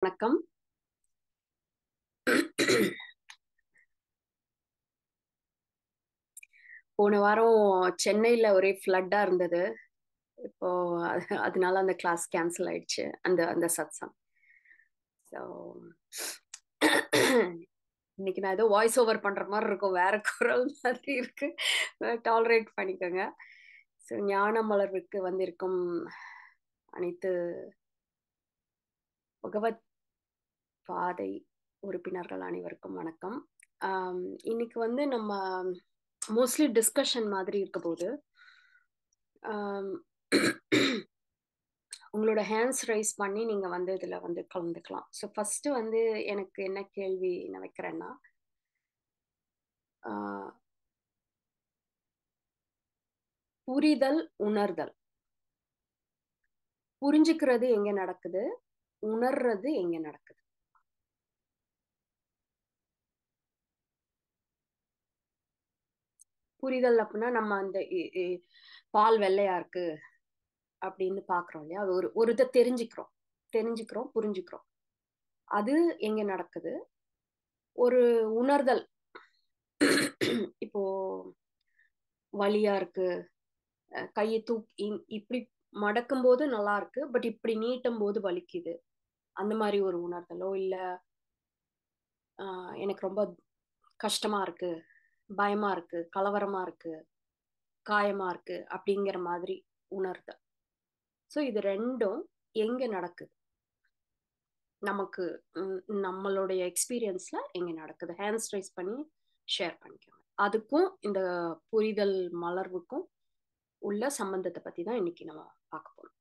வணக்கம் போன வாரம் சென்னையில ஒரே ஃப்ளட்டா இருந்தது இப்போ அது- அதனால அந்த கிளாஸ் கேன்சல் ஆயிடுச்சு அந்த அந்த சத்சங் ஸோ இன்னைக்கு நான் ஏதோ வாய்ஸ் ஓவர் பண்ற மாதிரி இருக்கும் வேற குரல் மாதிரி இருக்கு டாலரேட் பண்ணிக்கோங்க ஸோ ஞான மலர்வுக்கு வந்திருக்கும் அனைத்து பகவத் பாதை உறுப்பினர்கள் அனைவருக்கும் வணக்கம் ஆம், இன்னைக்கு வந்து நம்ம மோஸ்ட்லி டிஸ்கஷன் மாதிரி இருக்க போது ஆம், உங்களோட ஹேண்ட்ஸ் ரைஸ் பண்ணி நீங்க வந்து இதுல வந்து கலந்துக்கலாம் ஸோ ஃபர்ஸ்ட் வந்து எனக்கு என்ன கேள்வி நான் வைக்கிறேன்னா ஆஹ், புரிதல் உணர்தல் புரிஞ்சுக்கிறது எங்க நடக்குது உணர்றது எங்க நடக்குது புரிதல் அப்படின்னா நம்ம அந்த இ- இ- பால் வெள்ளையா இருக்கு அப்படின்னு பாக்குறோம் இல்லையா அது ஒரு ஒரு இதை தெரிஞ்சுக்கிறோம் தெரிஞ்சுக்கிறோம் புரிஞ்சுக்கிறோம் அது எங்க நடக்குது ஒரு உணர்தல் இப்போ வலியா இருக்கு அஹ் கையை தூக்கி இ- இப்படி மடக்கும் போது நல்லா இருக்கு பட் இப்படி நீட்டும் போது வலிக்குது அந்த மாதிரி ஒரு உணர்தலோ இல்ல ஆஹ் எனக்கு ரொம்ப கஷ்டமா இருக்கு பயமா இருக்கு கலவரமா இருக்கு காயமா இருக்கு அப்படிங்கிற மாதிரி உணர்தல் ஸோ இது ரெண்டும் எங்க நடக்குது நமக்கு ம், நம்மளுடைய எக்ஸ்பீரியன்ஸ்ல எங்க நடக்குது ஹேண்ட்ஸ் ரைஸ் பண்ணி ஷேர் பண்ணிக்கோங்க அதுக்கும் இந்த புரிதல் மலர்வுக்கும் உள்ள சம்பந்தத்தை பத்தி தான் இன்னைக்கு நம்ம பார்க்க போறோம்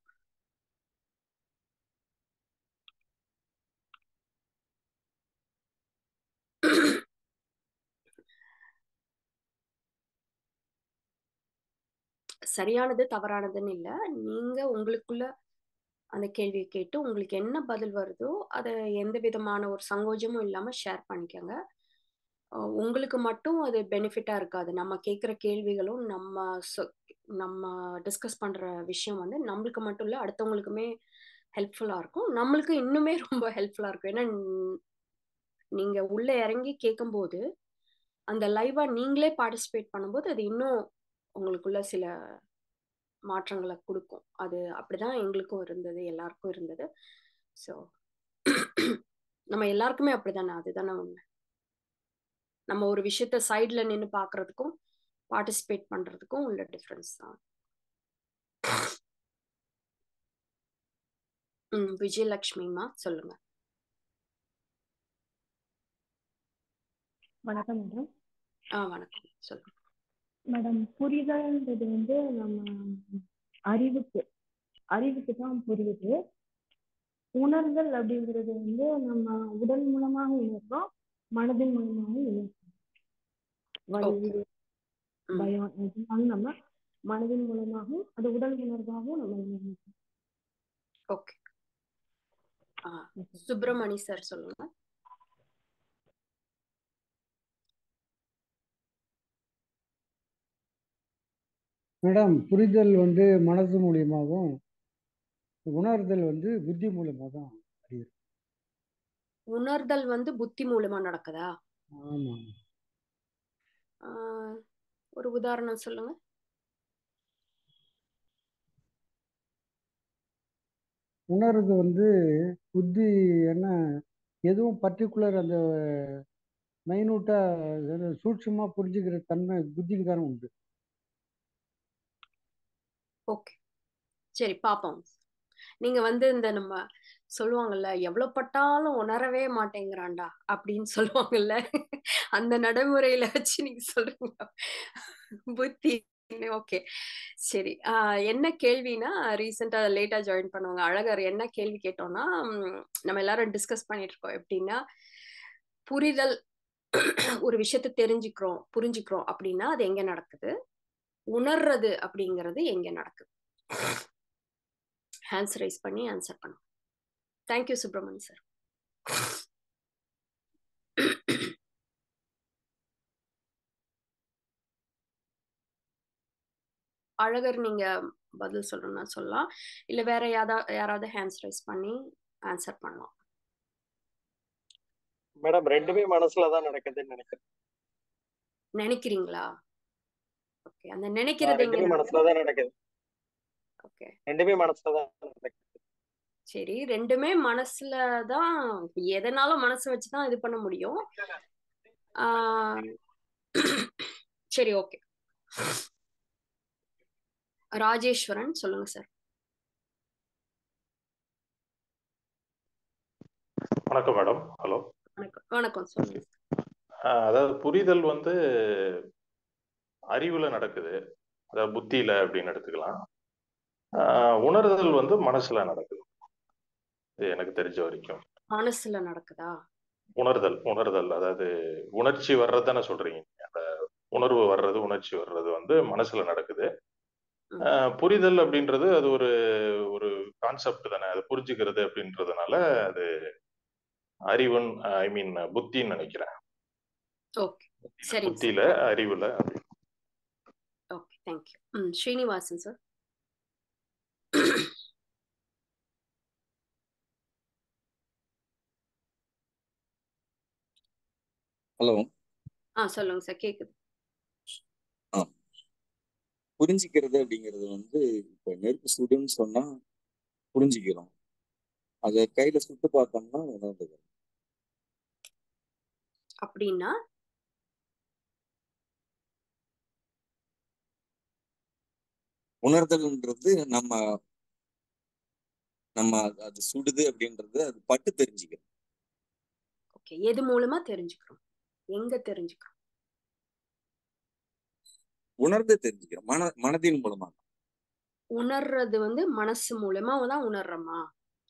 சரியானது தவறானதுன்னு இல்லை நீங்க உங்களுக்குள்ள அந்த கேள்வியை கேட்டு உங்களுக்கு என்ன பதில் வருதோ அதை எந்த விதமான ஒரு சங்கோஜமும் இல்லாம ஷேர் பண்ணிக்கோங்க அஹ் உங்களுக்கு மட்டும் அது பெனிஃபிட்டா இருக்காது நம்ம கேட்குற கேள்விகளும் நம்ம சொ- நம்ம டிஸ்கஸ் பண்ற விஷயம் வந்து நம்மளுக்கு மட்டும் இல்லை அடுத்தவங்களுக்குமே ஹெல்ப்ஃபுல்லா இருக்கும் நம்மளுக்கு இன்னுமே ரொம்ப ஹெல்ப்ஃபுல்லா இருக்கும் ஏன்னா நீ- நீங்க உள்ள இறங்கி கேட்கும்போது அந்த லைவா நீங்களே பார்ட்டிசிபேட் பண்ணும்போது அது இன்னும் உங்களுக்குள்ள சில மாற்றங்களை கொடுக்கும் அது அப்படிதான் எங்களுக்கும் இருந்தது எல்லாருக்கும் இருந்தது ஸோ நம்ம எல்லாருக்குமே அப்படிதானே அதுதானே உண்மை நம்ம ஒரு விஷயத்த சைட்ல நின்று பார்க்கிறதுக்கும் பார்ட்டிசிபேட் பண்றதுக்கும் உள்ள டிஃப்ரென்ஸ் தான் ம் விஜயலட்சுமிமா சொல்லுங்க வணக்கம் மேடம் ஆ வணக்கம் சொல்லுங்க மேடம் புரிதல்ன்றது வந்து நம்ம அறிவுக்கு அறிவுக்கு தான் புரியுது உணர்தல் அப்படிங்கிறது வந்து நம்ம உடல் மூலமாக உணர்றோம் மனதின் மூலமாக உணர்றோம் வலி ஓகே ம் பயம் எதுனாலும் நம்ம மனதின் மூலமாகவும் அது உடல் உணர்வாகவும் நம்ம உணர்றோம் ஓகே ஆ சுப்பிரமணி சார் சொல்லுங்க மேடம் புரிதல் வந்து மனசு மூலியமாகவும் உணர்தல் வந்து புத்தி மூலியமாக தான் அறியுது உணர்தல் வந்து புத்தி மூலமா நடக்குதா ஆமாம் ஆ, ஒரு உதாரணம் சொல்லுங்க உணர்றது வந்து புத்தி என்ன எதுவும் பர்டிகுலர் அந்த மைனூட்டாக சூட்சமாக புரிஞ்சுக்கிற தன்மை புத்திக்கு தானே உண்டு ஓகே சரி பாப்போம் நீங்க வந்து இந்த நம்ம சொல்லுவாங்கல்ல எவ்வளவு பட்டாலும் உணரவே மாட்டேங்கிறான்டா அப்படின்னு சொல்லுவாங்கல்ல அந்த நடைமுறையில வச்சு நீங்க சொல்றீங்க புத்தி ஓகே சரி ஆஹ் என்ன கேள்வினா ரீசெண்டா லேட்டா ஜாயின் பண்ணவங்க அழகர் என்ன கேள்வி கேட்டோம்னா உம், நம்ம எல்லாரும் டிஸ்கஸ் பண்ணிட்டு இருக்கோம் எப்படின்னா புரிதல் ஒரு விஷயத்தை தெரிஞ்சுக்கிறோம் புரிஞ்சுக்கிறோம் அப்படின்னா அது எங்க நடக்குது உணர்றது அப்படிங்கிறது எங்க நடக்குது ஹேண்ட்ஸ் ரைஸ் பண்ணி ஆன்சர் பண்ணுங்க தேங்க்யூ சுப்பிரமணி சார் அழகர் நீங்க பதில் சொல்லணும்னா சொல்லலாம் இல்ல வேற யாரா யாராவது ஹேண்ட்ஸ் ரைஸ் பண்ணி ஆன்சர் பண்ணலாம் மேடம் ரெண்டுமே மனசுல தான் நடக்குதுன்னு நினைக்கிறேன் நினைக்கிறீங்களா ஓகே அந்த ஆ, நினைக்கிறது எங்க ரெண்டுமே மனசுல தான் நடக்குது ஓகே ரெண்டுமே மனசுல தான் நடக்குது சரி ரெண்டுமே மனசுல தான் எதனாலும் மனசு வச்சு தான் இது பண்ண முடியும் ஆஹ் சரி ஓகே ராஜேஸ்வரன் சொல்லுங்க சார் வணக்கம் மேடம் ஹலோ வணக்கம் வணக்கம் சொல்லுங்க ஆஹ் அதாவது புரிதல் வந்து அறிவுல நடக்குது அதாவது புத்தியில அப்படின்னு எடுத்துக்கலாம் ஆஹ் உணர்தல் வந்து மனசுல நடக்குது இது எனக்கு தெரிஞ்ச வரைக்கும் மனசுல நடக்குதா உணர்தல் உணர்தல் அதாவது உணர்ச்சி வர்றதுதானே சொல்றீங்க அந்த உணர்வு வர்றது உணர்ச்சி வர்றது வந்து மனசுல நடக்குது ம். ஆஹ் புரிதல் அப்படின்றது அது ஒரு ஒரு கான்செப்ட் தானே அது புரிஞ்சுக்கிறது அப்படின்றதுனால அது அறிவுன் ஐ மீன் புத்தின்னு நினைக்கிறேன் ஓகே சரிங்க சார் புத்தியில அறிவுல அப்படி ஓகே தேங்க்யூ ம் ஸ்ரீனிவாசன் சார் ஹலோ ஆ சொல்லுங்க சார் கேக்குது ஆ புரிஞ்சிக்கிறது அப்படிங்கிறது வந்து இப்போ நெருப்பு சுடுன்னு சொன்னா புரிஞ்சுக்கிறோம் அதை கையில சுட்டு பார்த்தோம்னா உணர்ந்துக்கிறோம் அப்படின்னா உணர்தல்ன்றது நம்ம நம்ம அது அது சுடுது அப்படின்றது அது பட்டு தெரிஞ்சுக்கிறோம் ஓகே எது மூலமா தெரிஞ்சுக்கிறோம் எங்க தெரிஞ்சுக்கிறோம் உணர்ந்து தெரிஞ்சுக்கிறோம் மன மனதின் மூலமா உணர்றது வந்து மனசு மூலமா தான் உணர்றோமா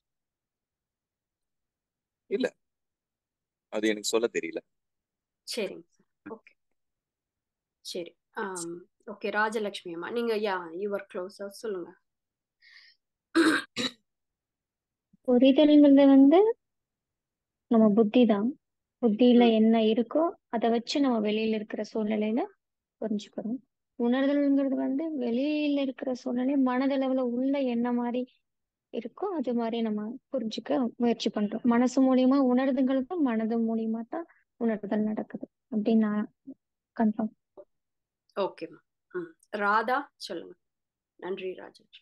இல்ல அது எனக்கு சொல்ல தெரியல சரிங்க சார் ஓகே சரி ஆம் ஓகே ராஜலட்சுமி அம்மா நீங்க யா யுவர் க்ளோஸ் சொல்லுங்க புரிதல்ங்கிறது வந்து நம்ம புத்தி தான் புத்தியில என்ன இருக்கோ அதை வச்சு நம்ம வெளியில இருக்கிற சூழ்நிலையில புரிஞ்சுக்கிறோம் உணர்தல்ங்கிறது வந்து வெளியில இருக்கிற சூழ்நிலை மனதளவுல உள்ள என்ன மாதிரி இருக்கோ அது மாதிரி நம்ம புரிஞ்சுக்க முயற்சி பண்றோம் மனசு மூலியமா உணர்துங்களுக்கு மனது மூலியமா தான் உணர்தல் நடக்குது அப்படின்னு நான் கன்ஃபார்ம் ஓகேம்மா ம் ராதா சொல்லுங்க நன்றி ராஜலட்சுமி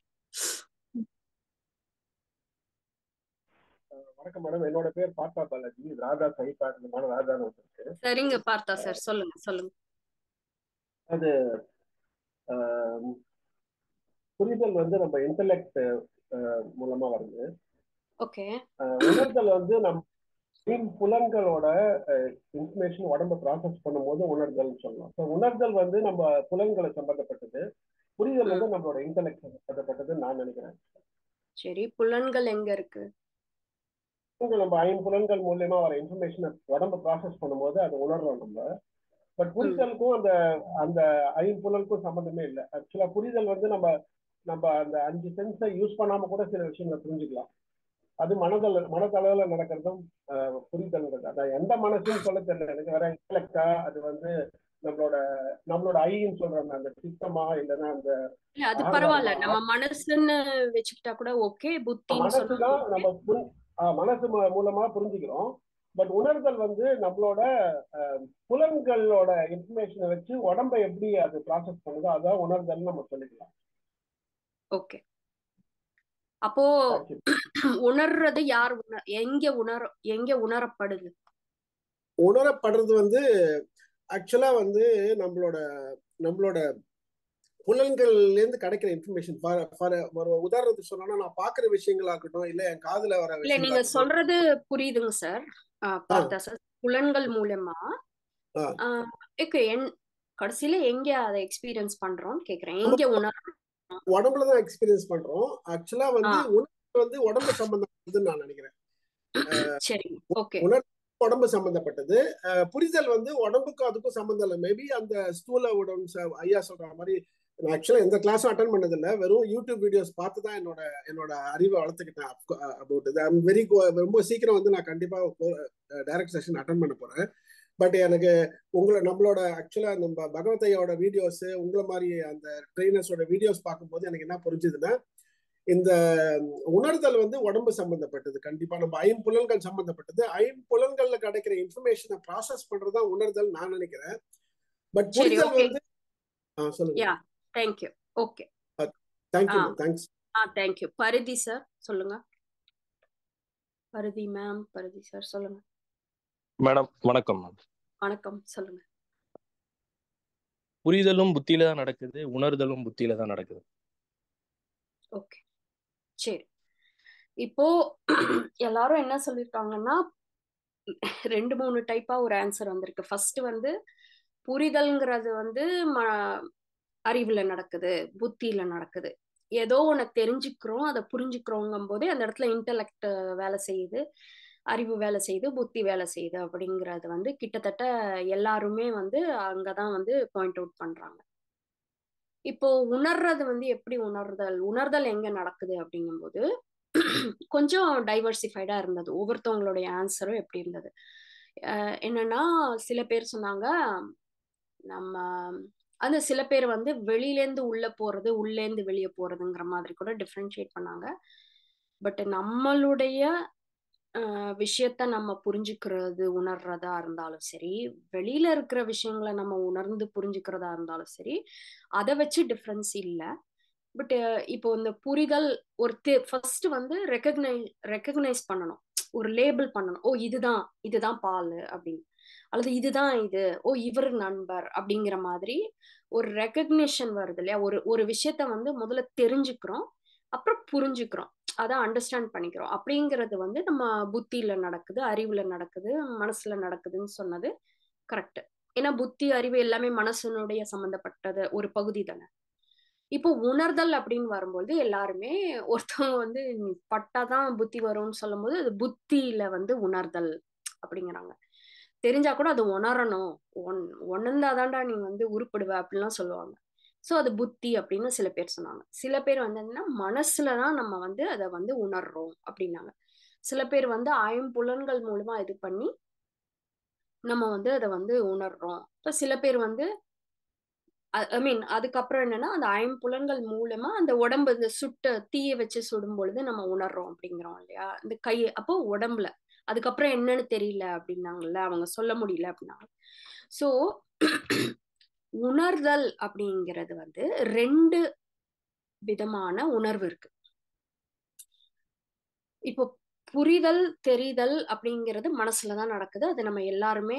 வணக்கம் மேடம் என்னோட பேர் பார்த்தா பாலாஜி ராதா சைபா இந்த மாதிரி ராதான்னு ஒருத்தருக்கு சரிங்க பார்த்தா சார் சொல்லுங்க சொல்லுங்க அது ஆம், புரிதல் வந்து நம்ம இன்டலெக்ட் மூலமா வருது ஓகே ஆஹ், உணர்தல் வந்து நம் மீன் புலன்களோட இன்ஃபர்மேஷன் உடம்ப ப்ராசஸ் பண்ணும்போது உணர்தல்னு சொல்லலாம் ஸோ உணர்தல் வந்து நம்ம புலன்களை சம்பந்தப்பட்டது புரிதல் வந்து நம்மளோட இன்டலெக்ட் சம்பந்தப்பட்டதுன்னு நான் நினைக்கிறேன் சரி புலன்கள் எங்க இருக்கு புலன்கள் நம்ம ஐம்புலன்கள் மூலியமா வர இன்ஃபர்மேஷனை உடம்ப ப்ராசஸ் பண்ணும்போது அதை உணர்றோம் நம்ம பட் புரிதலுக்கும் அந்த அந்த ஐம்புலனுக்கும் சம்மந்தமே இல்லை ஆக்சுவலா புரிதல் வந்து நம்ம நம்ம அந்த அஞ்சு சென்ஸை யூஸ் பண்ணாம கூட சில விஷயங்களை புரிஞ்சுக்கலாம் அது மனதள மனதளவில் நடக்கிறதும் ஆஹ், புரிதல்ன்றது அதான் எந்த மனசுன்னு சொல்ல தெரியல எனக்கு வேற இன்டலெக்டா அது வந்து நம்மளோட நம்மளோட ஐன்னு சொல்றாங்க அந்த சித்தமா இல்லைன்னா அந்த இல்ல அது ஆர்வமா? பரவாயில்ல நம்ம மனசுன்னு வச்சுக்கிட்டா கூட ஓகே புத்தின்னு மனசு சொன்னா தான் நம்ம புரி- ஆஹ் மனசு மூ- மூலமா புரிஞ்சுக்கிறோம் பட் உணர்தல் வந்து நம்மளோட ஆஹ், புலன்களோட இன்ஃபர்மேஷனை வச்சு உடம்ப எப்படி அது ப்ராசஸ் பண்ணுதோ அதான் உணர்தல் நம்ம சொல்லிக்கலாம் ஓகே அப்போ உணர்றது யார் உணர் எங்க உணர எங்க உணரப்படுது உணரப்படுறது வந்து ஆக்சுவலா வந்து நம்மளோட நம்மளோட புலன்கள்ல இருந்து கிடைக்கிற இன்ஃபர்மேஷன் ஒரு உதாரணத்துக்கு சொன்னா நான் பாக்குற விஷயங்களா இருக்கட்டும் இல்ல என் காதுல வர இல்ல நீங்க விஷயங்களா சொல்றது புரியுதுங்க சார் பார்த்தா சார் புலன்கள் மூலமா ஆ. ஆஹ் okay, என் கடைசியில எங்க அதை எக்ஸ்பீரியன்ஸ் பண்றோம் கேக்குறேன் எங்க உணர உடம்புல தான் எக்ஸ்பீரியன்ஸ் பண்றோம் ஆக்சுவலா வந்து ஆ. உணர்வு வந்து உடம்பு சம்பந்தப்பட்டதுன்னு நான் நினைக்கிறேன் சரி ஓகே உணர்வு உடம்பு சம்பந்தப்பட்டது அஹ் புரிதல் வந்து உடம்புக்கும் அதுக்கும் சம்பந்தம் இல்லை மேபி அந்த ஸ்தூல உடம்பு ச- ஐயா சொல்ற மாதிரி நான் ஆக்சுவலா எந்த கிளாஸும் அட்டன் பண்ணதில்லை வெறும் யூடியூப் வீடியோஸ் பார்த்து தான் என்னோட என்னோட அறிவை வளர்த்துக்கிட்டேன் அபவுட் இது ஐம் வெரி ரொம்ப சீக்கிரம் வந்து நான் கண்டிப்பா டைரக்ட் செஷன் அட்டன் பண்ண போறேன் பட் எனக்கு உங்களை நம்மளோட ஆக்சுவலா நம்ம பகவதையோட வீடியோஸ் உங்களை மாதிரி அந்த ட்ரெயினர்ஸோட வீடியோஸ் பார்க்கும்போது எனக்கு என்ன புரிஞ்சுதுன்னா இந்த உணர்தல் வந்து உடம்பு சம்பந்தப்பட்டது கண்டிப்பா நம்ம ஐம்புலன்கள் சம்பந்தப்பட்டது ஐம்புலன்கள்ல கிடைக்கிற இன்ஃபர்மேஷனை ப்ராசஸ் பண்றதுதான் உணர்தல் நான் நினைக்கிறேன் பட் சரி புரிதல் ஓகே வந்து ஆ, சொல்லுங்க யா தேங்க்யூ ஓகே தேங்க்யூ ஆ தேங்க்ஸ் ஆ தேங்க்யூ பரிதி சார் சொல்லுங்க பரிதி மேம் பரிதி சார் சொல்லுங்க மேடம் வணக்கம் மேம் வணக்கம் சொல்லுங்க புரிதலும் புத்தியில தான் நடக்குது உணர்தலும் புத்தியில தான் நடக்குது ஓகே சரி இப்போ எல்லாரும் என்ன சொல்லியிருக்காங்கன்னா ரெண்டு மூணு டைப்பா ஒரு ஆன்சர் வந்திருக்கு ஃபர்ஸ்ட் வந்து புரிதல்ங்கிறது வந்து ம அறிவுல நடக்குது புத்தியில நடக்குது ஏதோ ஒன்று தெரிஞ்சுக்கிறோம் அதை புரிஞ்சுக்கிறோங்கும் போதே அந்த இடத்துல இன்டலெக்ட் வேலை செய்யுது அறிவு வேலை செய்யுது புத்தி வேலை செய்யுது அப்படிங்கிறது வந்து கிட்டத்தட்ட எல்லாருமே வந்து அங்கதான் வந்து பாயிண்ட் அவுட் பண்றாங்க இப்போ உணர்றது வந்து எப்படி உணர்தல் உணர்தல் எங்க நடக்குது அப்படிங்கும்போது கொஞ்சம் டைவர்சிஃபைடா இருந்தது ஒவ்வொருத்தவங்களுடைய ஆன்சரும் எப்படி இருந்தது அஹ் என்னன்னா சில பேர் சொன்னாங்க நம்ம அந்த சில பேர் வந்து வெளியிலேருந்து உள்ள போறது உள்ளேந்து வெளியே போறதுங்கிற மாதிரி கூட டிஃப்ரென்ஷியேட் பண்ணாங்க பட் நம்மளுடைய அஹ், விஷயத்த நம்ம புரிஞ்சுக்கிறது உணர்றதா இருந்தாலும் சரி வெளியில இருக்கிற விஷயங்களை நம்ம உணர்ந்து புரிஞ்சுக்கிறதா இருந்தாலும் சரி அதை வச்சு டிஃப்ரென்ஸ் இல்லை பட் இப்போ இந்த புரிதல் ஒரு ஃபர்ஸ்ட் வந்து ரெக்கக்னை ரெக்கக்னைஸ் பண்ணணும் ஒரு லேபிள் பண்ணணும் ஓ இதுதான் இதுதான் பால் அப்படின்னு அல்லது இதுதான் இது ஓ இவர் நண்பர் அப்படிங்கிற மாதிரி ஒரு ரெக்கக்னிஷன் வருது இல்லையா ஒரு ஒரு விஷயத்த வந்து முதல்ல தெரிஞ்சுக்கிறோம் அப்புறம் புரிஞ்சுக்கிறோம் அதை அண்டர்ஸ்டாண்ட் பண்ணிக்கிறோம் அப்படிங்கிறது வந்து நம்ம புத்தியில நடக்குது அறிவுல நடக்குது மனசுல நடக்குதுன்னு சொன்னது கரெக்ட் ஏன்னா புத்தி அறிவு எல்லாமே மனசனுடைய சம்பந்தப்பட்டது ஒரு பகுதி தானே இப்போ உணர்தல் அப்படின்னு வரும்போது எல்லாருமே ஒருத்தவங்க வந்து பட்டாதான் புத்தி வரும்னு சொல்லும்போது அது புத்தியில வந்து உணர்தல் அப்படிங்கிறாங்க தெரிஞ்சா கூட அது உணரணும் ஒன் உணர்ந்தாதான்டா நீ வந்து உருப்படுவ அப்படிலாம் சொல்லுவாங்க ஸோ அது புத்தி அப்படின்னு சில பேர் சொன்னாங்க சில பேர் வந்து என்னன்னா மனசுல தான் நம்ம வந்து அதை வந்து உணர்றோம் அப்படின்னாங்க சில பேர் வந்து ஐம்புலன்கள் மூலமா இது பண்ணி நம்ம வந்து அதை வந்து உணர்றோம் இப்போ சில பேர் வந்து ஐ மீன் அதுக்கப்புறம் என்னன்னா அந்த ஐம்புலன்கள் மூலமா அந்த உடம்பு இந்த சுட்ட தீய வச்சு சுடும் பொழுது நம்ம உணர்றோம் அப்படிங்கிறோம் இல்லையா இந்த கை அப்போ உடம்புல அதுக்கப்புறம் என்னன்னு தெரியல அப்படின்னாங்கல்ல அவங்க சொல்ல முடியல அப்படின்னாங்க ஸோ உணர்தல் அப்படிங்கிறது வந்து ரெண்டு விதமான உணர்வு இருக்கு இப்போ புரிதல் தெரிதல் அப்படிங்கிறது மனசுலதான் நடக்குது அது நம்ம எல்லாருமே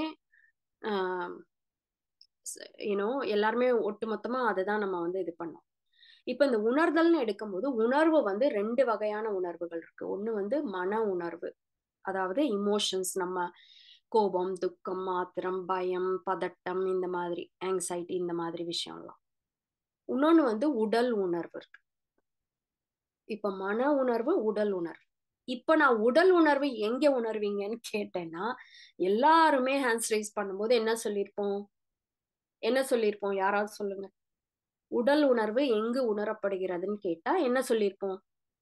யூனோ எல்லாருமே ஒட்டுமொத்தமா அதுதான் நம்ம வந்து இது பண்ணோம் இப்ப இந்த உணர்தல்னு எடுக்கும்போது உணர்வு வந்து ரெண்டு வகையான உணர்வுகள் இருக்கு ஒண்ணு வந்து மன உணர்வு அதாவது இமோஷன்ஸ் நம்ம கோபம் துக்கம் ஆத்திரம் பயம் பதட்டம் இந்த மாதிரி ஆங்ஸைட்டி இந்த மாதிரி விஷயம்லாம் இன்னொன்னு வந்து உடல் உணர்வு இருக்கு இப்ப மன உணர்வு உடல் உணர்வு இப்ப நான் உடல் உணர்வு எங்க உணர்வீங்கன்னு கேட்டேன்னா எல்லாருமே ஹேண்ட்ஸ் ரைஸ் பண்ணும்போது என்ன சொல்லியிருப்போம் என்ன சொல்லியிருப்போம் யாராவது சொல்லுங்க உடல் உணர்வு எங்கு உணரப்படுகிறதுன்னு கேட்டா என்ன சொல்லியிருப்போம்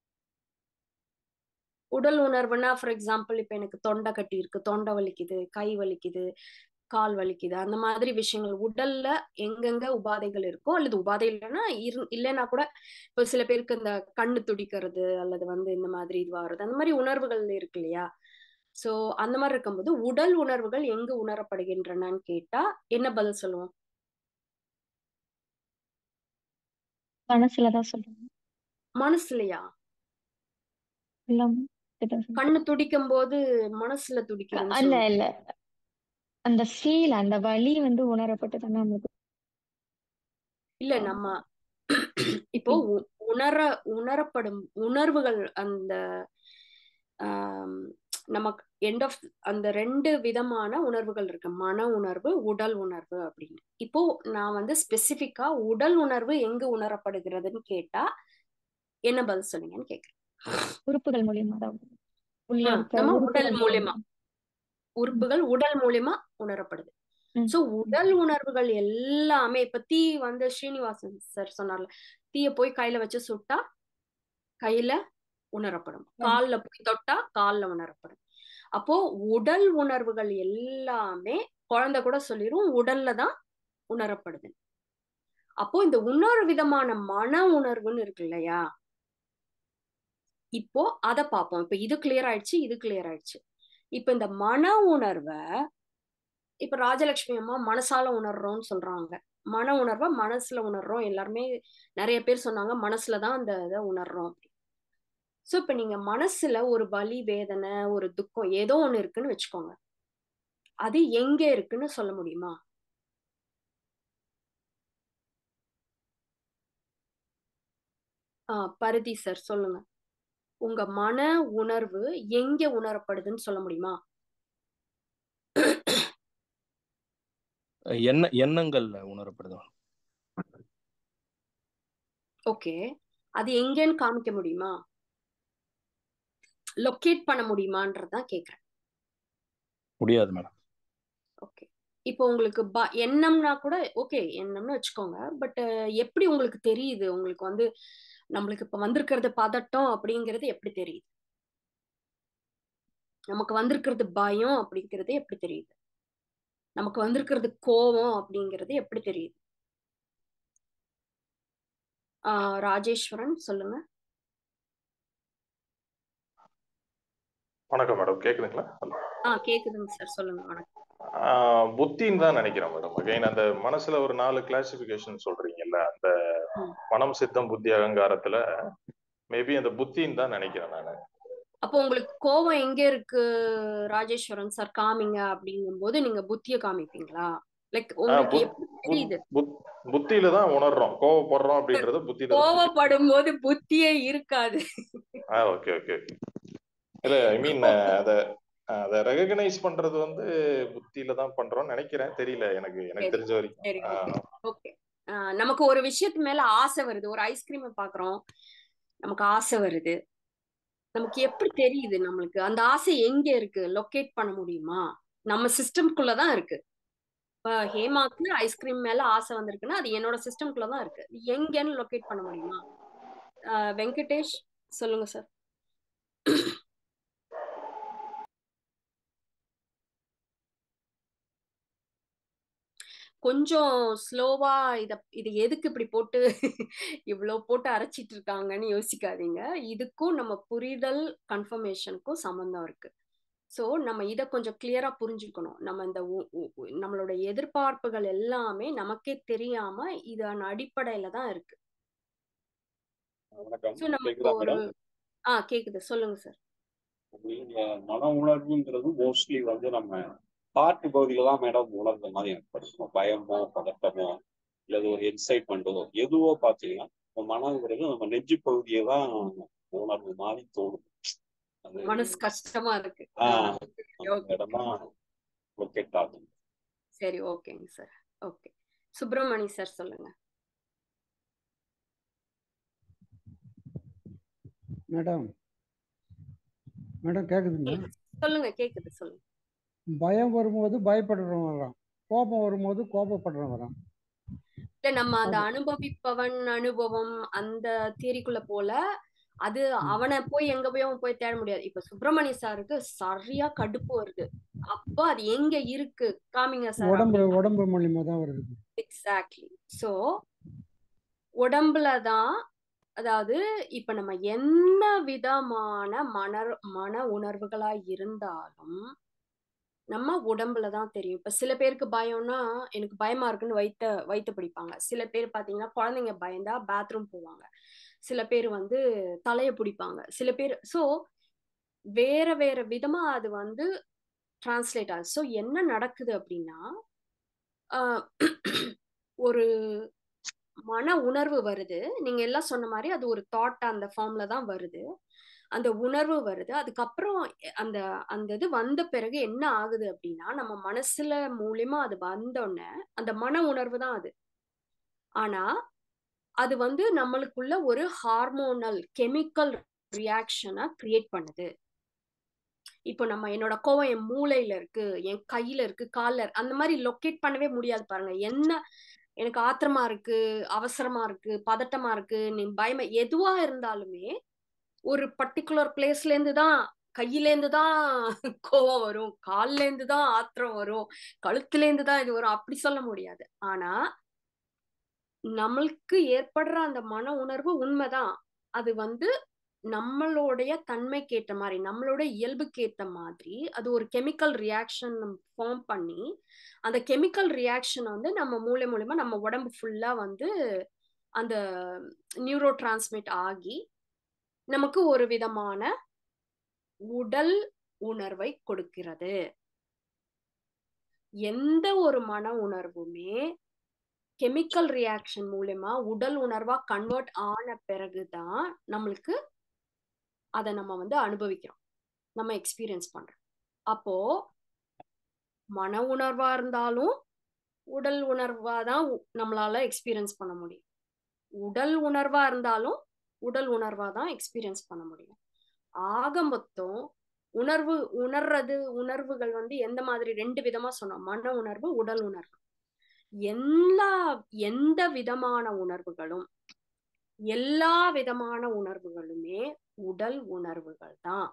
உடல் உணர்வுனா ஃபார் எக்ஸாம்பிள் இப்ப எனக்கு தொண்டை கட்டி இருக்கு தொண்டை வலிக்குது கை வலிக்குது கால் வலிக்குது அந்த மாதிரி விஷயங்கள் உடல்ல எங்கெங்க உபாதைகள் இருக்கோ அல்லது உபாதை இல்லைன்னா இரு இல்லைன்னா கூட இப்போ சில பேருக்கு இந்த கண்ணு துடிக்கிறது அல்லது வந்து இந்த மாதிரி இது வருது அந்த மாதிரி உணர்வுகள் இருக்கு இல்லையா சோ அந்த மாதிரி இருக்கும்போது உடல் உணர்வுகள் எங்கு உணரப்படுகின்றனன்னு கேட்டா என்ன பதில் சொல்லுவோம் மனசுலதான் சொல்றேன் மனசுலயா எல்லாம் இதுதான் சொல்றேன். கண்ணு துடிக்கும் போது மனசுல துடிக்குதுன்னு இல்ல சொல்லுவோம் இல்ல அந்த ஃபீல் அந்த வலி வந்து உணரப்பட்டு தானே நமக்கு இல்ல நம்ம இப்போ உ- உணர உணரப்படும் உணர்வுகள் அந்த ஆம், நமக்கு எண்ட் ஆஃப் அந்த ரெண்டு விதமான உணர்வுகள் இருக்கு மன உணர்வு உடல் உணர்வு அப்படின்னு இப்போ நான் வந்து ஸ்பெசிபிக்கா உடல் உணர்வு எங்கு உணரப்படுகிறதுன்னு கேட்டா என்ன பதில் சொன்னீங்கன்னு கேக்குறேன் உறுப்புகள் மூலியமா தான் உள்ள ஆ, இருக்க நம்ம உடல் உறுப்புகள் மூலியமா மூலியமா உறுப்புகள் உடல் மூலியமா உணரப்படுது ம். சோ உடல் உணர்வுகள் எல்லாமே இப்ப தீ வந்து ஸ்ரீனிவாசன் சார் சொன்னார்ல தீய போய் கையில வச்சு சுட்டா கையில உணரப்படும் கால்ல போய் தொட்டா கால்ல உணரப்படும் அப்போ உடல் உணர்வுகள் எல்லாமே குழந்தை கூட சொல்லிரும் உடல்ல தான் உணரப்படுது அப்போ இந்த இன்னொரு விதமான மன உணர்வுன்னு இருக்கு இல்லையா இப்போ அதை பார்ப்போம் இப்ப இது கிளியர் ஆயிடுச்சு இது கிளியர் ஆயிடுச்சு இப்ப இந்த மன உணர்வை இப்ப ராஜலட்சுமி அம்மா மனசால உணர்றோம்னு சொல்றாங்க மன உணர்வை மனசுல உணர்றோம் எல்லாருமே நிறைய பேர் சொன்னாங்க மனசுலதான் அந்த இதை உணர்றோம் அப்படி சோ இப்ப நீங்க மனசுல ஒரு வலி வேதனை ஒரு துக்கம் ஏதோ ஒண்ணு இருக்குன்னு வச்சுக்கோங்க அது எங்க இருக்குன்னு சொல்ல முடியுமா ஆஹ் பரதி சார் சொல்லுங்க உங்க மன உணர்வு எங்க உணரப்படுதுன்னு சொல்ல முடியுமா எண்ண எண்ணங்கள்ல உணரப்படுது ஓகே அது எங்கன்னு காமிக்க முடியுமா லொக்கேட் பண்ண முடியுமான்றதான் கேக்குறேன் முடியாது மேடம் ஓகே இப்போ உங்களுக்கு ப எண்ணம்னா கூட ஓகே எண்ணம்னு வச்சுக்கோங்க பட் எப்படி உங்களுக்கு தெரியுது உங்களுக்கு வந்து நம்மளுக்கு இப்ப வந்திருக்கிறது பதட்டம் அப்படிங்கிறது எப்படி தெரியுது நமக்கு வந்திருக்கிறது பயம் அப்படிங்கிறது எப்படி தெரியுது நமக்கு வந்திருக்கிறது கோபம் அப்படிங்கிறது எப்படி தெரியுது ஆஹ் ராஜேஸ்வரன் சொல்லுங்க வணக்கம் மேடம் கேக்குதுங்களா ஆ கேக்குதுங்க சார் சொல்லுங்க வணக்கம் ஆஹ் புத்தின்னு தான் நினைக்கிறேன் மேடம் அகைன் அந்த மனசுல ஒரு நாலு கிளாசிபிகேஷன் சொல்றீங்கல்ல அந்த ம். மனம் சித்தம் புத்தி அகங்காரத்துல மேபி அந்த புத்தின்னு தான் நினைக்கிறேன் நானு அப்போ உங்களுக்கு கோபம் எங்க இருக்கு ராஜேஸ்வரன் சார் காமிங்க அப்படிங்கும்போது நீங்க புத்திய காமிப்பீங்களா லைக் ஆஹ் உங்களுக்கு புத்- எப்படி புத்- தெரியுது புத்- புத்தியில தான் உணர்றோம் கோவப்படுறோம் அப்படின்றது புத்தியில தான் தெரியுது. கோவப்படும் போது புத்தியே இருக்காது ஆ ஓகே ஓகே இல்ல ஐ மீன் அத அத ரெகக்னைஸ் பண்றது வந்து புத்தியில தான் பண்றோம்னு நினைக்கிறேன் தெரியல எனக்கு எனக்கு சரி தெரிஞ்ச வரைக்கும் சரி ஆ, ஓகே நமக்கு ஒரு விஷயத்து மேல ஆசை வருது ஒரு ஐஸ்கிரீமை பாக்குறோம் நமக்கு ஆசை வருது நமக்கு எப்படி தெரியுது நம்மளுக்கு அந்த ஆசை எங்க இருக்கு லொக்கேட் பண்ண முடியுமா நம்ம சிஸ்டம்குள்ள தான் இருக்கு இப்ப ஹேமாக்கு ஐஸ்கிரீம் மேல ஆசை வந்திருக்குன்னா அது என்னோட சிஸ்டம்குள்ள தான் இருக்கு அது எங்கன்னு லொக்கேட் பண்ண முடியுமா ஆஹ் வெங்கடேஷ் சொல்லுங்க சார் கொஞ்சம் ஸ்லோவா இத இது எதுக்கு இப்படி போட்டு இவ்வளவு போட்டு அரைச்சிட்டு இருக்காங்கன்னு யோசிக்காதீங்க இதுக்கும் நம்ம புரிதல் கன்ஃபர்மேஷனுக்கும் சம்மந்தம் இருக்கு ஸோ நம்ம இதை கொஞ்சம் கிளியரா புரிஞ்சுக்கணும் நம்ம இந்த உ- உ- உ- நம்மளோட எதிர்பார்ப்புகள் எல்லாமே நமக்கே தெரியாம இதன் அடிப்படையில தான் இருக்கு வணக்கம் ஸோ நமக்கு கேக்குதா ஒரு மேடம் ஆ கேக்குது சொல்லுங்க சார் நீங்க மன உணர்வுங்கிறது மோஸ்ட்லி வந்து நம்ம பாட்டு பகுதியில தான் மேடம் உணர்ந்த மாதிரி எனக்கு படுத்தும் பயமோ பதட்டமோ இல்லது ஒரு எக்ஸைட்மெண்ட்டோ எதுவோ பார்த்தீங்கன்னா இந்த மனங்கிறது நம்ம நெஞ்சு பகுதியை தான் உணர்வு மாதிரி தோணும் அது மனசு கஷ்டமா இருக்கு ஆ ஆஹ் சரி அந்த ஓகே இடம் தான் லொக்கேட் ஆகும் சரி ஓகேங்க சார் ஓகே சுப்பிரமணி சார் சொல்லுங்க மேடம் மேடம் கேக்குதுங்களா ம், சொல்லுங்க கேக்குது சொல்லுங்க பயம் வரும்போது பயப்படுறவன் வரான் கோபம் வரும்போது கோபப்படுறவன் வரான் இல்ல நம்ம அந்த அது அனுபவிப்பவன் அனுபவம் அந்த தியரிக்குள்ள போல அது ம், அவனை போய் எங்க போய் அவன் போய் தேட முடியாது இப்ப சுப்பிரமணிய சாருக்கு சரியா கடுப்பு வருது அப்போ அது எங்க இருக்கு காமிங்க சார் உடம்பு அப்படின்னா உடம்பு மூலியமா தான் வருது எக்ஸாக்ட்லி சோ உடம்புல தான் அதாவது இப்ப நம்ம என்ன விதமான மன மன உணர்வுகளா இருந்தாலும் நம்ம உடம்புல தான் தெரியும் இப்ப சில பேருக்கு பயம்னா எனக்கு பயமா இருக்குன்னு வைத்த வைத்த பிடிப்பாங்க சில பேர் பாத்தீங்கன்னா குழந்தைங்க பயந்தா பாத்ரூம் போவாங்க சில பேர் வந்து தலைய பிடிப்பாங்க சில பேர் சோ வேற வேற விதமா அது வந்து டிரான்ஸ்லேட் ஆகுது ஸோ என்ன நடக்குது அப்படின்னா ஆஹ் ஒரு மன உணர்வு வருது நீங்க எல்லாம் சொன்ன மாதிரி அது ஒரு தாட் அந்த ஃபார்ம்ல தான் வருது அந்த உணர்வு வருது அதுக்கப்புறம் அந்த அந்த இது வந்த பிறகு என்ன ஆகுது அப்படின்னா நம்ம மனசுல மூலியமா அது வந்தோடனே அந்த மன உணர்வு தான் அது ஆனா அது வந்து நம்மளுக்குள்ள ஒரு ஹார்மோனல் கெமிக்கல் ரியாக்ஷனை கிரியேட் பண்ணுது இப்போ நம்ம என்னோட கோவம் என் மூளையில இருக்கு என் கையில இருக்கு கால்ல இருக்கு அந்த மாதிரி லொக்கேட் பண்ணவே முடியாது பாருங்க என்ன எனக்கு ஆத்திரமா இருக்கு அவசரமா இருக்கு பதட்டமா இருக்கு நீ பயமா எதுவா இருந்தாலுமே ஒரு பர்டிகுலர் பிளேஸ்ல இருந்து தான் கையில இருந்து தான் கோவம் வரும் கால்ல இருந்து தான் ஆத்திரம் வரும் கழுத்துல இருந்து தான் இது வரும் அப்படி சொல்ல முடியாது ஆனா நம்மளுக்கு ஏற்படுற அந்த மன உணர்வு உண்மைதான் அது வந்து நம்மளுடைய தன்மைக்கு ஏற்ற மாதிரி நம்மளோட இயல்புக்கு ஏற்ற மாதிரி அது ஒரு கெமிக்கல் ரியாக்ஷன் ஃபார்ம் பண்ணி அந்த கெமிக்கல் ரியாக்ஷன் வந்து நம்ம மூளை மூலமா நம்ம உடம்பு ஃபுல்லா வந்து அந்த நியூரோ டிரான்ஸ்மிட் ஆகி நமக்கு ஒரு விதமான உடல் உணர்வை கொடுக்கிறது எந்த ஒரு மன உணர்வுமே கெமிக்கல் ரியாக்ஷன் மூலமா உடல் உணர்வா கன்வெர்ட் ஆன பிறகுதான் நம்மளுக்கு அதை நம்ம வந்து அனுபவிக்கிறோம் நம்ம எக்ஸ்பீரியன்ஸ் பண்றோம் அப்போ மன உணர்வா இருந்தாலும் உடல் உணர்வா தான் நம்மளால எக்ஸ்பீரியன்ஸ் பண்ண முடியும் உடல் உணர்வா இருந்தாலும் உடல் உணர்வா தான் எக்ஸ்பீரியன்ஸ் பண்ண முடியும் ஆக மொத்தம் உணர்வு உணர்றது உணர்வுகள் வந்து எந்த மாதிரி ரெண்டு விதமா சொன்னோம் மன உணர்வு உடல் உணர்வு எல்லா எந்த விதமான உணர்வுகளும் எல்லா விதமான உணர்வுகளுமே உடல் உணர்வுகள் தான்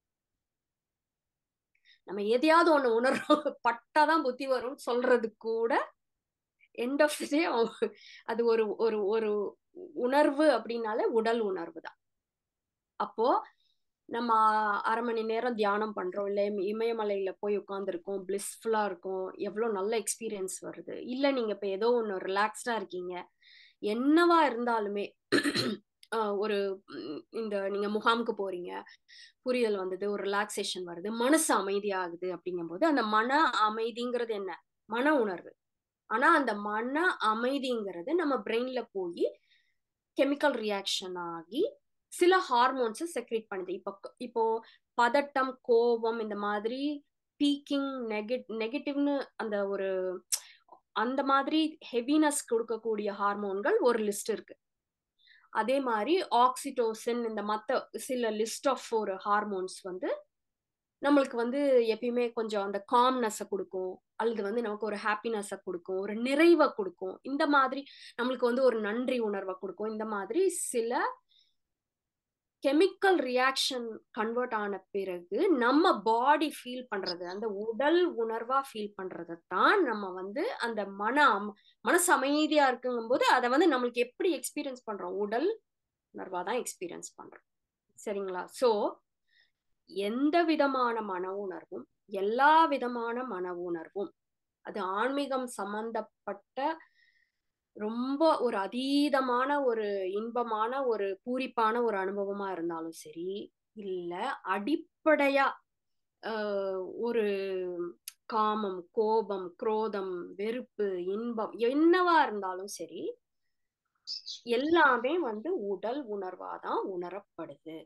நம்ம எதையாவது ஒண்ணு உணர்றோம் பட்டாதான் புத்தி வரும்னு சொல்றது கூட எண்ட் ஆஃப் டே அது ஒரு ஒரு ஒரு உணர்வு அப்படின்னாலே உடல் உணர்வு தான் அப்போ நம்ம அரை மணி நேரம் தியானம் பண்றோம் இல்ல இமயமலையில போய் உட்காந்துருக்கோம் பிளிஸ்ஃபுல்லா இருக்கும் எவ்வளவு நல்ல எக்ஸ்பீரியன்ஸ் வருது இல்ல நீங்க இப்ப ஏதோ ஒண்ணு ரிலாக்ஸ்டா இருக்கீங்க என்னவா இருந்தாலுமே ஒரு இந்த நீங்க முகாமுக்கு போறீங்க புரிதல் வந்தது ஒரு ரிலாக்ஸேஷன் வருது மனசு அமைதியாகுது அப்படிங்கும்போது அந்த மன அமைதிங்கிறது என்ன மன உணர்வு ஆனா அந்த மன அமைதிங்கிறது நம்ம பிரெயின்ல போய் கெமிக்கல் ரியாக்ஷன் ஆகி சில ஹார்மோன்ஸை செக்ரேட் பண்ணுது இப்போ இப்போ பதட்டம் கோபம் இந்த மாதிரி பீக்கிங் நெகட் நெகட்டிவ்னு அந்த ஒரு அந்த மாதிரி ஹெவினஸ் கொடுக்கக்கூடிய ஹார்மோன்கள் ஒரு லிஸ்ட் இருக்கு அதே மாதிரி ஆக்சிடோசின் இந்த மத்த சில லிஸ்ட் ஆஃப் ஒரு ஹார்மோன்ஸ் வந்து நம்மளுக்கு வந்து எப்பயுமே கொஞ்சம் அந்த காம்னஸை கொடுக்கும் அல்லது வந்து நமக்கு ஒரு ஹாப்பினஸை கொடுக்கும் ஒரு நிறைவை கொடுக்கும் இந்த மாதிரி நம்மளுக்கு வந்து ஒரு நன்றி உணர்வை கொடுக்கும் இந்த மாதிரி சில கெமிக்கல் ரியாக்ஷன் கன்வெர்ட் ஆன பிறகு நம்ம பாடி ஃபீல் பண்றது அந்த உடல் உணர்வா ஃபீல் பண்றதை தான் நம்ம வந்து அந்த மன மனசு அமைதியா இருக்குங்கும் போது அதை வந்து நம்மளுக்கு எப்படி எக்ஸ்பீரியன்ஸ் பண்றோம் உடல் உணர்வா தான் எக்ஸ்பீரியன்ஸ் பண்றோம் சரிங்களா சோ எந்த விதமான மன உணர்வும் எல்லா விதமான மன உணர்வும் அது ஆன்மீகம் சம்பந்தப்பட்ட ரொம்ப ஒரு அதீதமான ஒரு இன்பமான ஒரு பூரிப்பான ஒரு அனுபவமா இருந்தாலும் சரி இல்ல அடிப்படையா ஒரு காமம் கோபம் குரோதம் வெறுப்பு இன்பம் என்னவா இருந்தாலும் சரி எல்லாமே வந்து உடல் உணர்வாதான் உணரப்படுது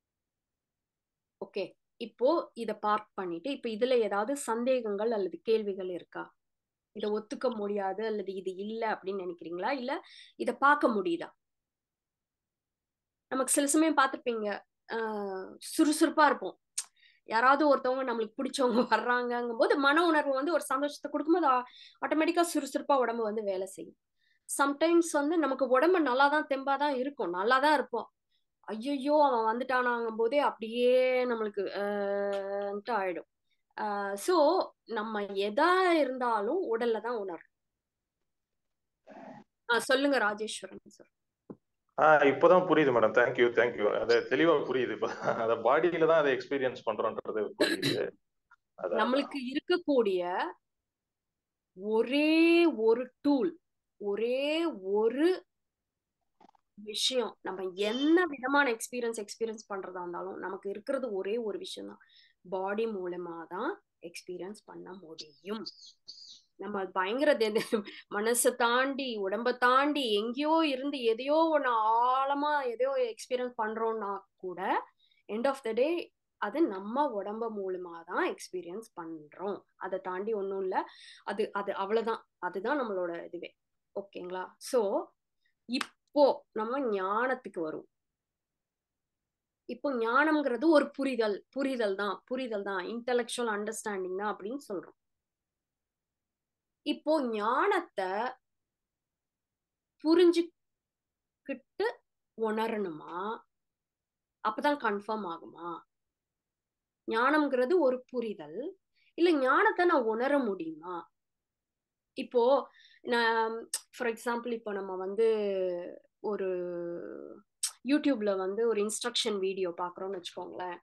ஓகே இப்போ இத பார்க் பண்ணிட்டு இப்ப இதுல ஏதாவது சந்தேகங்கள் அல்லது கேள்விகள் இருக்கா இதை ஒத்துக்க முடியாது அல்லது இது இல்ல அப்படின்னு நினைக்கிறீங்களா இல்ல இத பார்க்க முடியுதா நமக்கு சில சமயம் பார்த்துருப்பீங்க ஆஹ் சுறுசுறுப்பா இருப்போம் யாராவது ஒருத்தவங்க நம்மளுக்கு பிடிச்சவங்க வர்றாங்கங்கும் போது மன உணர்வு வந்து ஒரு சந்தோஷத்தை கொடுக்கும்போது ஆட்டோமேட்டிக்கா சுறுசுறுப்பா உடம்பு வந்து வேலை செய்யும் சம்டைம்ஸ் வந்து நமக்கு உடம்பு நல்லா தான் தெம்பா தான் இருக்கும் நல்லா தான் இருப்போம் ஐயோ அவன் வந்துட்டானாங்கும் போதே அப்படியே நம்மளுக்கு ஆயிடும் ஸோ நம்ம எதா இருந்தாலும் உடல்ல தான் உணரும் சொல்லுங்க ராஜேஸ்வரன் சார் ஆஹ் இப்போதான் புரியுது மேடம் தேங்க்யூ தேங்க்யூ அது தெளிவா புரியுது இப்போ அத பாடியில தான் அதை எக்ஸ்பீரியன்ஸ் பண்றோன்றது புரியுது நம்மளுக்கு இருக்கக்கூடிய ஒரே ஒரு டூல் ஒரே ஒரு விஷயம் நம்ம என்ன விதமான எக்ஸ்பீரியன்ஸ் எக்ஸ்பீரியன்ஸ் பண்றதா இருந்தாலும் நமக்கு இருக்கிறது ஒரே ஒரு விஷயம் தான் பாடி மூலமா தான் எக்ஸ்பீரியன்ஸ் பண்ண முடியும் நம்ம பயங்கர மனசை தாண்டி உடம்ப தாண்டி எங்கேயோ இருந்து எதையோ ஒண்ணு ஆழமா எதையோ எக்ஸ்பீரியன்ஸ் பண்றோம்னா கூட எண்ட் ஆஃப் த டே அது நம்ம உடம்ப மூலமா தான் எக்ஸ்பீரியன்ஸ் பண்றோம் அதை தாண்டி ஒன்றும் இல்லை அது அது அவ்வளவுதான் அதுதான் நம்மளோட இதுவே ஓகேங்களா ஸோ இப்போ நம்ம ஞானத்துக்கு வரும் இப்போ ஞானம்ங்கிறது ஒரு புரிதல் புரிதல் தான் புரிதல் தான் இன்டலெக்சுவல் அண்டர்ஸ்டாண்டிங் தான் அப்படின்னு சொல்றோம் இப்போ ஞானத்தை புரிஞ்சுக்கிட்டு உணரணுமா அப்பதான் கன்ஃபார்ம் ஆகுமா ஞானம்ங்கிறது ஒரு புரிதல் இல்ல ஞானத்தை நான் உணர முடியுமா இப்போ நான் ஃபார் எக்ஸாம்பிள் இப்போ நம்ம வந்து ஒரு யூடியூப்ல வந்து ஒரு இன்ஸ்ட்ரக்ஷன் வீடியோ பாக்குறோம்னு வச்சுக்கோங்களேன்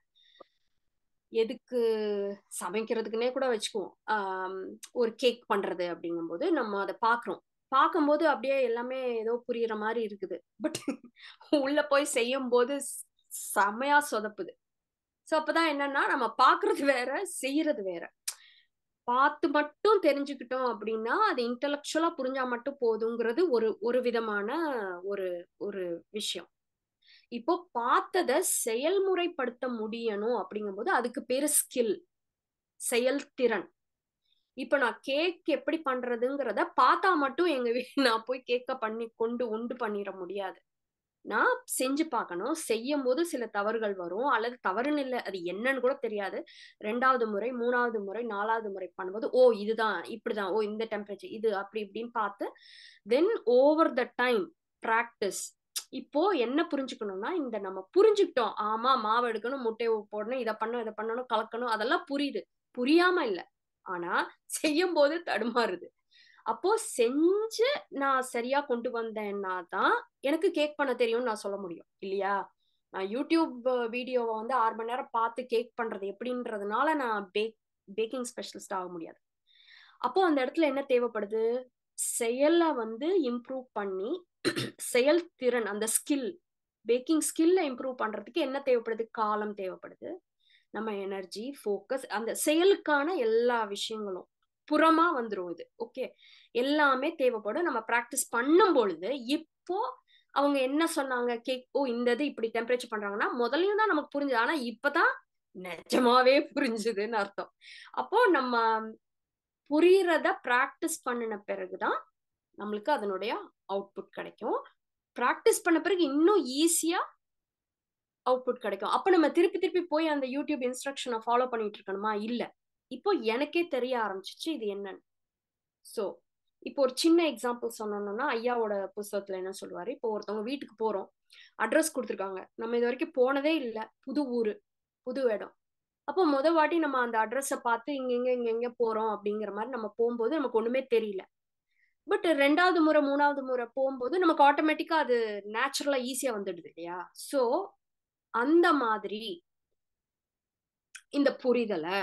எதுக்கு சமைக்கிறதுக்குன்னே கூட வச்சுக்குவோம் ஆம், ஒரு கேக் பண்றது அப்படிங்கும்போது நம்ம அதை பாக்குறோம் பார்க்கும்போது அப்படியே எல்லாமே ஏதோ புரியுற மாதிரி இருக்குது பட் உள்ள போய் செய்யும் போது செமையா சொதப்புது ஸோ அப்பதான் என்னன்னா நம்ம பாக்குறது வேற செய்யறது வேற பார்த்து மட்டும் தெரிஞ்சுக்கிட்டோம் அப்படின்னா அது இன்டலெக்சுவலா புரிஞ்சா மட்டும் போதுங்கிறது ஒரு ஒரு விதமான ஒரு ஒரு விஷயம் இப்போ பார்த்ததை செயல்முறைப்படுத்த முடியணும் அப்படிங்கும்போது அதுக்கு பேரு ஸ்கில் செயல்திறன் இப்ப நான் கேக் எப்படி பண்றதுங்கிறத பார்த்தா மட்டும் எங்க வீ- நான் போய் கேக்க பண்ணி கொண்டு உண்டு பண்ணிட முடியாது நான் செஞ்சு பார்க்கணும் செய்யும் போது சில தவறுகள் வரும் அல்லது தவறுன்னு இல்லை அது என்னன்னு கூட தெரியாது ரெண்டாவது முறை மூணாவது முறை நாலாவது முறை பண்ணும்போது ஓ இதுதான் இப்படிதான் ஓ இந்த டெம்பரேச்சர் இது அப்படி இப்படின்னு பார்த்து then over the time practice இப்போ என்ன புரிஞ்சுக்கணும்னா இந்த நம்ம புரிஞ்சுக்கிட்டோம் ஆமா மாவு எடுக்கணும் முட்டையை போடணும் இதை பண்ணணும் இதை பண்ணணும் கலக்கணும் அதெல்லாம் புரியுது புரியாம இல்ல ஆனா செய்யும் போது தடுமாறுது அப்போ செஞ்சு நான் சரியா கொண்டு வந்தேன்னா தான் எனக்கு கேக் பண்ண தெரியும்னு நான் சொல்ல முடியும் இல்லையா நான் யூடியூப் வீடியோவை வந்து ஆறு மணி நேரம் பார்த்து கேக் பண்றது எப்படின்றதுனால நான் பேக் பேக்கிங் ஸ்பெஷலிஸ்ட் ஆக முடியாது அப்போ அந்த இடத்துல என்ன தேவைப்படுது செயலை வந்து இம்ப்ரூவ் பண்ணி செயல்திறன் அந்த ஸ்கில் பேக்கிங் ஸ்கில்ல இம்ப்ரூவ் பண்றதுக்கு என்ன தேவைப்படுது காலம் தேவைப்படுது நம்ம எனர்ஜி ஃபோக்கஸ் அந்த செயலுக்கான எல்லா விஷயங்களும் புறமா வந்துரும் இது ஓகே எல்லாமே தேவைப்படும் நம்ம ப்ராக்டிஸ் பண்ணும் பொழுது இப்போ அவங்க என்ன சொன்னாங்க கேக் ஓ இந்த இது இப்படி டெம்பரேச்சர் பண்றாங்கன்னா முதலையும் தான் நமக்கு புரிஞ்சது ஆனா இப்பதான் நிஜமாவே புரிஞ்சுதுன்னு அர்த்தம் அப்போ நம்ம புரியறத ப்ராக்டிஸ் பண்ணின பிறகுதான் நம்மளுக்கு அதனுடைய அவுட்புட் கிடைக்கும் ப்ராக்டிஸ் பண்ண பிறகு இன்னும் ஈஸியா அவுட்புட் கிடைக்கும் அப்ப நம்ம திருப்பி திருப்பி போய் அந்த யூடியூப் இன்ஸ்ட்ரக்ஷனை ஃபாலோ பண்ணிட்டு இருக்கணுமா இல்ல இப்போ எனக்கே தெரிய ஆரம்பிச்சிச்சு இது என்னன்னு ஸோ இப்போ ஒரு சின்ன எக்ஸாம்பிள் சொன்னோம்னா ஐயாவோட புஸ்தகத்துல என்ன சொல்லுவாரு இப்போ ஒருத்தவங்க வீட்டுக்கு போறோம் அட்ரஸ் கொடுத்துருக்காங்க நம்ம இது வரைக்கும் போனதே இல்லை புது ஊரு புது இடம் அப்போ முத வாட்டி நம்ம அந்த அட்ரஸை பார்த்து இங்க இங்க இங்க எங்க போறோம் அப்படிங்கிற மாதிரி நம்ம போகும்போது நமக்கு ஒண்ணுமே தெரியல பட் ரெண்டாவது முறை மூணாவது முறை போகும்போது நமக்கு ஆட்டோமேட்டிக்கா அது நேச்சுரலா ஈஸியா வந்துடுது இல்லையா ஸோ அந்த மாதிரி இந்த புரிதலை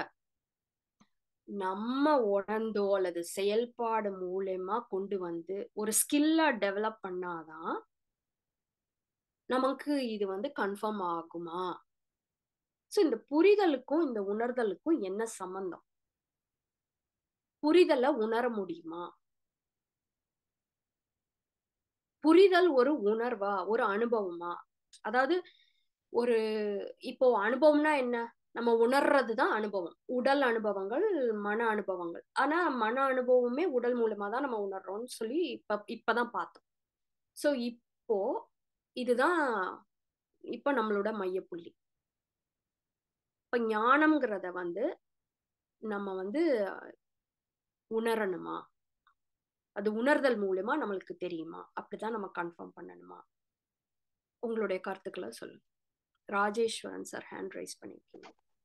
நம்ம உணர்ந்தோ அல்லது செயல்பாடு மூலயமா கொண்டு வந்து ஒரு ஸ்கில்லா டெவலப் பண்ணாதான் நமக்கு இது வந்து கன்ஃபார்ம் ஆகுமா ஸோ இந்த புரிதலுக்கும் இந்த உணர்தலுக்கும் என்ன சம்பந்தம் புரிதலை உணர முடியுமா புரிதல் ஒரு உணர்வா ஒரு அனுபவமா அதாவது ஒரு இப்போ அனுபவம்னா என்ன நம்ம உணர்றது தான் அனுபவம் உடல் அனுபவங்கள் மன அனுபவங்கள் ஆனா மன அனுபவமே உடல் மூலமா தான் நம்ம உணர்றோம்னு சொல்லி இப்ப இப்பதான் பார்த்தோம் ஸோ இப்போ இதுதான் இப்ப நம்மளோட மையப்புள்ளி இப்ப ஞானம்ங்கிறத வந்து நம்ம வந்து உணரணுமா அது உணர்தல் மூலமா நம்மளுக்கு தெரியுமா அப்படிதான் நம்ம கன்ஃபார்ம் பண்ணணுமா உங்களுடைய கருத்துக்களை சொல்லுங்க ராஜேஸ்வரன் சார் ஹேண்ட் ரைஸ் பண்ணிருக்கீங்க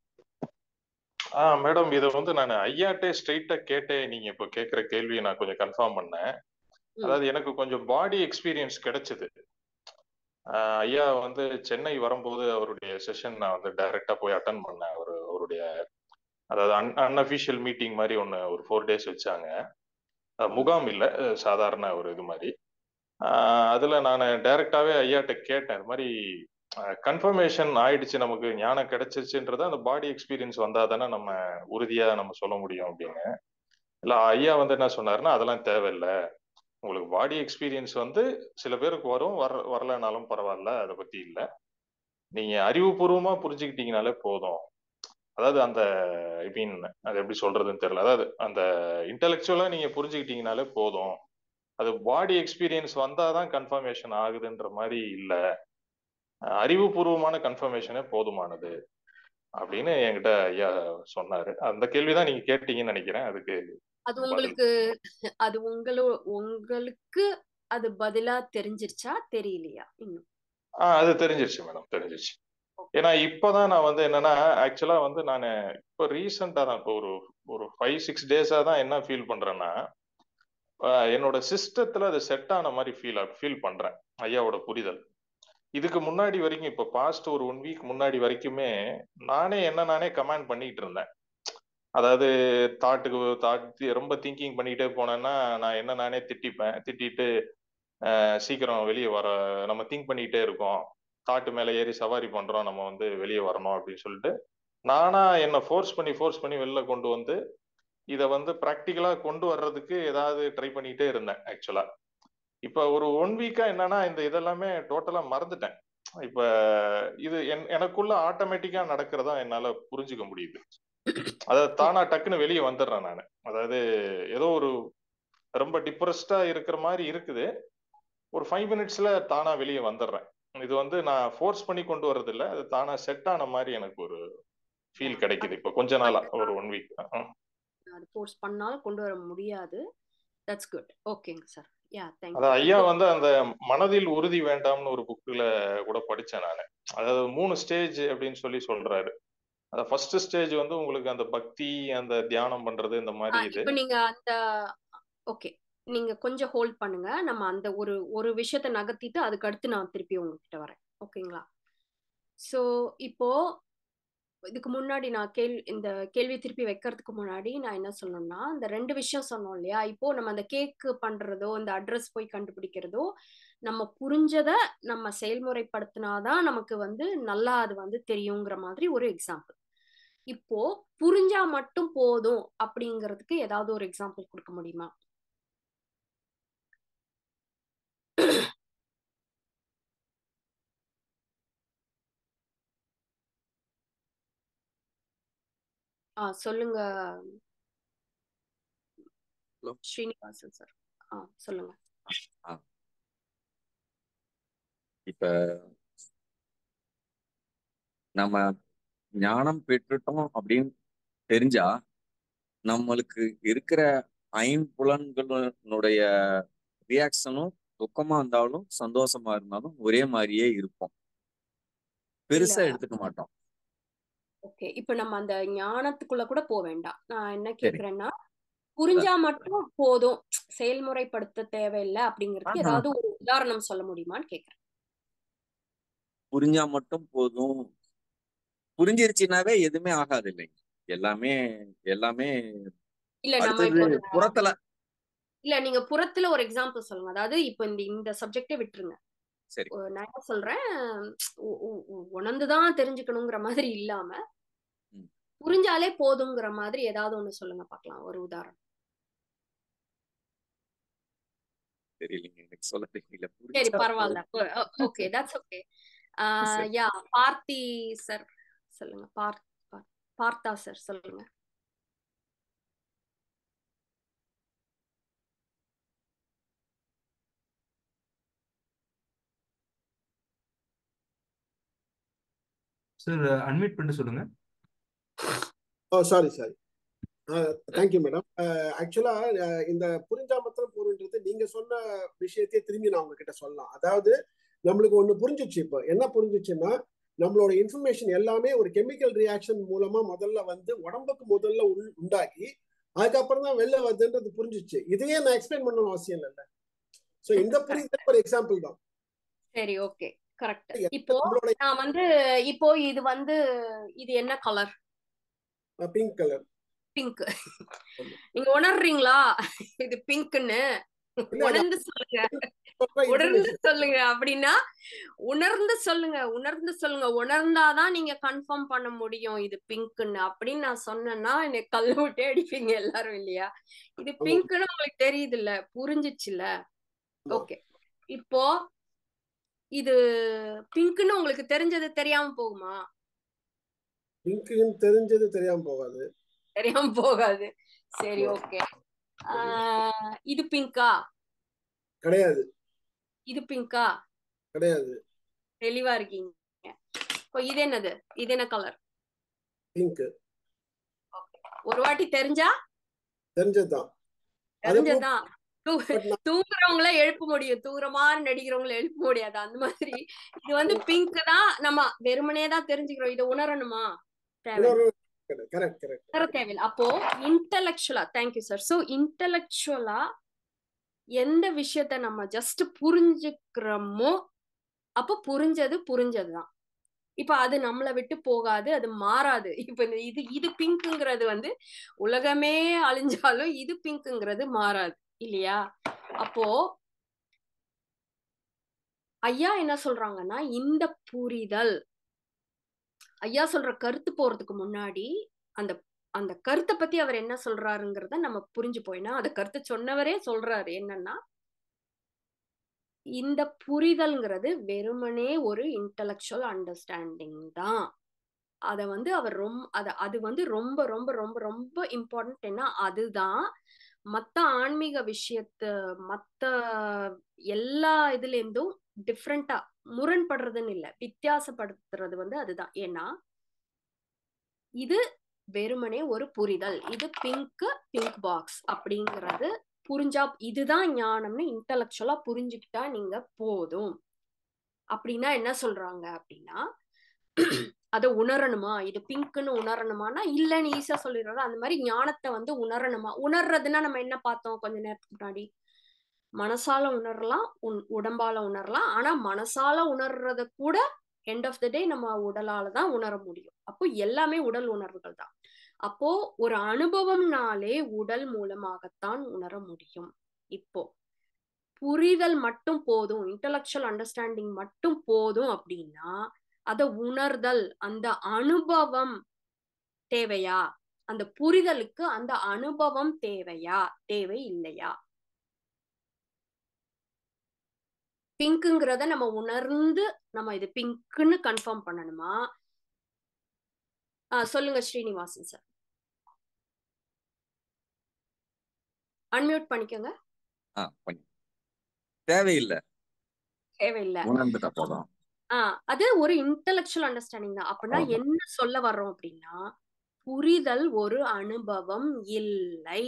ஆ மேடம் இதை வந்து நான் ஐயாட்டே ஸ்ட்ரைட்டா கேட்டே நீங்க இப்போ கேட்குற கேள்வியை நான் கொஞ்சம் கன்ஃபார்ம் பண்ணேன் அதாவது எனக்கு கொஞ்சம் பாடி எக்ஸ்பீரியன்ஸ் கிடைச்சது ஆஹ் ஐயா வந்து சென்னை வரும்போது அவருடைய செஷன் நான் வந்து டைரக்டா போய் அட்டன் பண்ணேன் அவர் அவருடைய அதாவது அன் அன்அஃபிஷியல் மீட்டிங் மாதிரி ஒன்று ஒரு ஃபோர் டேஸ் வச்சாங்க அஹ் முகாம் இல்லை சாதாரண ஒரு இது மாதிரி ஆஹ் அதுல நான் டைரக்டாவே ஐயாட்ட கேட்டேன் இது மாதிரி கன்ஃபர்மேஷன் ஆயிடுச்சு நமக்கு ஞானம் கிடைச்சிருச்சுன்றத அந்த பாடி எக்ஸ்பீரியன்ஸ் வந்தா தானே நம்ம உறுதியா நம்ம சொல்ல முடியும் அப்படின்னு இல்ல ஐயா வந்து என்ன சொன்னாருன்னா அதெல்லாம் தேவையில்லை உங்களுக்கு பாடி எக்ஸ்பீரியன்ஸ் வந்து சில பேருக்கு வரும் வர வரலனாலும் பரவாயில்ல அதை பத்தி இல்லை நீங்க அறிவுபூர்வமா புரிஞ்சுக்கிட்டீங்கனாலே போதும் அதாவது அந்த ஐ மீன் அது எப்படி சொல்றதுன்னு தெரியல அதாவது அந்த இன்டெலெக்சுவலா நீங்க புரிஞ்சுக்கிட்டீங்கனாலே போதும் அது பாடி எக்ஸ்பீரியன்ஸ் வந்தாதான் கன்ஃபர்மேஷன் ஆகுதுன்ற மாதிரி இல்லை அறிவுபூர்வமான கன்ஃபர்மேஷனே போதுமானது அப்படின்னு என்கிட்ட ஐயா சொன்னாரு அந்த கேள்விதான் நீங்க கேட்டீங்கன்னு நினைக்கிறேன் அதுக்கு அது உங்களுக்கு அது உங்களோ உங்களுக்கு அது பதிலா தெரிஞ்சிருச்சா தெரியலையா இன்னும் ஆஹ் அது தெரிஞ்சிருச்சு மேடம் தெரிஞ்சிருச்சு ஏன்னா இப்பதான் நான் வந்து என்னன்னா ஆக்சுவலா வந்து நான் இப்போ ரீசெண்டா தான் இப்போ ஒரு ஒரு ஃபைவ் சிக்ஸ் டேஸா தான் என்ன ஃபீல் பண்றேன்னா என்னோட சிஸ்டத்துல அது செட் ஆன மாதிரி ஃபீல் ஃபீல் பண்றேன் ஐயாவோட புரிதல் இதுக்கு முன்னாடி வரைக்கும் இப்போ பாஸ்ட் ஒரு ஒன் வீக் முன்னாடி வரைக்குமே நானே என்ன நானே கமெண்ட் பண்ணிட்டு இருந்தேன் அதாவது தாட்டுக்கு தாட் ரொம்ப திங்கிங் பண்ணிக்கிட்டே போனேன்னா நான் என்ன நானே திட்டிப்பேன் திட்டிட்டு அஹ், சீக்கிரம் வெளியே வர நம்ம திங்க் பண்ணிக்கிட்டே இருக்கோம் தாட்டு மேலே ஏறி சவாரி பண்றோம் நம்ம வந்து வெளியே வரணும் அப்படின்னு சொல்லிட்டு நானா என்னை ஃபோர்ஸ் பண்ணி ஃபோர்ஸ் பண்ணி வெளில கொண்டு வந்து இதை வந்து ப்ராக்டிக்கலா கொண்டு வர்றதுக்கு ஏதாவது ட்ரை பண்ணிட்டே இருந்தேன் ஆக்சுவலா இப்ப ஒரு ஒன் வீக்கா என்னன்னா இந்த இதெல்லாமே டோட்டலா மறந்துட்டேன் இப்ப இது என் எனக்குள்ள ஆட்டோமேட்டிக்கா நடக்கிறதா என்னால புரிஞ்சுக்க முடியுது அதாவது தானா டக்குன்னு வெளியே வந்துடுறேன் நான் அதாவது ஏதோ ஒரு ரொம்ப டிப்ரெஸ்டா இருக்கிற மாதிரி இருக்குது ஒரு ஃபைவ் மினிட்ஸ்ல தானா வெளியே வந்துடுறேன் இது வந்து நான் ஃபோர்ஸ் பண்ணி கொண்டு வர்றது இல்ல அது தானா செட் ஆன மாதிரி எனக்கு ஒரு ஃபீல் கிடைக்குது இப்ப கொஞ்ச நாளா ஒரு ஒன் வீக் அது ஃபோர்ஸ் பண்ணாலும் கொண்டு வர முடியாது தட்ஸ் குட் ஓகேங்க சார் யா தேங்க் அதான் ஐயா வந்து அந்த மனதில் உறுதி வேண்டாம்னு ஒரு புக்ல கூட படிச்சேன் நான் அதாவது மூணு ஸ்டேஜ் அப்படின்னு சொல்லி சொல்றாரு அந்த ஃபர்ஸ்ட் ஸ்டேஜ் வந்து உங்களுக்கு அந்த பக்தி அந்த தியானம் பண்றது இந்த மாதிரி இது இப்போ நீங்க அந்த ஓகே நீங்க கொஞ்சம் ஹோல்ட் பண்ணுங்க நம்ம அந்த ஒரு ஒரு விஷயத்த நகர்த்திட்டு அதுக்கு அடுத்து நான் திருப்பி உங்ககிட்ட வரேன் ஓகேங்களா ஸோ இப்போ இதுக்கு முன்னாடி நான் கேள்வி இந்த கேள்வி திருப்பி வைக்கிறதுக்கு முன்னாடி நான் என்ன சொல்லணும்னா இந்த ரெண்டு விஷயம் சொன்னோம் இல்லையா இப்போ நம்ம அந்த கேக்கு பண்றதோ இந்த அட்ரஸ் போய் கண்டுபிடிக்கிறதோ நம்ம புரிஞ்சதை நம்ம செயல்முறைப்படுத்தினாதான் நமக்கு வந்து நல்லா அது வந்து தெரியுங்கிற மாதிரி ஒரு எக்ஸாம்பிள் இப்போ புரிஞ்சா மட்டும் போதும் அப்படிங்கிறதுக்கு ஏதாவது ஒரு எக்ஸாம்பிள் கொடுக்க முடியுமா ஆ சொல்லுங்க Hello. ஸ்ரீனிவாசன் சார் ஆ சொல்லுங்க ஆ. இப்ப நம்ம ஞானம் பெற்றுட்டோம் அப்படின்னு தெரிஞ்சா நம்மளுக்கு இருக்கிற ஐம்புலன்களுடைய ரியாக்ஷனும் துக்கமா இருந்தாலும் சந்தோஷமா இருந்தாலும் ஒரே மாதிரியே இருப்போம் பெருசா இல்ல. எடுத்துக்க மாட்டோம் ஓகே இப்போ நம்ம அந்த ஞானத்துக்குள்ள கூட போக வேண்டாம் நான் என்ன சரி. கேக்குறேன்னா புரிஞ்சா மட்டும் போதும் செயல்முறைப்படுத்த தேவையில்லை அப்படிங்கிறதுக்கு ஆஹா. ஏதாவது ஒரு உதாரணம் சொல்ல முடியுமான்னு கேக்குறேன் புரிஞ்சா மட்டும் போதும் புரிஞ்சிருச்சுனாவே எதுவுமே ஆகாது இல்லைங்க எல்லாமே எல்லாமே இல்ல நம்ம அடுத்தது இப்போ புறத்துல இல்ல நீங்க புறத்துல ஒரு எக்ஸாம்பிள் சொல்லுங்க அதாவது இப்போ இந்த இந்த சப்ஜெக்டே விட்டுருங்க சரி ஒ- நான் என்ன சொல்றேன் உ- உ- உ- உணர்ந்துதான் தெரிஞ்சுக்கணுங்கிற மாதிரி இல்லாம ம். புரிஞ்சாலே போதுங்கிற மாதிரி ஏதாவது ஒண்ணு சொல்லுங்க பார்க்கலாம் ஒரு உதாரணம் தெரியலைங்க எனக்கு சொல்ல தெரியல சரி புரிஞ்சா பரவாயில்ல போதும். ஓகே தட்ஸ் ஓகே சரி. யா பார்த்தி சார் சொல்லுங்க பார் பார்- பார்த்தா சார் சொல்லுங்க சார் அன்மியூட் பண்ணிட்டு சொல்லுங்க oh sorry sorry thank you madam ஆக்சுவலா இந்த புரிஞ்சா மாத்திரம் போறன்றது நீங்க சொன்ன விஷயத்தையே திரும்பி நான் உங்ககிட்ட சொல்லலாம் அதாவது நம்மளுக்கு ஒண்ணு புரிஞ்சிச்சு இப்போ என்ன புரிஞ்சிச்சுன்னா நம்மளோட இன்ஃபர்மேஷன் எல்லாமே ஒரு கெமிக்கல் ரியாக்ஷன் மூலமா முதல்ல வந்து உடம்புக்கு முதல்ல உள்- உண்டாக்கி அதுக்கப்புறம் தான் வெளில வருதுன்றது புரிஞ்சிச்சு இதையே நான் எக்ஸ்பிளைன் பண்ணணும் அவசியம் இல்லைல்ல ஸோ இந்த புரிதல் ஒரு எக்ஸாம்பிள் தான் சரி ஓகே கரெக்ட் இப்போ நம்மளோட நான் வந்து இப்போ இது வந்து இது என்ன கலர் பிங்க் கலர் பிங்க் நீங்க உணர்றீங்களா இது பிங்க்னு உணர்ந்து சொல்லுங்க உணர்ந்து சொல்லுங்க அப்படின்னா உணர்ந்து சொல்லுங்க உணர்ந்து சொல்லுங்க உணர்ந்தாதான் நீங்க கன்ஃபார்ம் பண்ண முடியும் இது பிங்க்னு அப்படின்னு நான் சொன்னேன்னா என்னை கல்லு விட்டே அடிப்பீங்க எல்லாரும் இல்லையா இது ஆமா. பிங்க்னு உங்களுக்கு தெரியுது இல்ல புரிஞ்சிச்சுல ஆமா. ஓகே இப்போ இது பிங்க்னு உங்களுக்கு தெரிஞ்சது தெரியாம போகுமா பிங்க்குன்னு தெரிஞ்சது தெரியாம போகாது தெரியாம போகாது சரி ஓகே இது பிங்கா கிடையாது இது பிங்கா கிடையாது தெளிவா இருக்கீங்க இப்போ இது என்னது இது என்ன கலர் பிங்க் ஒரு வாட்டி தெரிஞ்சா தெரிஞ்சதுதான் அது தெரிஞ்சதான் தூ- தூங்குறவங்கள எழுப்ப முடியும் தூங்குற மாதிரி நடிக்கிறவங்கள எழுப்ப முடியாது அந்த மாதிரி இது வந்து பிங்க் தான் நம்ம வெறுமனே தான் தெரிஞ்சுக்கிறோம் இதை உணரணுமா தேவை கரெக்ட் கரெக்ட் உணர தேவையில்லை அப்போ இன்டலெக்சுவலா தேங்க்யூ சார் ஸோ இன்டலெக்சுவலா எந்த விஷயத்த நம்ம ஜஸ்ட் புரிஞ்சுக்கிறோமோ அப்ப புரிஞ்சது புரிஞ்சதுதான் இப்ப அது நம்மளை விட்டு போகாது அது மாறாது இப்ப இந்த இது இது பிங்க்குங்கிறது வந்து உலகமே அழிஞ்சாலும் இது பிங்க்குங்கிறது மாறாது இல்லையா அப்போ ஐயா என்ன சொல்றாங்கன்னா இந்த புரிதல் ஐயா சொல்ற கருத்து போறதுக்கு முன்னாடி அந்த அந்த கருத்தை பத்தி அவர் என்ன சொல்றாருங்கிறத நம்ம புரிஞ்சு போயினா அந்த கருத்தை சொன்னவரே சொல்றாரு என்னன்னா இந்த புரிதல்ங்கிறது வெறுமனே ஒரு இன்டலெக்சுவல் அண்டர்ஸ்டாண்டிங் தான் அத வந்து அவர் ரொம்ப அத அது வந்து ரொம்ப ரொம்ப ரொம்ப ரொம்ப இம்பார்ட்டன்ட் என்ன அதுதான் மத்த ஆன்மீக விஷயத்த மத்த எல்லா இதுல இருந்தும் டிஃப்ரெண்டா முரண்படுறதுன்னு இல்ல வித்தியாசப்படுத்துறது வந்து அதுதான் ஏன்னா இது வெறுமனே ஒரு புரிதல் இது பிங்க் பிங்க் பாக்ஸ் அப்படிங்கிறது புரிஞ்சா இதுதான் ஞானம்னு இன்டலெக்சுவலா புரிஞ்சுக்கிட்டா நீங்க போதும் அப்படின்னா என்ன சொல்றாங்க அப்படின்னா அதை உணரணுமா இது பிங்க்னு உணரணுமானா இல்லன்னு ஈஸியா சொல்லிடுறாரு அந்த மாதிரி ஞானத்தை வந்து உணரணுமா உணர்றதுன்னா நம்ம என்ன பார்த்தோம் கொஞ்ச நேரத்துக்கு முன்னாடி மனசால உணரலாம் உன் உடம்பால உணரலாம் ஆனா மனசால உணர்றத கூட எண்ட் ஆஃப் த டே நம்ம உடலால தான் உணர முடியும் அப்போ எல்லாமே உடல் உணர்வுகள் தான் அப்போ ஒரு அனுபவம்னாலே உடல் மூலமாகத்தான் உணர முடியும் இப்போ புரிதல் மட்டும் போதும் இன்டலெக்சுவல் அண்டர்ஸ்டாண்டிங் மட்டும் போதும் அப்படின்னா அத உணர்தல் அந்த அனுபவம் தேவையா அந்த புரிதலுக்கு அந்த அனுபவம் தேவையா தேவை இல்லையா பிங்க்குங்கிறத நம்ம உணர்ந்து நம்ம இது பிங்க்னு கன்ஃபார்ம் பண்ணணுமா ஆஹ் சொல்லுங்க ஸ்ரீனிவாசன் சார் அன்மியூட் பண்ணிக்கோங்க ஆ பண்ணி தேவையில்லை தேவையில்லை உணர்ந்துட்டா போதும் ஆஹ் அது ஒரு இன்டலெக்சுவல் அண்டர்ஸ்டாண்டிங் தான் அப்படின்னா அவ்வளவுதான் என்ன சொல்ல வர்றோம் அப்படின்னா புரிதல் ஒரு அனுபவம் இல்லை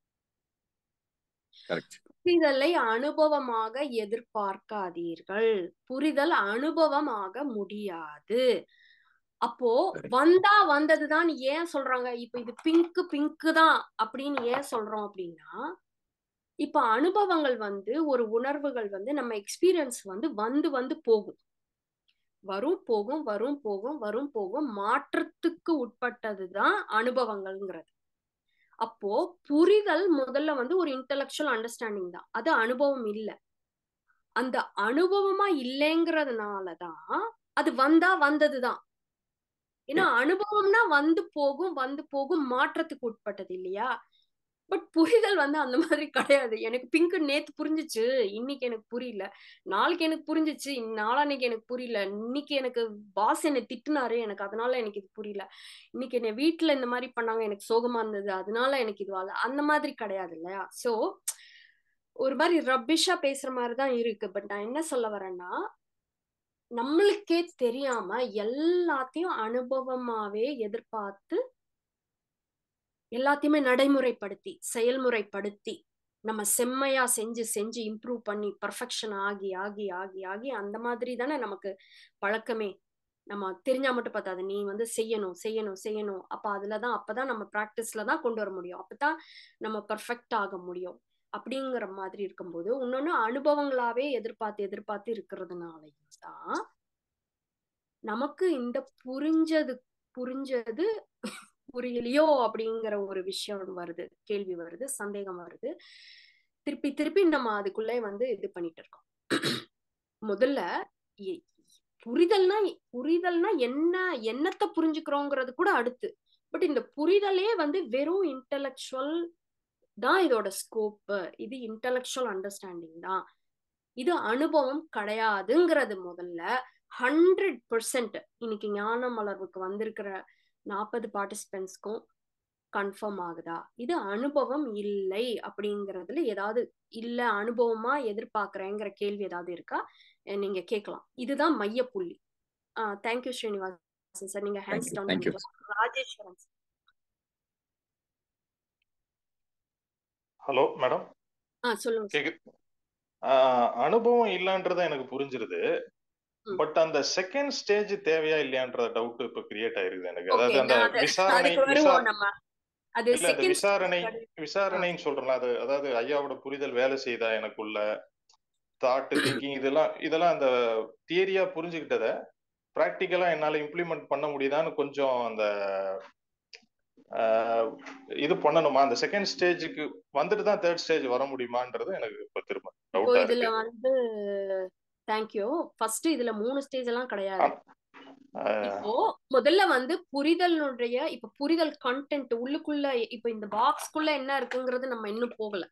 கரெக்ட் புரிதலை அனுபவமாக எதிர்பார்க்காதீர்கள் புரிதல் அனுபவமாக முடியாது அப்போ சரி வந்தா வந்ததுதான் ஏன் சொல்றாங்க இப்ப இது பிங்க் பிங்க் தான் அப்படின்னு ஏன் சொல்றோம் அப்படின்னா இப்ப அனுபவங்கள் வந்து ஒரு உணர்வுகள் வந்து நம்ம எக்ஸ்பீரியன்ஸ் வந்து வந்து வந்து போகும் வரும் போகும் வரும் போகும் வரும் போகும் மாற்றத்துக்கு உட்பட்டதுதான் அனுபவங்கள்ங்கிறது அப்போ புரிதல் முதல்ல வந்து ஒரு இன்டலெக்சுவல் அண்டர்ஸ்டாண்டிங் தான் அது அனுபவம் இல்லை அந்த அனுபவமா இல்லைங்கிறதுனாலதான் அது வந்தா வந்ததுதான் ஏன்னா அனுபவம்னா வந்து போகும் வந்து போகும் மாற்றத்துக்கு உட்பட்டது இல்லையா பட் புரிதல் வந்து அந்த மாதிரி கிடையாது எனக்கு பிங்க் நேத்து புரிஞ்சிச்சு இன்னைக்கு எனக்கு புரியல நாளைக்கு எனக்கு புரிஞ்சிச்சு நாளான்னைக்கு எனக்கு புரியல இன்னைக்கு எனக்கு பாஸ் என்னை திட்டுனாரு எனக்கு அதனால எனக்கு இது புரியல இன்னைக்கு என்ன வீட்டுல இந்த மாதிரி பண்ணாங்க எனக்கு சோகமா இருந்தது அதனால எனக்கு இது வரல அந்த மாதிரி கிடையாது இல்லையா சோ ஒரு மாதிரி ரப்பிஷா பேசுற மாதிரி தான் இருக்கு பட் நான் என்ன சொல்ல வரேன்னா நம்மளுக்கே தெரியாம எல்லாத்தையும் அனுபவமாவே எதிர்பார்த்து எல்லாத்தையுமே நடைமுறைப்படுத்தி செயல்முறைப்படுத்தி நம்ம செம்மையா செஞ்சு செஞ்சு இம்ப்ரூவ் பண்ணி பர்ஃபெக்ஷன் ஆகி ஆகி ஆகி ஆகி அந்த மாதிரி தானே நமக்கு பழக்கமே நம்ம தெரிஞ்சா மட்டும் பார்த்தாது நீ வந்து செய்யணும் செய்யணும் செய்யணும் அப்ப அதுலதான் அப்பதான் நம்ம ப்ராக்டிஸ்ல தான் கொண்டு வர முடியும் அப்பதான் நம்ம பர்ஃபெக்ட் ஆக முடியும் அப்படிங்கிற மாதிரி இருக்கும்போது இன்னொன்னு அனுபவங்களாவே எதிர்பார்த்து எதிர்பார்த்து இருக்கிறதுனாலையும் தான் நமக்கு இந்த புரிஞ்சது புரிஞ்சது புரியலையோ அப்படிங்கிற ஒரு விஷயம் வருது கேள்வி வருது சந்தேகம் வருது திருப்பி திருப்பி நம்ம அதுக்குள்ளே வந்து இது பண்ணிட்டு இருக்கோம் முதல்ல எ- புரிதல்னா புரிதல்னா என்ன என்னத்தை புரிஞ்சுக்கிறோங்கிறது கூட அடுத்து பட் இந்த புரிதலே வந்து வெறும் இன்டலெக்சுவல் தான் இதோட ஸ்கோப் இது இன்டலெக்சுவல் அண்டர்ஸ்டாண்டிங் தான் இது அனுபவம் கிடையாதுங்கிறது முதல்ல ஹண்ட்ரட் பர்சன்ட் இன்னைக்கு ஞான மலர்வுக்கு வந்திருக்கிற நாற்பது பார்ட்டிசிபென்ட்ஸ்க்கும் கன்ஃபார்ம் ஆகுதா இது அனுபவம் இல்லை அப்படிங்கறதுல ஏதாவது இல்ல அனுபவமா எதிர்பார்க்கறேங்கிற கேள்வி ஏதாவது இருக்கா அஹ் நீங்க கேட்கலாம் இதுதான் மையப்புள்ளி ஆஹ் தேங்க்யூ ஸ்ரீனிவாசன் சார் நீங்க ஹேண்ட்ஸ் தேங்க்யூ டவுன் தேங்க்யூ பண்ணிக்கலாம் ராஜேஸ்வரன் sir. ஹலோ மேடம் ஆ சொல்லுங்க சார் கேக்கு ஆஹ் அனுபவம் இல்லைன்றது எனக்கு புரிஞ்சிருது ம் பட் அந்த செகண்ட் ஸ்டேஜ் தேவையா இல்லையான்ற டவுட் இப்ப கிரியேட் ஆயிருக்குது எனக்கு ஓகே அதாவது அந்த நான் அது விசாரணை அதுக்கு விசா வருவோம் நம்ம அது இல்ல அந்த செகண்ட் விசாரணை ஆ விசாரணைன்னு சொல்றேன்ல அது அதாவது ஐயாவோட புரிதல் வேலை செய்தா எனக்குள்ள தாட் திங்கிங் இதெல்லாம் இதெல்லாம் அந்த தியரியா புரிஞ்சுக்கிட்டத ப்ராக்டிக்கலா என்னால இம்ப்ளிமெண்ட் பண்ண முடியுதான்னு கொஞ்சம் அந்த ஆஹ், இது பண்ணணுமா அந்த செகண்ட் ஸ்டேஜுக்கு வந்துட்டு தான் தேர்ட் ஸ்டேஜ் வர முடியுமான்றது எனக்கு இப்ப திரும்ப இப்போ டவுட்டா இதுல இருக்கு வந்து தேங்க்யூ ஃபர்ஸ்ட் இதுல மூணு ஸ்டேஜ் எல்லாம் கிடையாது ஆஹ், இப்போ முதல்ல வந்து புரிதலுடைய இப்ப புரிதல் கண்டென்ட் உள்ளுக்குள்ள இப்ப இந்த பாக்ஸ்க்குள்ள என்ன இருக்குங்கிறது நம்ம இன்னும் போகல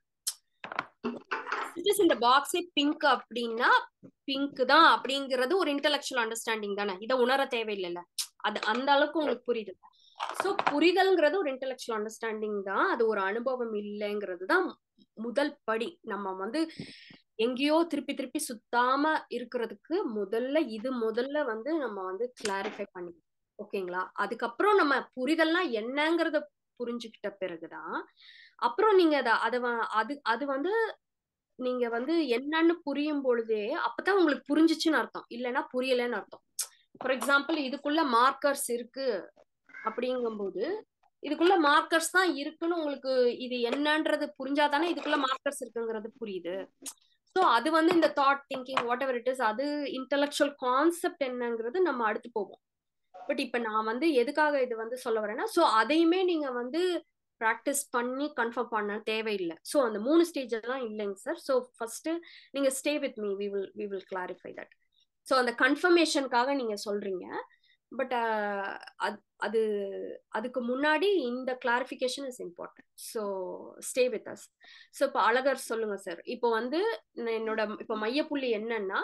இந்த பாக்ஸே பிங்க் அப்படின்னா பிங்க் தான் அப்படிங்கிறது ஒரு இன்டெலெக்சுவல் அண்டர்ஸ்டாண்டிங் தானே இதை உணர தேவையில்லைல்ல அது அந்த அளவுக்கு உங்களுக்கு புரியுது சோ புரிதல்ங்கிறது ஒரு இன்டெலெக்சுவல் அண்டர்ஸ்டாண்டிங் தான் அது ஒரு அனுபவம் இல்லைங்கிறது தான் முதல் படி நம்ம வந்து எங்கேயோ திருப்பி திருப்பி சுத்தாம இருக்கிறதுக்கு முதல்ல இது முதல்ல வந்து நம்ம வந்து கிளாரிஃபை பண்ணிக்கணும் ஓகேங்களா அதுக்கப்புறம் நம்ம புரிதல்னா என்னங்கிறத புரிஞ்சுக்கிட்ட பிறகுதான் அப்புறம் நீங்க அத அத வ- அது அது வந்து நீங்க வந்து என்னன்னு புரியும் பொழுதே அப்பதான் உங்களுக்கு புரிஞ்சிச்சுன்னு அர்த்தம் இல்லைன்னா புரியலைன்னு அர்த்தம் ஃபார் எக்ஸாம்பிள் இதுக்குள்ள மார்க்கர்ஸ் இருக்கு அப்படிங்கும்போது இதுக்குள்ள மார்க்கர்ஸ் தான் இருக்குன்னு உங்களுக்கு இது என்னன்றது புரிஞ்சாதானே இதுக்குள்ள மார்க்கர்ஸ் இருக்குங்கிறது புரியுது ஸோ அது வந்து இந்த thought thinking whatever it is அது இன்டெலெக்சுவல் கான்செப்ட் என்னங்கிறது நம்ம அடுத்து போவோம் பட் இப்ப நான் வந்து எதுக்காக இது வந்து சொல்ல வரேன்னா ஸோ அதையுமே நீங்க வந்து ப்ராக்டிஸ் பண்ணி கன்ஃபார்ம் பண்ண தேவையில்லை ஸோ அந்த மூணு ஸ்டேஜ் எல்லாம் இல்லைங்க சார் ஸோ ஃபர்ஸ்ட் நீங்க stay with me we will we will clarify that so அந்த கன்ஃபர்மேஷனுக்காக நீங்க சொல்றீங்க பட் அது அதுக்கு முன்னாடி இந்த clarification is important so stay with us so இப்போ அழகர் சொல்லுங்க சார் இப்போ வந்து நான் என்னோட இப்போ மையப்புள்ளி என்னன்னா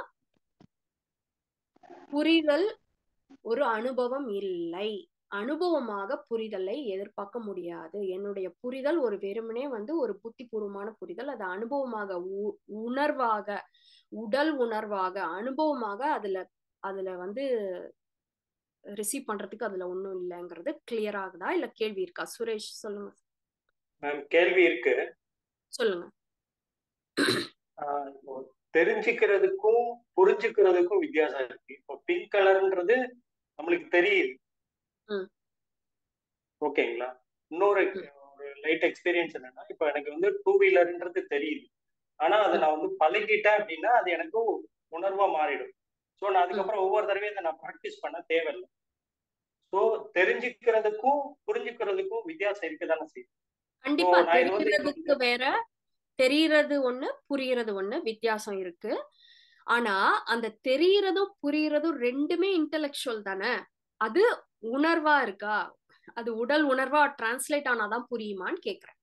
புரிதல் ஒரு அனுபவம் இல்லை அனுபவமாக புரிதலை எதிர்பார்க்க முடியாது என்னுடைய புரிதல் ஒரு வெறுமனே வந்து ஒரு புத்திபூர்வமான புரிதல் அது அனுபவமாக உ- உணர்வாக உடல் உணர்வாக அனுபவமாக அதுல அதுல வந்து ரிசீவ் பண்றதுக்கு அதுல ஒண்ணும் இல்லைங்கிறது கிளியர் ஆகுதா இல்ல கேள்வி இருக்கா சுரேஷ் சொல்லுங்க மேம் கேள்வி இருக்கு சொல்லுங்க ஆஹ் இப்போ தெரிஞ்சுக்கிறதுக்கும் புரிஞ்சுக்கிறதுக்கும் வித்தியாசம் இருக்கு இப்போ பிங்க் கலர்ன்றது நம்மளுக்கு தெரியுது ம். ஓகேங்களா இன்னொரு ஒரு லைட் எக்ஸ்பீரியன்ஸ் என்னன்னா இப்போ எனக்கு வந்து டூ வீலர்ன்றது தெரியுது ஆனா அதை நான் வந்து பழகிட்டேன் அப்படின்னா அது எனக்கு உணர்வா மாறிடும் ஸோ நான் அதுக்கப்புறம் ஒவ்வொரு தடவையும் அதை நான் ப்ராக்டிஸ் பண்ண தேவையில்லை ஸோ தெரிஞ்சுக்கிறதுக்கும் புரிஞ்சுக்கிறதுக்கும் வித்தியாசம் இருக்குதானே செய்யும் கண்டிப்பா நான் இது வந்து தெரியறதுக்கு வேற தெரியறது ஒண்ணு புரியறது ஒண்ணு வித்தியாசம் இருக்கு ஆனா அந்த தெரியறதும் புரியறதும் ரெண்டுமே இன்டெலெக்சுவல் தானே அது உணர்வா இருக்கா அது உடல் உணர்வா டிரான்ஸ்லேட் ஆனாதான் புரியுமான்னு கேக்குறேன்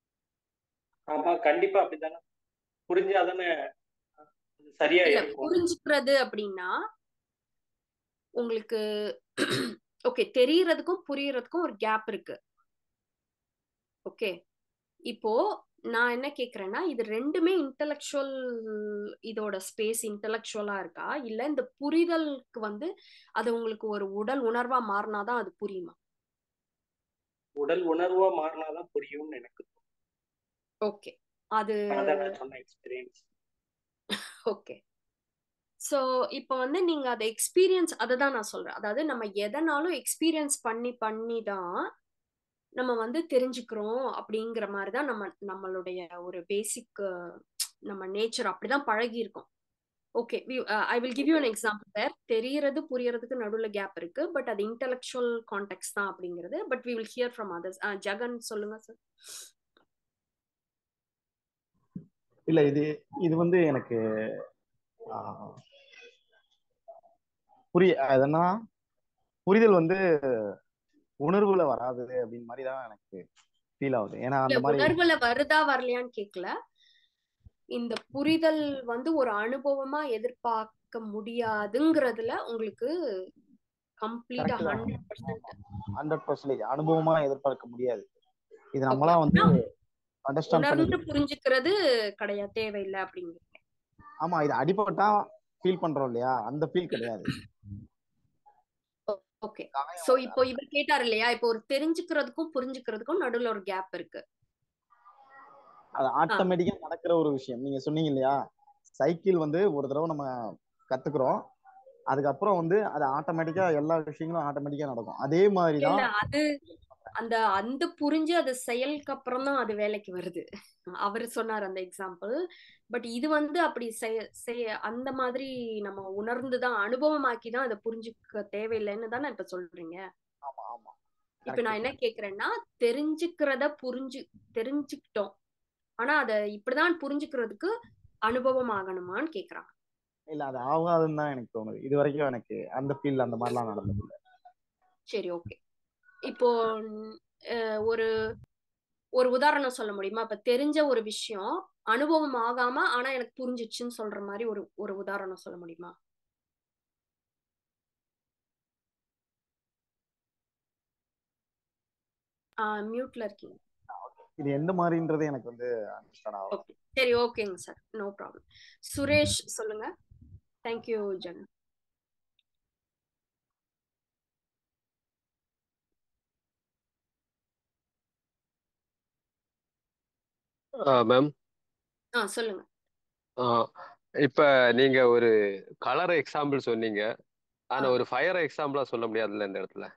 ஆமா கண்டிப்பா அப்படித்தானே புரிஞ்சாதானே அது சரியா இல்ல இருக்கும் புரிஞ்சுக்கிறது அப்படின்னா உங்களுக்கு ஓகே தெரியறதுக்கும் புரியறதுக்கும் ஒரு கேப் இருக்கு ஓகே இப்போ நான் என்ன கேக்குறேன்னா இது ரெண்டுமே இன்டெலெக்சுவல் இதோட ஸ்பேஸ் இன்டெலெக்சுவலா இருக்கா இல்ல இந்த புரிதலுக்கு வந்து அது உங்களுக்கு ஒரு உடல் உணர்வா மாறினாதான் அது புரியுமா உடல் உணர்வா மாறினாதான் புரியும்னு எனக்கு ஓகே அது அதான் நான் சொன்ன எக்ஸ்பீரியன்ஸ் ஓகே ஸோ இப்போ வந்து நீங்க அதை எக்ஸ்பீரியன்ஸ் அதை தான் நான் சொல்றேன் அதாவது நம்ம எதனாலும் எக்ஸ்பீரியன்ஸ் பண்ணி பண்ணி தான் நம்ம வந்து தெரிஞ்சுக்கிறோம் அப்படிங்கிற மாதிரி தான் நம்ம நம்மளுடைய ஒரு பேசிக் நம்ம நேச்சர் அப்படிதான் பழகி இருக்கோம் okay I will give you an example where தெரியறது புரியறதுக்கு நடுவில் கேப் இருக்கு பட் அது இன்டெலெக்சுவல் கான்டெக்ட் தான் அப்படிங்கிறது but we will hear from others Jagan சொல்லுங்க சார் இல்ல இது இது வந்து எனக்கு ஆஹ், புரிய அதனா புரிதல் வந்து உணர்வுல வராது அப்படின்னு மாதிரி தான் எனக்கு ஃபீல் ஆகுது ஏன்னா இல்ல அந்த மாதிரி உணர்வுல வருதா வரலையான்னு கேட்கல இந்த புரிதல் வந்து ஒரு அனுபவமா எதிர்பார்க்க முடியாதுங்கிறதுல உங்களுக்கு கம்ப்ளீட்டா கரெக்ட் தான் ஹண்ட்ரட் பர்சன்ட் ஹண்ட்ரட் பர்சன்டேஜ் அனுபவமா எதிர்பார்க்க முடியாது இது ஓகே நம்மளா வந்து அப்படின்னா அண்டர்ஸ்டாண்ட் உணர்ந்து பண்ணிக்கணும் புரிஞ்சுக்கிறது கிடையாது தேவையில்லை அப்படிங்கிறீங்க ஆமா இது அடிபட்டா ஃபீல் பண்றோம் இல்லையா அந்த ஃபீல் கிடையாது ஓகே காயம் சோ வந்து இப்போ இவர் கேட்டார் இல்லையா இப்போ ஒரு தெரிஞ்சுக்கிறதுக்கும் புரிஞ்சுக்கிறதுக்கும் நடுவுல ஒரு கேப் இருக்கு அது ஆ ஆட்டோமேட்டிக்கா நடக்கிற ஒரு விஷயம் நீங்க சொன்னீங்க இல்லையா சைக்கிள் வந்து ஒரு தடவை நம்ம கத்துக்கிறோம் அதுக்கப்புறம் வந்து அது ஆட்டோமேட்டிக்கா எல்லா விஷயங்களும் ஆட்டோமேட்டிக்கா நடக்கும் அதே மாதிரி இல்ல தான் அது அந்த அந்த புரிஞ்சு அது செயலுக்கு அப்புறம் தான் அது வேலைக்கு வருது அவர் சொன்னார் அந்த எக்ஸாம்பிள் பட் இது வந்து அப்படி செய செய அந்த மாதிரி நம்ம உணர்ந்து தான் அனுபவமாக்கி தான் அதை புரிஞ்சுக்க தேவையில்லைன்னு தானே இப்ப சொல்றீங்க ஆமா ஆமா இப்ப நான் என்ன கேக்குறேன்னா தெரிஞ்சுக்கிறத புரிஞ்சு தெரிஞ்சுக்கிட்டோம் ஆனா அத இப்படிதான் புரிஞ்சுக்கிறதுக்கு அனுபவம் ஆகணுமான்னு கேக்குறாங்க இல்ல அது ஆகாதுன்னு தான் எனக்கு தோணுது இது வரைக்கும் எனக்கு அந்த ஃபீல் அந்த மாதிரிலாம் நடந்தது இல்ல சரி ஓகே இப்போ அஹ், ஒரு ஒரு உதாரணம் சொல்ல முடியுமா இப்ப தெரிஞ்ச ஒரு விஷயம் அனுபவம் ஆகாம ஆனா எனக்கு புரிஞ்சிச்சுன்னு சொல்ற மாதிரி ஒரு ஒரு உதாரணம் சொல்ல முடியுமா மியூட்ல இருக்கீங்க இது எந்த மாதிரின்றது எனக்கு வந்து அண்டர்ஸ்டாண்ட் ஆகும் ஓகே சரி ஓகேங்க சார் நோ ப்ராப்ளம் சுரேஷ் சொல்லுங்க தேங்க்யூ ஜன் மேம் ஆ சொல்லுங்க இப்ப நீங்க ஒரு கலர் எக்ஸாம்பிள் சொன்னீங்க ஆனா ஆ ஒரு ஃபயர் எக்ஸாம்பிளா சொல்ல முடியாதுல்ல இந்த இடத்துல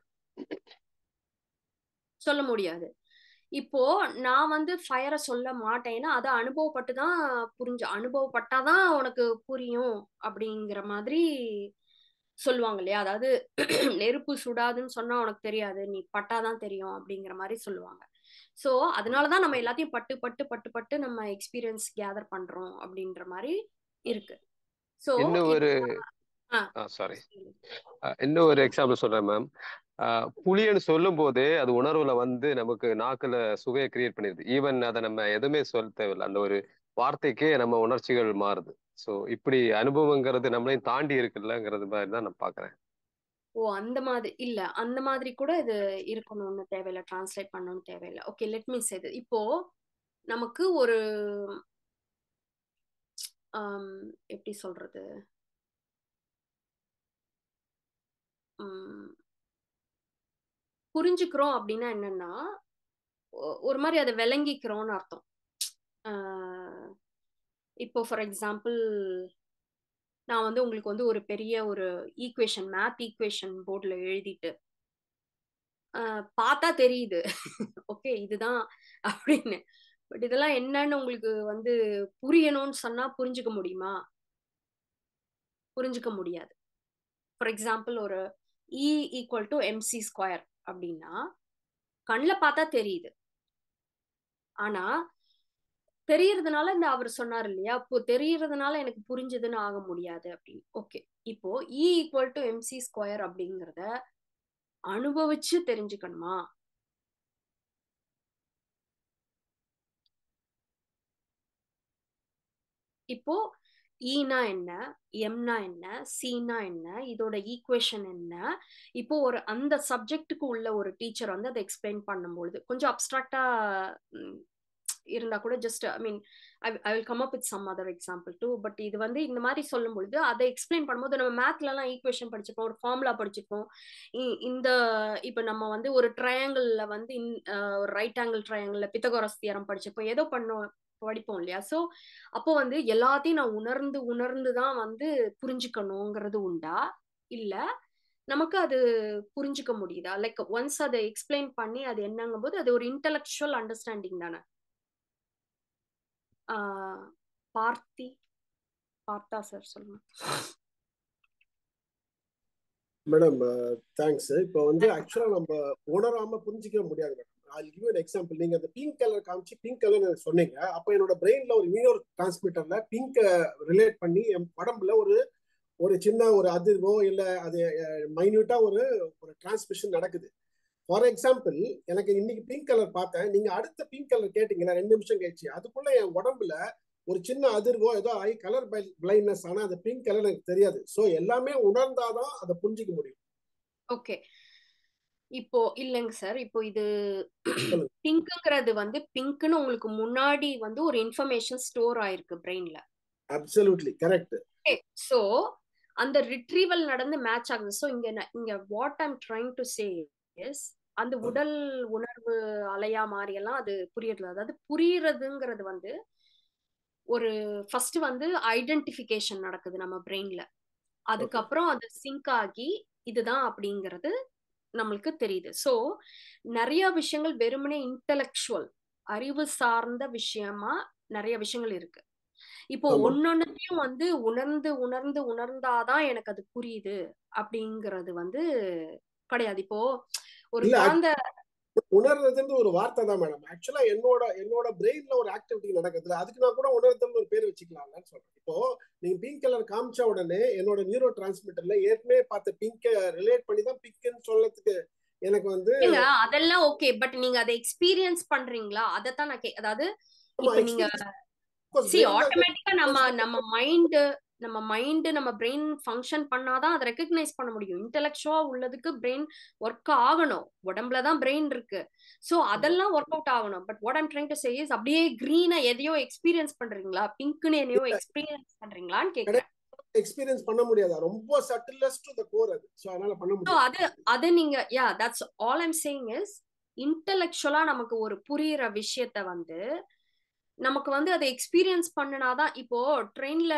சொல்ல முடியாது இப்போ நான் வந்து ஃபயரை சொல்ல மாட்டேன்னா அதை அனுபவப்பட்டு தான் புரிஞ்சு அனுபவப்பட்டாதான் உனக்கு புரியும் அப்படிங்கிற மாதிரி சொல்லுவாங்க இல்லையா அதாவது நெருப்பு சுடாதுன்னு சொன்னா உனக்கு தெரியாது நீ பட்டாதான் தெரியும் அப்படிங்கிற மாதிரி சொல்லுவாங்க ஸோ அதனாலதான் நம்ம எல்லாத்தையும் பட்டு பட்டு பட்டு பட்டு நம்ம எக்ஸ்பீரியன்ஸ் கேதர் பண்றோம் அப்படின்ற மாதிரி இருக்கு ஸோ இன்னும் ஒரு ஆ சாரி இன்னும் ஒரு எக்ஸாம்பிள் சொல்றேன் மேம் புளியன்னு சொல்லும் போதே அது உணர்வுல வந்து நமக்கு நாக்குல சுவையை கிரியேட் பண்ணிடுது ஈவன் அதை நம்ம எதுவுமே சொல்ல தேவையில்லை அந்த ஒரு வார்த்தைக்கே நம்ம உணர்ச்சிகள் மாறுது ஸோ இப்படி அனுபவங்கிறது நம்மளையும் தாண்டி இருக்குல்லங்கிறது மாதிரி தான் நான் பாக்குறேன் ஓ அந்த மாதிரி இல்ல அந்த மாதிரி கூட இது இருக்கணும்னு தேவையில்ல டிரான்ஸ்லேட் பண்ணணும்னு தேவையில்ல ஓகே லெட் மீ சேது இப்போ நமக்கு ஒரு ஆம், எப்படி சொல்றது உம், புரிஞ்சுக்கிறோம் அப்படின்னா என்னன்னா ஒ- ஒரு மாதிரி அதை விளங்கிக்கிறோம்னு அர்த்தம் ஆஹ் இப்போ ஃபார் எக்ஸாம்பிள் நான் வந்து உங்களுக்கு வந்து ஒரு பெரிய ஒரு ஈக்குவேஷன் மேத் ஈக்குவேஷன் போர்டில் எழுதிட்டு ஆஹ் பார்த்தா தெரியுது ஓகே இதுதான் அப்படின்னு பட் இதெல்லாம் என்னன்னு உங்களுக்கு வந்து புரியணும்னு சொன்னா புரிஞ்சுக்க முடியுமா புரிஞ்சுக்க முடியாது ஃபார் எக்ஸாம்பிள் ஒரு E equal to MC square அப்படின்னா கண்ணில் பார்த்தா தெரியுது ஆனா தெரியறதுனால இந்த அவர் சொன்னார் இல்லையா இப்போ தெரியறதுனால எனக்கு புரிஞ்சதுன்னு ஆக முடியாது அப்படின்னு ஓகே இப்போ E equal to MC square அப்படிங்கிறத அனுபவிச்சு தெரிஞ்சுக்கணுமா இப்போ ஈனா என்ன எம்னா என்ன சீனா என்ன இதோட ஈக்குவேஷன் என்ன இப்போ ஒரு அந்த சப்ஜெக்ட்டுக்கு உள்ள ஒரு டீச்சர் வந்து அதை எக்ஸ்பிளைன் பண்ணும்பொழுது கொஞ்சம் அப்ட்ராக்டா இருந்தா கூட just I mean I will come up with some other example too but இது வந்து இந்த மாதிரி சொல்லும் பொழுது அதை எக்ஸ்பிளைன் பண்ணும்போது நம்ம மேத்ல எல்லாம் ஈக்குவேஷன் படிச்சிருப்போம் ஒரு ஃபார்முலா படிச்சிருப்போம் இ- இந்த இப்போ நம்ம வந்து ஒரு ட்ரையாங்கிள்ல வந்து ஒரு ரைட் ஆங்கிள் ட்ரையாங்கிள்ல பித்தகோரஸ் தியரம் படிச்சிருப்போம் ஏதோ பண்ணோம் படிப்போம் இல்லையா ஸோ அப்போ வந்து எல்லாத்தையும் நான் உணர்ந்து உணர்ந்து தான் வந்து புரிஞ்சுக்கணுங்கிறது உண்டா இல்ல நமக்கு அது புரிஞ்சுக்க முடியுதா லைக் ஒன்ஸ் அதை எக்ஸ்பிளைன் பண்ணி அது என்னங்கும் போது அது ஒரு இன்டலெக்சுவல் அண்டர்ஸ்டாண்டிங் தானே ஆஹ் பார்த்தி பார்த்தா சார் சொல்லுங்க மேடம் தேங்க்ஸ் இப்போ வந்து ஆக்சுவலா நம்ம உணராம புரிஞ்சிக்க முடியாது madam I give an example நீங்க அந்த பிங்க் கலர் காமிச்சு பிங்க் கலர் சொன்னீங்க அப்ப என்னோட பிரெயின்ல ஒரு இன்னொரு டிரான்ஸ்மிட்டர்ல பிங்க் ரிலேட் பண்ணி என் உடம்புல ஒரு ஒரு சின்ன ஒரு அதிர்வோ இல்ல அது மைன்யூட்டா ஒரு ஒரு டிரான்ஸ்மிஷன் நடக்குது ஃபார் எக்ஸாம்பிள் எனக்கு இன்னைக்கு பிங்க் கலர் பார்த்தேன் நீங்க அடுத்த பிங்க் கலர் கேட்டீங்களா ரெண்டு நிமிஷம் கழிச்சு அதுக்குள்ள என் உடம்புல ஒரு சின்ன அதிர்வோ ஏதோ ஆகி கலர் பிளைண்ட்னஸ் ஆனா அந்த பிங்க் கலர் எனக்கு தெரியாது ஸோ எல்லாமே உணர்ந்தாதான் அதை புரிஞ்சிக்க முடியும் ஓகே இப்போ இல்லைங்க சார் இப்போ இது பிங்க்குங்கிறது வந்து பிங்க்னு உங்களுக்கு முன்னாடி வந்து ஒரு இன்ஃபர்மேஷன் ஸ்டோர் ஆயிருக்கு பிரெயின்ல அப்சல்யூட்லி கரெக்ட் ஸோ அந்த ரிட்ரீவல் நடந்து மேட்ச் ஆகுது ஸோ இங்க நான்- இங்க what I'm trying to say is அந்த உடல் உணர்வு அலையா மாறி எல்லாம் அது புரியறது அதாவது புரியறதுங்கிறது வந்து ஒரு ஃபர்ஸ்ட் வந்து ஐடென்டிஃபிகேஷன் நடக்குது நம்ம பிரெயின்ல அதுக்கப்புறம் அது சிங்க் ஆகி இதுதான் அப்படிங்கிறது நம்மளுக்கு தெரியுது ஸோ நிறைய விஷயங்கள் வெறுமனே இன்டலெக்சுவல் அறிவு சார்ந்த விஷயமா நிறைய விஷயங்கள் இருக்கு இப்போ ஆமா. ஒன்னொன்னையும் வந்து உணர்ந்து உணர்ந்து உணர்ந்தாதான் எனக்கு அது புரியுது அப்படிங்கிறது வந்து கிடையாது இப்போ ஒரு இல்ல குழந்தை உணர்றதுன்ற ஒரு வார்த்தை தான் மேடம் ஆக்சுவலா என்னோட என்னோட பிரெயின்ல ஒரு ஆக்டிவிட்டி நடக்குது அதுக்கு நான் கூட உணர்தல்னு ஒரு பேர் வச்சுக்கலாம்னு சொல்றேன் இப்போ நீங்க பிங்க் கலர் காமிச்ச உடனே என்னோட நியூரோ டிரான்ஸ்மிட்டர்ல ஏற்கனவே பார்த்த பிங்க ரிலேட் பண்ணி தான் பிங்க்னு சொல்லறதுக்கு எனக்கு வந்து ஏங்க அதெல்லாம் ஓகே பட் நீங்க அதை எக்ஸ்பீரியன்ஸ் பண்றீங்களா அதைத்தான் நான் கே அதாவது ஆமா இப்ப நீங்க எக்ஸ்பீரியன்ஸ் சி பிரெயின்ல ஆட்டோமேட்டிக்கா நம்ம நம்ம மைண்ட் நம்ம மைண்ட் நம்ம பிரெயின் ஃபங்க்ஷன் பண்ணாதான் அதை ரெக்கக்னைஸ் பண்ண முடியும் இன்டெலெக்சுவலா உள்ளதுக்கு பிரெயின் ஒர்க் ஆகணும் உடம்புல தான் பிரெயின் இருக்கு சோ அதெல்லாம் ஒர்க் அவுட் ஆகணும் but what I'm trying to say is அப்படியே கிரீனா எதையோ எக்ஸ்பீரியன்ஸ் பண்றீங்களா பிங்க்னு எதையோ எக்ஸ்பீரியன்ஸ் பண்றீங்களான்னு கேக்குறேன் எக்ஸ்பீரியன்ஸ் பண்ண முடியாது ரொம்ப சட்டிலஸ்ட் டு த கோர் அது சோ அதனால பண்ண ஸோ முடியாது அது அது நீங்க yeah that's all I'm saying is இன்டெலெக்சுவலா நமக்கு ஒரு புரியிற விஷயத்த வந்து நமக்கு வந்து அதை எக்ஸ்பீரியன்ஸ் பண்ணினாதான் இப்போ ட்ரெயின்ல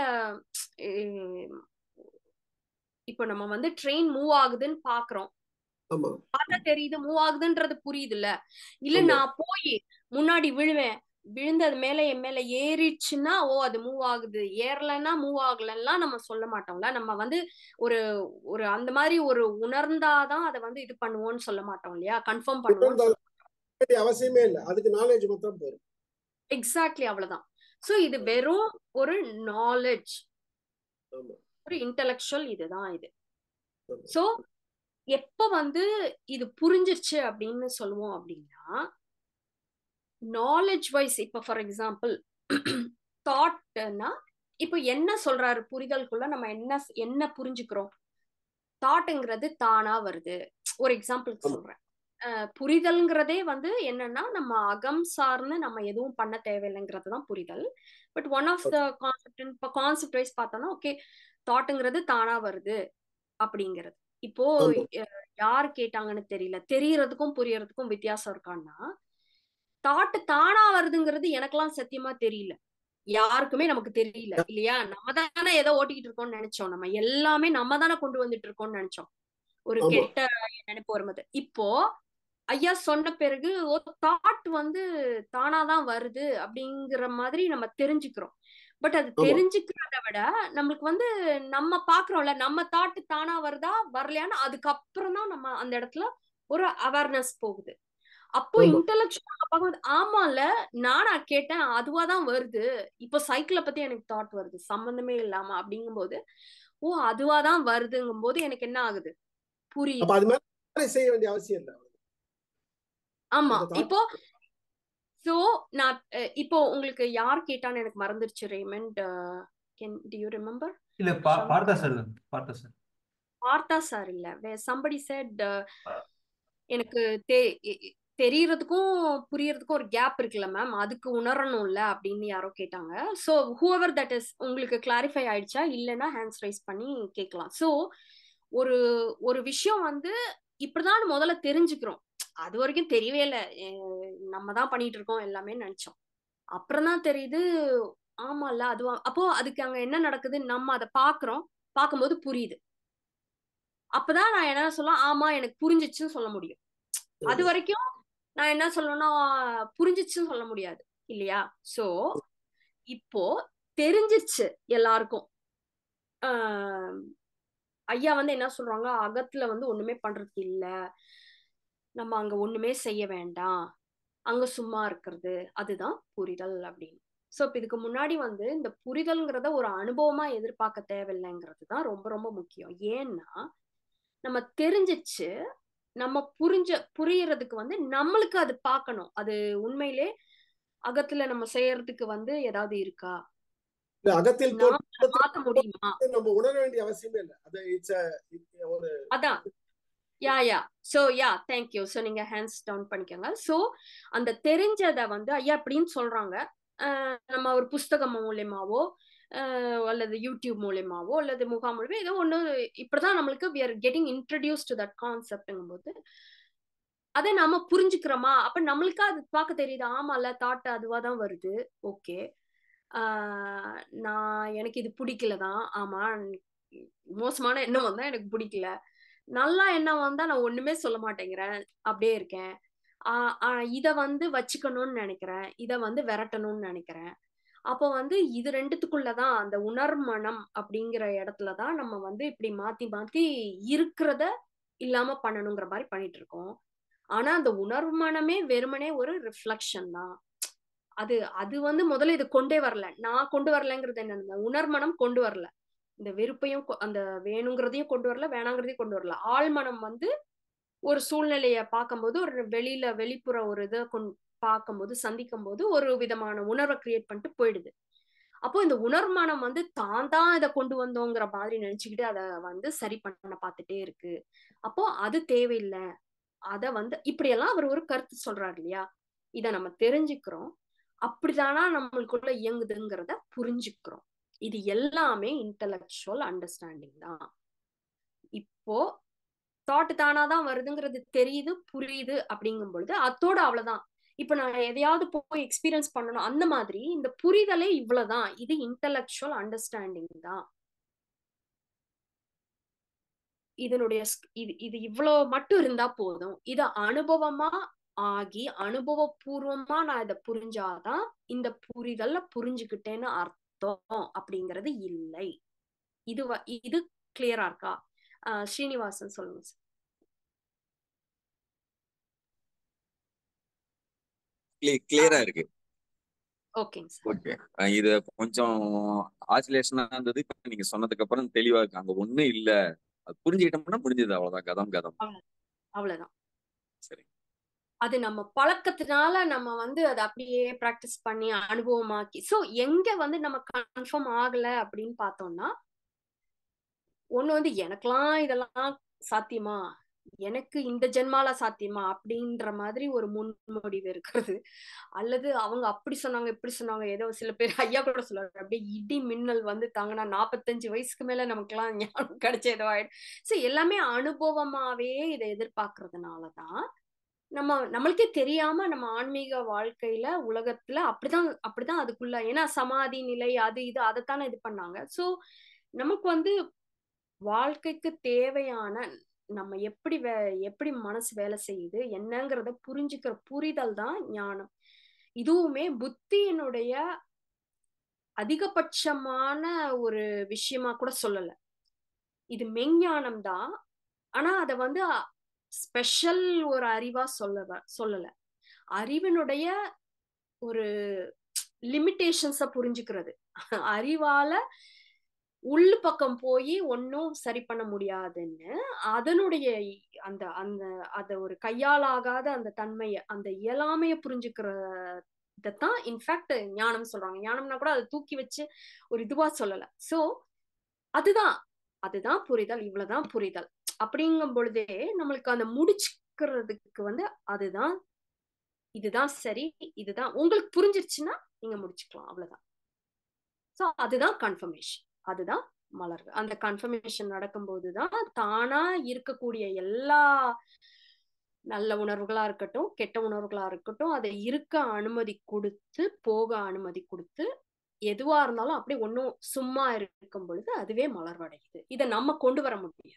இப்போ நம்ம வந்து ட்ரெயின் மூவ் ஆகுதுன்னு பாக்குறோம் ஆமா பார்த்தா தெரியுது மூவ் ஆகுதுன்றது புரியுதுல்ல இல்ல ஆமா நான் போய் முன்னாடி விழுவேன் விழுந்தது மேல என் மேல ஏறிடுச்சுன்னா ஓ அது மூவ் ஆகுது ஏறலைன்னா மூவ் ஆகலன்னா நம்ம சொல்ல மாட்டோம்ல நம்ம வந்து ஒரு ஒரு அந்த மாதிரி ஒரு உணர்ந்தாதான் அதை வந்து இது பண்ணுவோம்னு சொல்ல மாட்டோம் இல்லையா கன்ஃபார்ம் பண்ணுவோம்னு உணர்ந்தால் சொல்ல வேண்டிய அவசியமே இல்லை அதுக்கு நாலேஜ் மாத்திரம் போதும் எக்ஸாக்ட்லி அவ்வளவுதான் சோ இது வெறும் ஒரு நாலேஜ் ஆமா ஒரு இன்டெலெக்சுவல் இதுதான் இது ஆமா சோ எப்ப வந்து இது புரிஞ்சிருச்சு அப்படின்னு சொல்லுவோம் அப்படின்னா நாலேஜ் வைஸ் இப்ப ஃபார் எக்ஸாம்பிள் தாட்னா இப்போ என்ன சொல்றாரு புரிதலுக்குள்ள நம்ம என்ன என்ன புரிஞ்சுக்கிறோம் தாட்டுங்கிறது தானா வருது ஒரு எக்ஸாம்பிளுக்கு ஆமா சொல்றேன் அஹ் புரிதல்ங்கிறதே வந்து என்னன்னா நம்ம அகம் சார்ந்து நம்ம எதுவும் பண்ண தேவையில்லைங்கிறது தான் புரிதல் but one of the okay concept இப்போ கான்செப்ட் வைஸ் பார்த்தோம்னா ஓகே தாட்டுங்கிறது தானா வருது அப்படிங்கிறது இப்போ ஆமா அஹ் யார் கேட்டாங்கன்னு தெரியல தெரியறதுக்கும் புரியறதுக்கும் வித்தியாசம் இருக்கான்னா தாட்டு தானா வருதுங்கிறது எனக்கெல்லாம் சத்தியமா தெரியல யாருக்குமே நமக்கு தெரியல இல்லையா நம்ம தானே ஏதோ ஓட்டிக்கிட்டு இருக்கோம்னு நினைச்சோம் நம்ம எல்லாமே நம்ம தானே கொண்டு வந்துட்டு இருக்கோம்னு நினைச்சோம் ஒரு ஆமா கெட்ட நினைப்பு வரும்போது இப்போ ஐயா சொன்ன பிறகு ஒரு தாட் வந்து தானாதான் வருது அப்படிங்கிற மாதிரி நம்ம தெரிஞ்சுக்கிறோம் பட் அது ஆமா தெரிஞ்சுக்கிறத விட நம்மளுக்கு வந்து நம்ம பாக்குறோம்ல நம்ம தாட் தானா வருதா வரலையான்னு அதுக்கப்புறம் தான் நம்ம அந்த இடத்துல ஒரு அவேர்னஸ் போகுது அப்போ ஆமா இன்டெலெக்சுவல் பார்க்கும்போது ஆமால நானா கேட்டேன் அதுவா தான் வருது இப்போ சைக்கிளை பத்தி எனக்கு தாட் வருது சம்பந்தமே இல்லாம அப்படிங்கும்போது ஓ அதுவா தான் வருதுங்கும் போது எனக்கு என்ன ஆகுது அப்ப புரியுது அது மாதிரி செய்ய வேண்டிய அவசியம் இல்லை ஆமா அந்த தாட் இப்போ சோ நான் அஹ், இப்போ உங்களுக்கு யார் கேட்டான்னு எனக்கு மறந்துருச்சு Raymond can do you remember இல்ல பா பார்த்தா சார் தான் பார்த்தா சார் பார்த்தா சார் இல்ல சம்படி செட் எனக்கு தெ எ- எ- தெரியறதுக்கும் புரியறதுக்கும் ஒரு கேப் இருக்குல்ல மேம் அதுக்கு உணரணும்ல அப்படின்னு யாரோ கேட்டாங்க ஸோ ஹூஎவர் தட் இஸ் உங்களுக்கு கிளாரிஃபை ஆயிடுச்சா இல்லைன்னா ஹேண்ட்ஸ் ரைஸ் பண்ணி கேட்கலாம் ஸோ ஒரு ஒரு விஷயம் வந்து இப்படிதான் முதல்ல தெரிஞ்சுக்கிறோம் அது வரைக்கும் தெரியவே இல்லை நம்ம தான் பண்ணிட்டு இருக்கோம் எல்லாமே நினைச்சோம் அப்புறம் தான் தெரியுது ஆமால அதுவா அப்போ அதுக்கு அங்க என்ன நடக்குது நம்ம அதை பாக்குறோம் பார்க்கும்போது புரியுது அப்பதான் நான் என்ன சொல்ல ஆமா எனக்கு புரிஞ்சிச்சுன்னு சொல்ல முடியும் அது ஆமா வரைக்கும் நான் என்ன சொல்லணும்னா புரிஞ்சிச்சுன்னு சொல்ல முடியாது இல்லையா சோ இப்போ தெரிஞ்சிருச்சு எல்லாருக்கும் ஆஹ் ஐயா வந்து என்ன சொல்றாங்க அகத்துல வந்து ஒண்ணுமே பண்றதுக்கு இல்ல நம்ம அங்க ஒண்ணுமே செய்ய வேண்டாம் அங்க சும்மா இருக்கிறது அதுதான் புரிதல் அப்படின்னு சோ இப்ப இதுக்கு முன்னாடி வந்து இந்த புரிதல்ங்கிறத ஒரு அனுபவமா எதிர்பார்க்க தேவையில்லைங்கிறது தான் ரொம்ப ரொம்ப முக்கியம் ஏன்னா நம்ம தெரிஞ்சிச்சு நம்ம புரிஞ்ச புரியறதுக்கு வந்து நம்மளுக்கு அது பார்க்கணும் அது உண்மையிலே அகத்துல நம்ம செய்யறதுக்கு வந்து ஏதாவது இருக்கா இல்ல அகத்தில் நான் அதை பார்க்க முடியுமா தோற்றத்தை நம்ம உணர வேண்டிய அவசியமே இல்லை அது இட்ஸ் ஒரு அதான் yeah yeah so yeah thank you so நீங்க ஹேண்ட்ஸ் டவுன் பண்ணிக்கோங்க ஸோ அந்த தெரிஞ்சதை வந்து ஐயா அப்படின்னு சொல்றாங்க அஹ் நம்ம ஒரு புஸ்தகம் மூலியமாவோ அஹ் அல்லது யூடியூப் மூலியமாவோ அல்லது முகாம் மூலியமா ஏதோ ஒன்று இப்படிதான் நம்மளுக்கு we are getting introduce to that கான்செப்ட்ங்கும் போது அதை நாம புரிஞ்சுக்கிறோமா அப்ப நம்மளுக்கா அது பார்க்க தெரியுது ஆமால தாட் அதுவா தான் வருது ஓகே ஆஹ் நான் எனக்கு இது பிடிக்கல தான் ஆமா மோசமான எண்ணம் வந்தா எனக்கு பிடிக்கல நல்லா எண்ணம் வந்தா நான் ஒண்ணுமே சொல்ல மாட்டேங்கிறேன் அப்படியே இருக்கேன் ஆஹ் ஆஹ் இத வந்து வச்சுக்கணும்னு நினைக்கிறேன் இத வந்து விரட்டணும்னு நினைக்கிறேன் அப்போ வந்து இது ரெண்டுத்துக்குள்ளதான் அந்த உணர்மனம் அப்படிங்கிற இடத்துலதான் நம்ம வந்து இப்படி மாத்தி மாத்தி இருக்கிறத இல்லாம பண்ணணுங்கிற மாதிரி பண்ணிட்டு இருக்கோம் ஆனா அந்த உணர்மனமே வெறுமனே ஒரு ரிஃப்ளெக்ஷன் தான் அது அது வந்து முதல்ல இது கொண்டே வரல நான் கொண்டு வரலங்கிறது என்ன உணர்மனம் கொண்டு வரல இந்த வெறுப்பையும் கொ- அந்த வேணுங்கிறதையும் கொண்டு வரல வேணாங்கிறதையும் கொண்டு வரல ஆழ்மனம் வந்து ஒரு சூழ்நிலைய பார்க்கும்போது ஒரு வெளியில வெளிப்புற ஒரு இதை கொண் பார்க்கும்போது சந்திக்கும் போது ஒரு விதமான உணர்வை கிரியேட் பண்ணிட்டு போயிடுது அப்போ இந்த உணர்மானம் வந்து தான் தான் இதை கொண்டு வந்தோங்கிற மாதிரி நினைச்சுக்கிட்டு அதை வந்து சரி பண்ண பார்த்துட்டே இருக்கு அப்போ அது தேவையில்லை அத வந்து இப்படியெல்லாம் அவர் ஒரு கருத்து சொல்றாரு இல்லையா இத நம்ம தெரிஞ்சுக்கிறோம் அப்படிதானா நம்மளுக்குள்ள இயங்குதுங்கிறத புரிஞ்சுக்கிறோம் இது எல்லாமே இன்டலெக்சுவல் அண்டர்ஸ்டாண்டிங் தான் இப்போ தாட் தானாதான் வருதுங்கிறது தெரியுது புரியுது அப்படிங்கும் பொழுது அத்தோட அவ்வளவுதான் இப்ப நான் எதையாவது போய் எக்ஸ்பீரியன்ஸ் பண்ணணும் அந்த மாதிரி இந்த புரிதலே இவ்வளவுதான் இது இன்டலெக்சுவல் அண்டர்ஸ்டாண்டிங் தான் இதனுடைய ஸ்- இது இது இவ்வளோ மட்டும் இருந்தா போதும் இத அனுபவமா ஆகி அனுபவபூர்வமா நான் இதை புரிஞ்சாதான் இந்த புரிதல்ல புரிஞ்சுக்கிட்டேன்னு அர்த்தம் அப்படிங்கிறது இல்லை இது வ- இது கிளியரா இருக்கா ஆஹ் ஸ்ரீனிவாசன் சொல்லுங்க சார் கிளியரா இருக்கு ஓகேங்க சார் ஓகே இது கொஞ்சம் ஆசிலேஷனா இருந்தது இப்ப நீங்க சொன்னதுக்கு அப்புறம் தெளிவா இருக்கு அங்க ஒண்ணும் இல்ல அது புரிஞ்சுக்கிட்டோம்னா முடிஞ்சது அவ்வளவுதான் கதம் கதம் அவ்வளவு- அவ்வளவுதான் சரி அது நம்ம பழக்கத்தினால நம்ம வந்து அதை அப்படியே ப்ராக்டிஸ் பண்ணி அனுபவமாக்கி சோ எங்க வந்து நம்ம கன்ஃபார்ம் ஆகல அப்படின்னு பார்த்தோம்னா ஒண்ணு வந்து எனக்கெல்லாம் இதெல்லாம் சாத்தியமா எனக்கு இந்த ஜென்மால சாத்தியமா அப்படின்ற மாதிரி ஒரு முன்மொழிவு இருக்கிறது அல்லது அவங்க அப்படி சொன்னாங்க இப்படி சொன்னாங்க ஏதோ சில பேர் ஐயா கூட சொல்லுவாங்க அப்படியே இடி மின்னல் வந்து தாங்கன்னா நாற்பத்தஞ்சு வயசுக்கு மேல நமக்கெல்லாம் ஞானம் கிடைச்ச ஏதோ ஆயிடும் சோ எல்லாமே அனுபவமாவே இதை எதிர்பார்க்கறதுனாலதான் நம்ம நம்மளுக்கே தெரியாம நம்ம ஆன்மீக வாழ்க்கையில உலகத்துல அப்படிதான் அப்படிதான் அதுக்குள்ள ஏன்னா சமாதி நிலை அது இது அதைத்தானே இது பண்ணாங்க சோ நமக்கு வந்து வாழ்க்கைக்கு தேவையான நம்ம எப்படி வே எப்படி மனசு வேலை செய்யுது என்னங்கிறத புரிஞ்சுக்கிற புரிதல் தான் ஞானம் இதுவுமே புத்தியினுடைய அதிகபட்சமான ஒரு விஷயமா கூட சொல்லல இது மெஞ்ஞானம் தான் ஆனா அத வந்து ஸ்பெஷல் ஒரு அறிவா சொல்ல சொல்லல அறிவினுடைய ஒரு லிமிட்டேஷன்ஸ புரிஞ்சுக்கிறது அறிவால உள்ளு பக்கம் போய் ஒன்னும் சரி பண்ண முடியாதுன்னு அதனுடைய அந்த அந்த அத ஒரு கையாலாகாத அந்த தன்மைய அந்த இயலாமைய புரிஞ்சுக்கிறதான் இன்ஃபேக்ட் ஞானம் சொல்றாங்க ஞானம்னா கூட அதை தூக்கி வச்சு ஒரு இதுவா சொல்லல சோ அதுதான் அதுதான் புரிதல் இவ்வளவுதான் புரிதல் அப்படிங்கும் பொழுதே நம்மளுக்கு அந்த முடிச்சுக்கிறதுக்கு வந்து அதுதான் இதுதான் சரி இதுதான் உங்களுக்கு புரிஞ்சிருச்சுன்னா நீங்க முடிச்சுக்கலாம் அவ்வளவுதான் சோ அதுதான் கன்ஃபர்மேஷன் அதுதான் மலர் அந்த கன்ஃபர்மேஷன் நடக்கும்போதுதான் தானா இருக்கக்கூடிய எல்லா நல்ல உணர்வுகளா இருக்கட்டும் கெட்ட உணர்வுகளா இருக்கட்டும் அதை இருக்க அனுமதி கொடுத்து போக அனுமதி கொடுத்து எதுவா இருந்தாலும் அப்படியே ஒன்றும் சும்மா இருக்கும் பொழுது அதுவே மலர்வடையுது இதை நம்ம கொண்டு வர முடியாது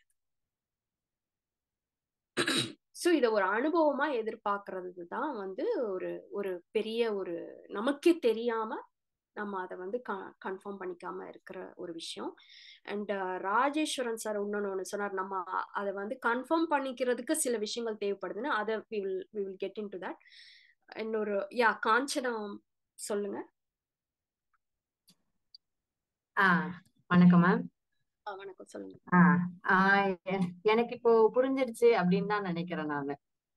ஸோ இதை ஒரு அனுபவமா எதிர்பார்க்கறது தான் வந்து ஒரு ஒரு பெரிய ஒரு நமக்கே தெரியாம நம்ம அதை வந்து கன்ஃபார்ம் பண்ணிக்காம இருக்கிற ஒரு விஷயம் அண்ட் ராஜேஸ்வரன் சார் இன்னொன்னு ஒன்று சொன்னார் நம்ம அதை வந்து கன்ஃபார்ம் பண்ணிக்கிறதுக்கு சில விஷயங்கள் தேவைப்படுதுன்னு அதை we will we will get in to that இன்னொரு யா காஞ்சனம் சொல்லுங்க ஆ வணக்கம் மேம் வணக்கம் சொல்லுங்க ஆ ஆ, எ- எனக்கு இப்போ புரிஞ்சிருச்சு அப்படின்னு தான் நினைக்கிறேன் நானு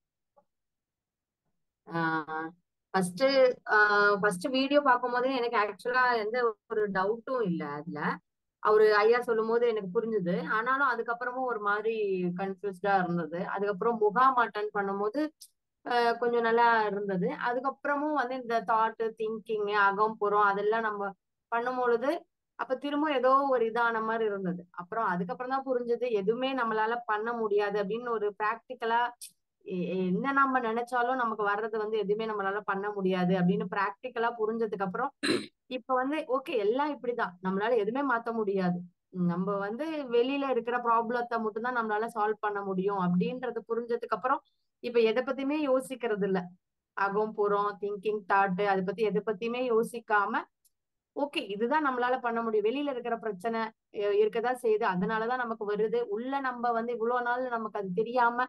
ஃபர்ஸ்ட் ஃபர்ஸ்ட் வீடியோ பார்க்கும்போது எனக்கு ஆக்சுவலா எந்த ஒரு டவுட்டும் இல்லை அதுல அவரு ஐயா சொல்லும் போது எனக்கு புரிஞ்சுது ஆனாலும் அதுக்கப்புறமும் ஒரு மாதிரி கன்ஃபியூஸ்டா இருந்தது அதுக்கப்புறம் முகாம் அட்டன் பண்ணும்போது அஹ், கொஞ்சம் நல்லா இருந்தது அதுக்கப்புறமும் வந்து இந்த தாட்டு திங்கிங் அகம் புறம் அதெல்லாம் நம்ம பண்ணும் பொழுது அப்ப திரும்ப ஏதோ ஒரு இதான மாதிரி இருந்தது அப்புறம் அதுக்கப்புறம் தான் புரிஞ்சது எதுவுமே நம்மளால பண்ண முடியாது அப்படின்னு ஒரு ப்ராக்டிக்கலா என்ன நம்ம நினைச்சாலும் நமக்கு வர்றது வந்து எதுவுமே நம்மளால பண்ண முடியாது அப்படின்னு ப்ராக்டிக்கலா புரிஞ்சதுக்கு அப்புறம் இப்ப வந்து ஓகே எல்லாம் இப்படிதான் நம்மளால எதுவுமே மாத்த முடியாது நம்ம வந்து வெளியில இருக்கிற ப்ராப்ளத்தை மட்டும்தான் நம்மளால சால்வ் பண்ண முடியும் அப்படின்றது புரிஞ்சதுக்கு அப்புறம் இப்ப எதை பத்தியுமே யோசிக்கிறது இல்ல அகம் புறம் திங்கிங் தாட் அதை பத்தி எதை பத்தியுமே யோசிக்காம ஓகே இதுதான் நம்மளால பண்ண முடியும் வெளியில இருக்கிற பிரச்சனை அஹ் இருக்கதான் செய்யுது அதனாலதான் நமக்கு வருது உள்ள நம்ம வந்து இவ்வளவு நாள் நமக்கு அது தெரியாம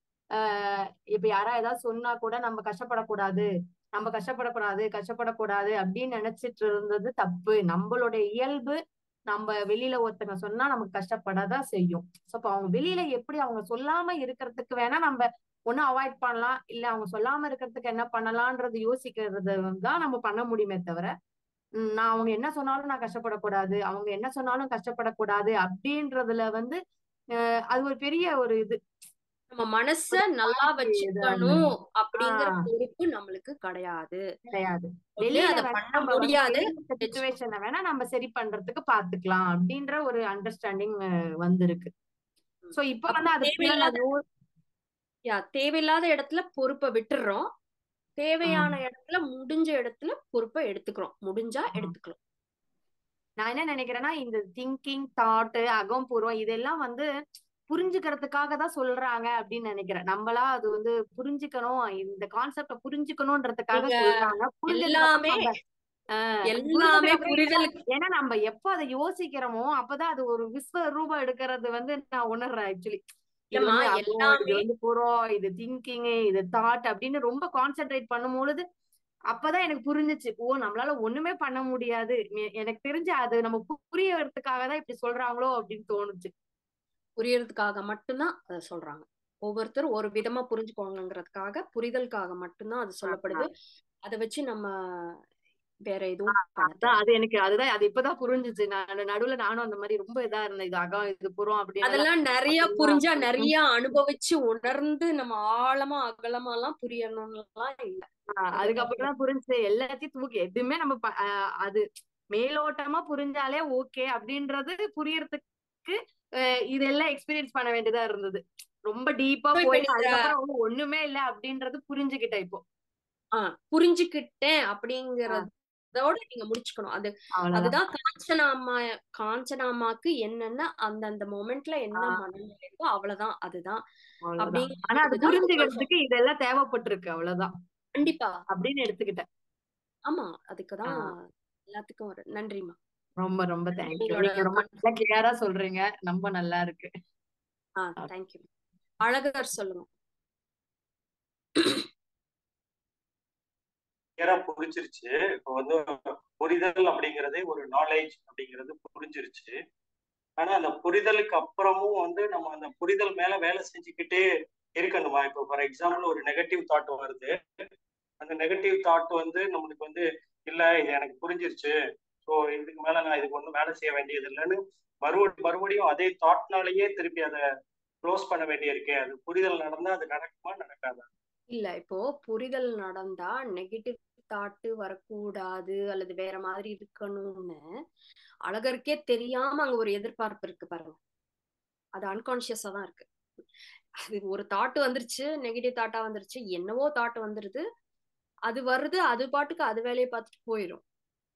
ஆஹ் இப்ப யாரா ஏதாவது சொன்னா கூட நம்ம கஷ்டப்படக்கூடாது நம்ம கஷ்டப்படக்கூடாது கஷ்டப்படக்கூடாது அப்படின்னு நினைச்சிட்டு இருந்தது தப்பு நம்மளுடைய இயல்பு நம்ம வெளியில ஒருத்தங்க சொன்னா நமக்கு கஷ்டப்படதான் செய்யும் சோ அப்ப அவங்க வெளியில எப்படி அவங்க சொல்லாம இருக்கிறதுக்கு வேணா நம்ம ஒண்ணு அவாய்ட் பண்ணலாம் இல்ல அவங்க சொல்லாம இருக்கிறதுக்கு என்ன பண்ணலாம்ன்றது யோசிக்கிறது தான் நம்ம பண்ண முடியுமே தவிர உம் நான் அவங்க என்ன சொன்னாலும் நான் கஷ்டப்படக்கூடாது அவங்க என்ன சொன்னாலும் கஷ்டப்படக்கூடாது அப்படின்றதுல வந்து அஹ் அது ஒரு பெரிய ஒரு இது நம்ம மனச ஒரு நல்லா பாதி இது அந்த வச்சுக்கணும் அப்படிங்கிற ஆஹ் பொறுப்பு நம்மளுக்கு கிடையாது கிடையாது ஒண்ணு வெளியில அதை வேணா பண்ண நம்ம வந்து முடியாது வெளியில சுச்சுவேஷனை வேணா நம்ம சரி பண்றதுக்கு பாத்துக்கலாம் அப்படின்ற ஒரு அண்டர்ஸ்டாண்டிங் வந்திருக்கு சோ இப்ப அப்ப வந்து அதுக்குள்ள தேவையில்லாத நான் யோ- யா தேவையில்லாத இடத்துல பொறுப்பை விட்டுடுறோம் தேவையான ஆஹ் இடத்துல முடிஞ்ச இடத்துல பொறுப்பை எடுத்துக்கிறோம் முடிஞ்சா ஆஹ் எடுத்துக்கலாம் நான் என்ன நினைக்கிறேன்னா இந்த திங்கிங் தாட் அகம் பூர்வம் இதெல்லாம் வந்து புரிஞ்சுக்கிறதுக்காக தான் சொல்றாங்க அப்படின்னு நினைக்கிறேன் நம்மளா அது வந்து புரிஞ்சுக்கணும் இந்த கான்செப்ட புரிஞ்சுக்கணும்ன்றதுக்காக நீங்க சொல்றாங்க புரிஞ்சதுக்கு எல்லாமே அப்புறம் நம்ம ஆஹ் எல்லாமே புரிஞ்சதுக்கு அப்புறம் இல்ல புரிதலுக்கு ஏன்னா நம்ம எப்ப அதை யோசிக்கிறோமோ அப்பதான் அது ஒரு விஸ்வரூபம் எடுக்கிறது வந்து நான் உணர்றேன் ஆக்சுவலி இது இல்லம்மா வந்து அகம் இது எல்லாமே வந்து புறம் இது திங்கிங் இது தாட் அப்படின்னு ரொம்ப கான்சென்ட்ரேட் பண்ணும் பொழுது அப்பதான் எனக்கு புரிஞ்சுச்சு ஓ நம்மளால ஒண்ணுமே பண்ண முடியாது எ- எனக்கு தெரிஞ்சு அது நம்ம பு- புரியறதுக்காக தான் இப்படி சொல்றாங்களோ அப்படின்னு தோணுச்சு புரியறதுக்காக மட்டும்தான் அதை சொல்றாங்க ஒவ்வொருத்தரும் ஒரு விதமா புரிஞ்சுக்கோங்கிறதுக்காக புரிதலுக்காக மட்டும்தான் அது சொல்லப்படுது அதை வச்சு நம்ம வேற எதுவும் பண்ண அதான் அது எனக்கு அதுதான் அது இப்பதான் புரிஞ்சுச்சு நான் நடுவுல நானும் அந்த மாதிரி ரொம்ப இதா இருந்தேன் இது அகம் இது புறம் அப்படின்னு எல்லாம் அதெல்லாம் நிறைய அப்புறமா புரிஞ்சா ம், நிறைய அனுபவிச்சு உணர்ந்து நம்ம ஆழமா அகலமா எல்லாம் புரியணும்லாம் இல்ல ஆஹ் அதுக்கப்புறம் தான் புரிஞ்சு எல்லாத்தையும் தூக்கி எதுவுமே நம்ம ப- ஆஹ் அது மேலோட்டமா புரிஞ்சாலே ஓகே அப்படின்றது புரியறதுக்கு ஆஹ் இதெல்லாம் எக்ஸ்பீரியன்ஸ் பண்ண வேண்டியதா இருந்தது ரொம்ப டீப்பா So, இப்ப போயிட்டு நீங்க அதுக்கப்புறம் ஒண்ணும் ஒண்ணுமே இல்ல அப்படின்றது புரிஞ்சுக்கிட்டேன் இப்போ ஆஹ் புரிஞ்சுக்கிட்டேன் ஆஹ் அப்படிங்கறதோட நீங்க முடிச்சுக்கணும் அது அவ்வளவுதான் அதுதான் காஞ்சனாமா காஞ்சனாமாக்கு என்னென்ன அந்தந்த மொமெண்ட்ல என்ன ஆஹ் மனநிலை இருக்கோ அவ்வளவுதான் அதுதான் அவ்வளவுதான் ஆனா அது அப்படிங்கிறதுதான் சந்தோஷம் புரிஞ்சுக்கிறதுக்கு இதெல்லாம் தேவைப்பட்டிருக்கு அவ்வளவுதான் கண்டிப்பா அப்படின்னு எடுத்துக்கிட்டேன் ஆமா அதுக்குதான் ஆஹ் எல்லாத்துக்கும் ஒரு நன்றிமா ரொம்ப ரொம்ப தேங்க்யூ உங்களோட நீங்க ரொம்ப நல்லா கிளியரா சொல்றீங்க ரொம்ப நல்லா இருக்கு ஆஹ் தேங்க்யூ அழகர் சொல்லுங்க கிளியரா புரிஞ்சிருச்சு இப்போ வந்து புரிதல் அப்படிங்கறதே ஒரு நாலேஜ் அப்படிங்கிறது புரிஞ்சிருச்சு ஆனா அந்த புரிதலுக்கு அப்புறமும் வந்து நம்ம அந்த புரிதல் மேல வேலை செஞ்சுக்கிட்டே இருக்கணுமா இப்போ ஃபார் எக்ஸாம்பிள் ஒரு நெகட்டிவ் தாட் வருது அந்த நெகட்டிவ் தாட் வந்து நம்மளுக்கு வந்து இல்ல இது எனக்கு புரிஞ்சிருச்சு ஸோ இதுக்கு மேல நான் இதுக்கு ஒன்றும் வேலை செய்ய வேண்டியது இல்லைன்னு மறுபடி மறுபடியும் அதே தாட்னாலேயே திருப்பி அதை க்ளோஸ் பண்ண வேண்டியிருக்கே அது புரிதல் நடந்தா அது நடக்குமா நடக்காதா இல்ல இப்போ புரிதல் நடந்தா நெகட்டிவ் தாட்டு வரக்கூடாது அல்லது வேற மாதிரி இருக்கணும்னு அழகருக்கே தெரியாம அங்க ஒரு எதிர்பார்ப்பு இருக்கு பாருங்க அது அன்கான்சியஸா தான் இருக்கு அது ஒரு தாட் வந்துருச்சு நெகட்டிவ் தாட்டா வந்துருச்சு என்னவோ தாட் வந்துருது அது வருது அது பாட்டுக்கு அது வேலையை பார்த்துட்டு போயிடும்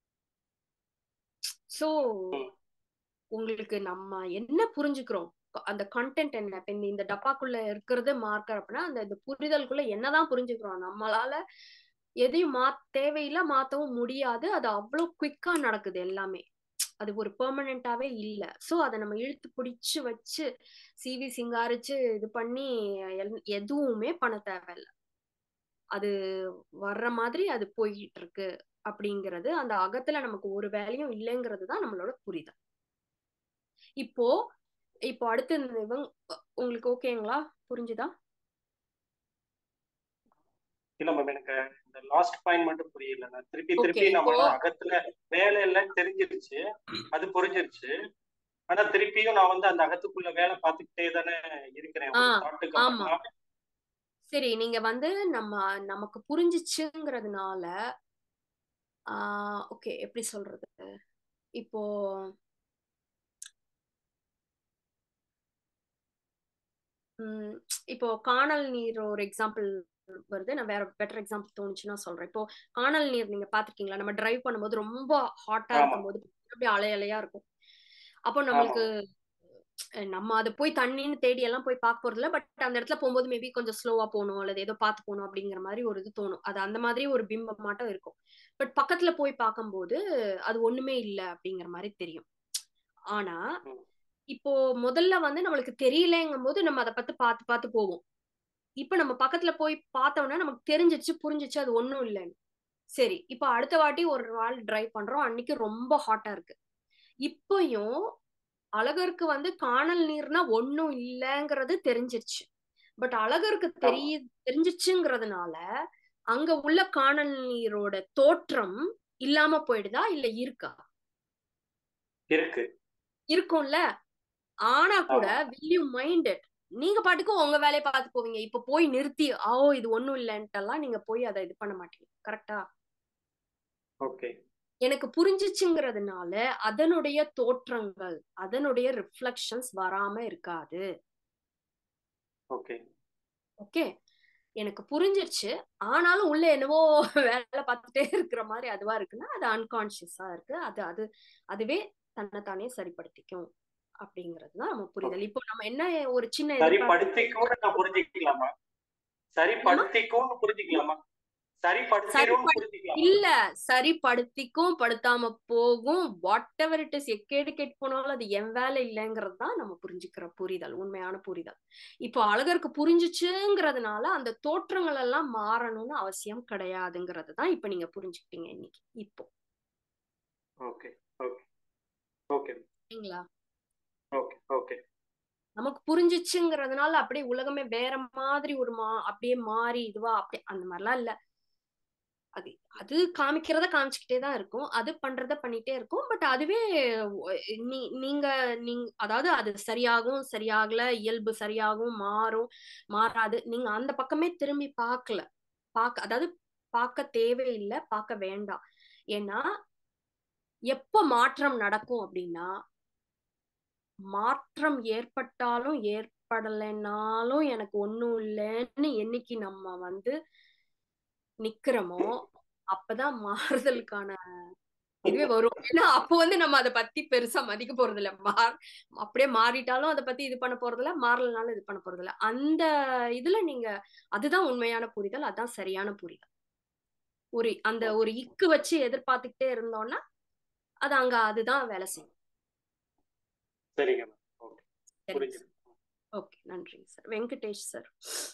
சோ உங்களுக்கு நம்ம என்ன புரிஞ்சுக்கிறோம் அந்த கண்டென்ட் என்ன இப்ப இந்த இந்த டப்பாக்குள்ள இருக்கிறது மார்க்கர் அப்படின்னா அந்த இந்த புரிதலுக்குள்ள என்னதான் புரிஞ்சுக்கிறோம் நம்மளால எதையும் மா தேவையில்ல மாத்தவும் முடியாது அது அவ்வளவு குவிக்கா நடக்குது எல்லாமே அது ஒரு பெர்மனண்டாவே இல்ல சோ அதை நம்ம இழுத்து பிடிச்சு வச்சு சிவி சிங்காரிச்சு இது பண்ணி எல்- எதுவுமே பண்ண தேவையில்ல அது வர்ற மாதிரி அது போயிட்டு இருக்கு அப்படிங்கிறது அந்த அகத்துல நமக்கு ஒரு வேலையும் இல்லைங்கிறது தான் நம்மளோட புரிதல் இப்போ இப்போ அடுத்து இந்த இவங்க உங்களுக்கு ஓகேங்களா புரிஞ்சுதா இல்ல மேம் எனக்கு இந்த லாஸ்ட் பாயிண்ட் மட்டும் புரியல நான் திருப்பி ஓகே திருப்பி இப்போ நம்ம அகத்துல வேலை எல்லாம் தெரிஞ்சிருச்சு அது புரிஞ்சிருச்சு ஆனா திருப்பியும் நான் வந்து அந்த அகத்துக்குள்ள வேலை பார்த்துக்கிட்டே தானே இருக்கிறேன் ஆ ஒரு தாட்டுக்கு ஆமா அப்புறமா சரி நீங்க வந்து நம்ம நமக்கு புரிஞ்சிச்சுங்கிறதுனால ஆஹ் ஓகே எப்படி சொல்றது இப்போ உம் இப்போ காணல் நீர் ஒரு எக்ஸாம்பிள் வருது நான் வேற பெட்டர் எக்ஸாம்பிள் தோணுச்சுன்னா சொல்றேன் இப்போ காணல் நீர் நீங்க பாத்திருக்கீங்களா நம்ம டிரைவ் பண்ணும்போது ரொம்ப ஹாட்டா ஆமா இருக்கும்போது அப்படியே அலை அலையா இருக்கும் அப்போ நம்மளுக்கு நம்ம அதை போய் தண்ணின்னு தேடி எல்லாம் போய் பார்க்க போறது இல்ல பட் அந்த இடத்துல போகும்போது மேபி கொஞ்சம் ஸ்லோவா போகணும் அல்லது ஏதோ பார்த்து போகணும் அப்படிங்கிற மாதிரி ஒரு இது தோணும் அது அந்த மாதிரி ஒரு பிம்பம் மாட்டம் இருக்கும் பட் பக்கத்துல போய் பார்க்கும்போது அது ஒண்ணுமே இல்லை அப்படிங்கிற மாதிரி தெரியும் ஆனா இப்போ முதல்ல வந்து நம்மளுக்கு தெரியலங்கும் போது நம்ம அதை பத்தி பார்த்து பார்த்து போவோம் இப்ப நம்ம பக்கத்துல போய் பார்த்தோம்னா நமக்கு தெரிஞ்சிச்சு புரிஞ்சிச்சு அது ஒண்ணும் இல்லைன்னு சரி இப்போ அடுத்த வாட்டி ஒரு நாள் டிரைவ் பண்றோம் அன்னைக்கு ரொம்ப ஹாட்டா இருக்கு இப்பயும் அழகருக்கு வந்து காணல் நீர்னா ஒண்ணும் இல்லைங்கிறது தெரிஞ்சிருச்சு பட் அழகருக்கு தெரிய தெரிஞ்சிச்சுங்கிறதுனால அங்க உள்ள காணல் நீரோட தோற்றம் இல்லாம போயிடுதா இல்ல இருக்கா இருக்கு இருக்கும்ல ஆனா கூட வில் யூ மைண்ட் இட் நீங்க பாட்டுக்கு உங்க வேலையை பார்த்து போவீங்க இப்ப போய் நிறுத்தி ஓ இது ஒண்ணும் இல்லைன்ட்டெல்லாம் நீங்க போய் அதை இது பண்ண மாட்டீங்க கரெக்டா ஓகே எனக்கு புரிஞ்சிச்சுங்கிறதுனால அதனுடைய தோற்றங்கள் அதனுடைய ரிஃப்ளெக்ஷன்ஸ் வராம இருக்காது ஓகே ஓகே எனக்கு புரிஞ்சிருச்சு ஆனாலும் உள்ள என்னவோ வேலை பார்த்துட்டே இருக்கிற மாதிரி அதுவா இருக்குன்னா அது அன்கான்சியஸா இருக்கு அது அது அதுவே தன்னைத்தானே சரிப்படுத்திக்கும் அப்படிங்கிறதுதான் நம்ம புரிதல் இப்போ நம்ம என்ன ஒரு சின்ன சரிப்படுத்திக்கும் நான் புரிஞ்சுக்கலாமா சரிப்படுத்திக்கும் புரிஞ்சுக்கலாமா சரிப்படுத்திடும் புரிஞ்சுக்கலாம் இல்ல சரிப்படுத்திக்கும் படுத்தாம போகும் வாட் எவர் இட் இஸ் எக்கேடு கெட்டு போனாலும் அது என் வேலை இல்லைங்கிறது தான் நம்ம புரிஞ்சுக்கிற புரிதல் உண்மையான புரிதல் இப்போ அழகருக்கு புரிஞ்சிச்சுங்கிறதுனால அந்த தோற்றங்கள் எல்லாம் மாறணும்னு அவசியம் கிடையாதுங்கிறது தான் இப்ப நீங்க புரிஞ்சுக்கிட்டீங்க இன்னைக்கு இப்போ ஓகே ஓகே ஓகே சரிங்களா ஓகே ஓகே நமக்கு புரிஞ்சிச்சுங்கிறதுனால அப்படியே உலகமே வேற மாதிரி ஒரு மா அப்படியே மாறி இதுவா அப்படி அந்த மாதிரிலாம் இல்ல அது அது காமிக்கிறத காமிச்சுக்கிட்டே தான் இருக்கும் அது பண்றத பண்ணிட்டே இருக்கும் பட் அதுவே நீ நீங்க நீங்க அதாவது அது சரியாகும் சரியாகல இயல்பு சரியாகும் மாறும் மாறாது நீங்க அந்த பக்கமே திரும்பி பார்க்கல பார்க்க அதாவது பார்க்க தேவையில்லை பார்க்க வேண்டாம் ஏன்னா எப்ப மாற்றம் நடக்கும் அப்படின்னா மாற்றம் ஏற்பட்டாலும் ஏற்படலைனாலும் எனக்கு ஒண்ணும் இல்லைன்னு என்னைக்கு நம்ம வந்து நிக்கிறோமோ அப்பதான் மாறுதலுக்கான இதுவே வரும் ஏன்னா அப்போ வந்து நம்ம அதை பத்தி பெருசா மதிக்க போறது இல்ல மார் அப்படியே மாறிட்டாலும் அதை பத்தி இது பண்ண போறது இல்ல மாறலனாலும் இது பண்ண போறது இல்ல அந்த இதுல நீங்க அதுதான் உண்மையான புரிதல் அதான் சரியான புரிதல் ஒரு அந்த ஒரு இக்கு வச்சு எதிர்பார்த்துக்கிட்டே இருந்தோம்னா அது அங்க அதுதான் வேலை செய்யும் சரிங்க ஓகே சரிங்க புரிஞ்சுது ஓகே நன்றி sir Venkatesh sir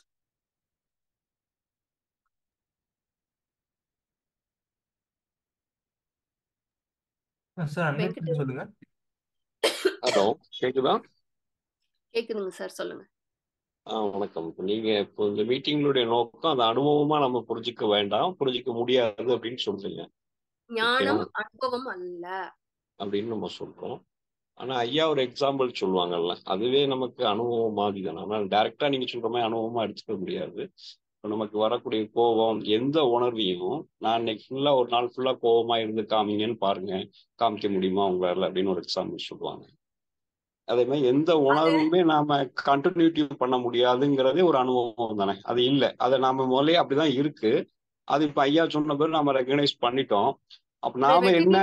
sir unmute பண்ணி சொல்லுங்க ஹலோ கேக்குதா கேக்குதுங்க சார் சொல்லுங்க ஆ வணக்கம் நீங்க இப்போ இந்த மீட்டிங்களுடைய நோக்கம் அந்த அனுபவமா நம்ம புரிஞ்சுக்க வேண்டாம் புரிஞ்சுக்க முடியாது அப்படின்னு சொல்றீங்க ஞானம் அனுபவம் அல்ல அப்படின்னு நம்ம சொல்றோம் ஆனா ஐயா ஒரு எக்ஸாம்பிள் சொல்லுவாங்கல்ல அதுவே நமக்கு அனுபவம் மாதிரி தானே ஆனால் டைரக்டா நீங்க சொல்ற மாதிரி அனுபவமா எடுத்துக்க முடியாது இப்போ நமக்கு வரக்கூடிய கோபம் எந்த உணர்வையும் நான் இன்னைக்கு ஃபுல்லா ஒரு நாள் ஃபுல்லா கோபமா இருந்து காமிங்கன்னு பாருங்க காமிக்க முடியுமா உங்களால அப்படின்னு ஒரு எக்ஸாம்பிள் சொல்லுவாங்க அதே மாதிரி எந்த உணர்வுமே நாம கண்டினியூட்டி பண்ண முடியாதுங்கிறதே ஒரு அனுபவம் தானே அது இல்லை அதை நாம முதலே அப்படிதான் இருக்கு அது இப்ப ஐயா சொன்ன பேர் நாம ரெக்கனைஸ் பண்ணிட்டோம் அப்ப நாம என்ன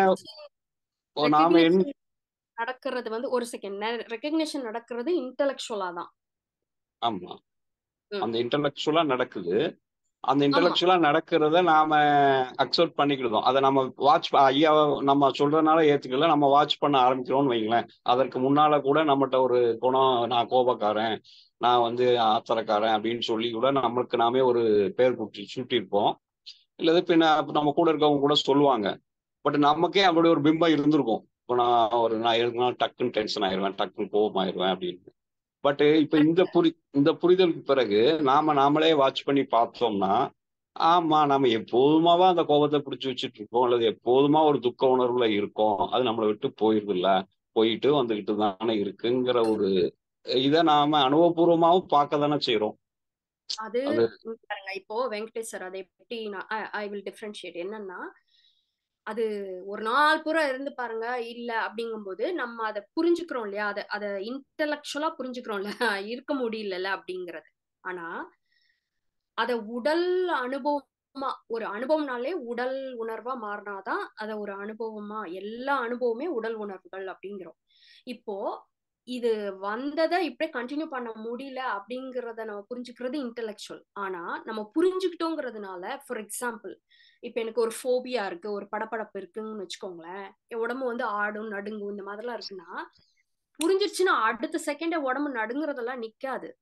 நாம என்ன நடக்கிறது வந்து ஒரு செகண்ட் ரெக்கக்னிஷன் நடக்கிறது இன்டெலெக்சுவலா தான் ஆமா அந்த இன்டலெக்சுவலா நடக்குது அந்த இன்டலெக்சுவலா நடக்கிறத நாம அக்செப்ட் பண்ணிக்கிடுதோம் அதை நம்ம வாட்ச் ஐயா நம்ம சொல்றதுனால ஏத்துக்கல நம்ம வாட்ச் பண்ண ஆரம்பிக்கிறோம்னு வைங்களேன் அதற்கு முன்னால கூட நம்மகிட்ட ஒரு குணம் நான் கோபக்காரன் நான் வந்து ஆத்திரக்காரன் அப்படின்னு சொல்லி கூட நம்மளுக்கு நாமே ஒரு பேர் குட்டி சுட்டிருப்போம் இல்லது பின்ன நம்ம கூட இருக்கவங்க கூட சொல்லுவாங்க பட் நமக்கே அப்படி ஒரு பிம்பம் இருந்திருக்கும் இப்போ நான் ஒரு நான் எழுதுனா டக்குன்னு டென்ஷன் ஆயிடுவேன் டக்குன்னு கோபம் ஆயிடுவேன் அப்படின்னு பட் இப்ப இந்த புரி இந்த புரிதலுக்கு பிறகு நாம நாமளே வாட்ச் பண்ணி பார்த்தோம்னா ஆமா நம்ம எப்போதுமாவா அந்த கோபத்தை பிடிச்சி வச்சுட்டு இருக்கோம் அல்லது எப்போதுமா ஒரு துக்க உணர்வுல இருக்கோம் அது நம்மளை விட்டு போயிருது இல்ல போயிட்டு வந்துகிட்டு தானே இருக்குங்கிற ஒரு இதை நாம அனுபவபூர்வமாவும் பார்க்க தானே செய்யறோம் அது பாருங்க இப்போ வெங்கடேஷ் சார் அதை எப்படி நான் ஐ வில் டிஃபரன்ஷியேட் என்னன்னா அது ஒரு நாள் பூரா இருந்து பாருங்க இல்ல அப்படிங்கும்போது நம்ம அதை புரிஞ்சுக்கிறோம் இல்லையா அதை அதை இன்டலெக்சுவலா புரிஞ்சுக்கிறோம்ல இருக்க முடியல அப்படிங்கறது ஆனா அத உடல் அனுபவம் அனுபவமா ஒரு அனுபவம்னாலே உடல் உணர்வா மாறினாதான் அத ஒரு அனுபவமா எல்லா அனுபவமே உடல் உணர்வுகள் அப்படிங்கிறோம் இப்போ இது வந்ததை இப்படியே கண்டினியூ பண்ண முடியல அப்படிங்கிறத நம்ம புரிஞ்சுக்கிறது இன்டெலெக்சுவல் ஆனா நம்ம புரிஞ்சுக்கிட்டோங்கிறதுனால ஃபார் எக்ஸாம்பிள் இப்ப எனக்கு ஒரு ஃபோபியா இருக்கு ஒரு படபடப்பு இருக்குன்னு வச்சுக்கோங்களேன் என் உடம்பு வந்து ஆடும் நடுங்கும் இந்த மாதிரிலாம் இருக்குன்னா புரிஞ்சிருச்சுன்னா அடுத்த செகண்டே உடம்பு நடுங்குறதெல்லாம் நிக்காது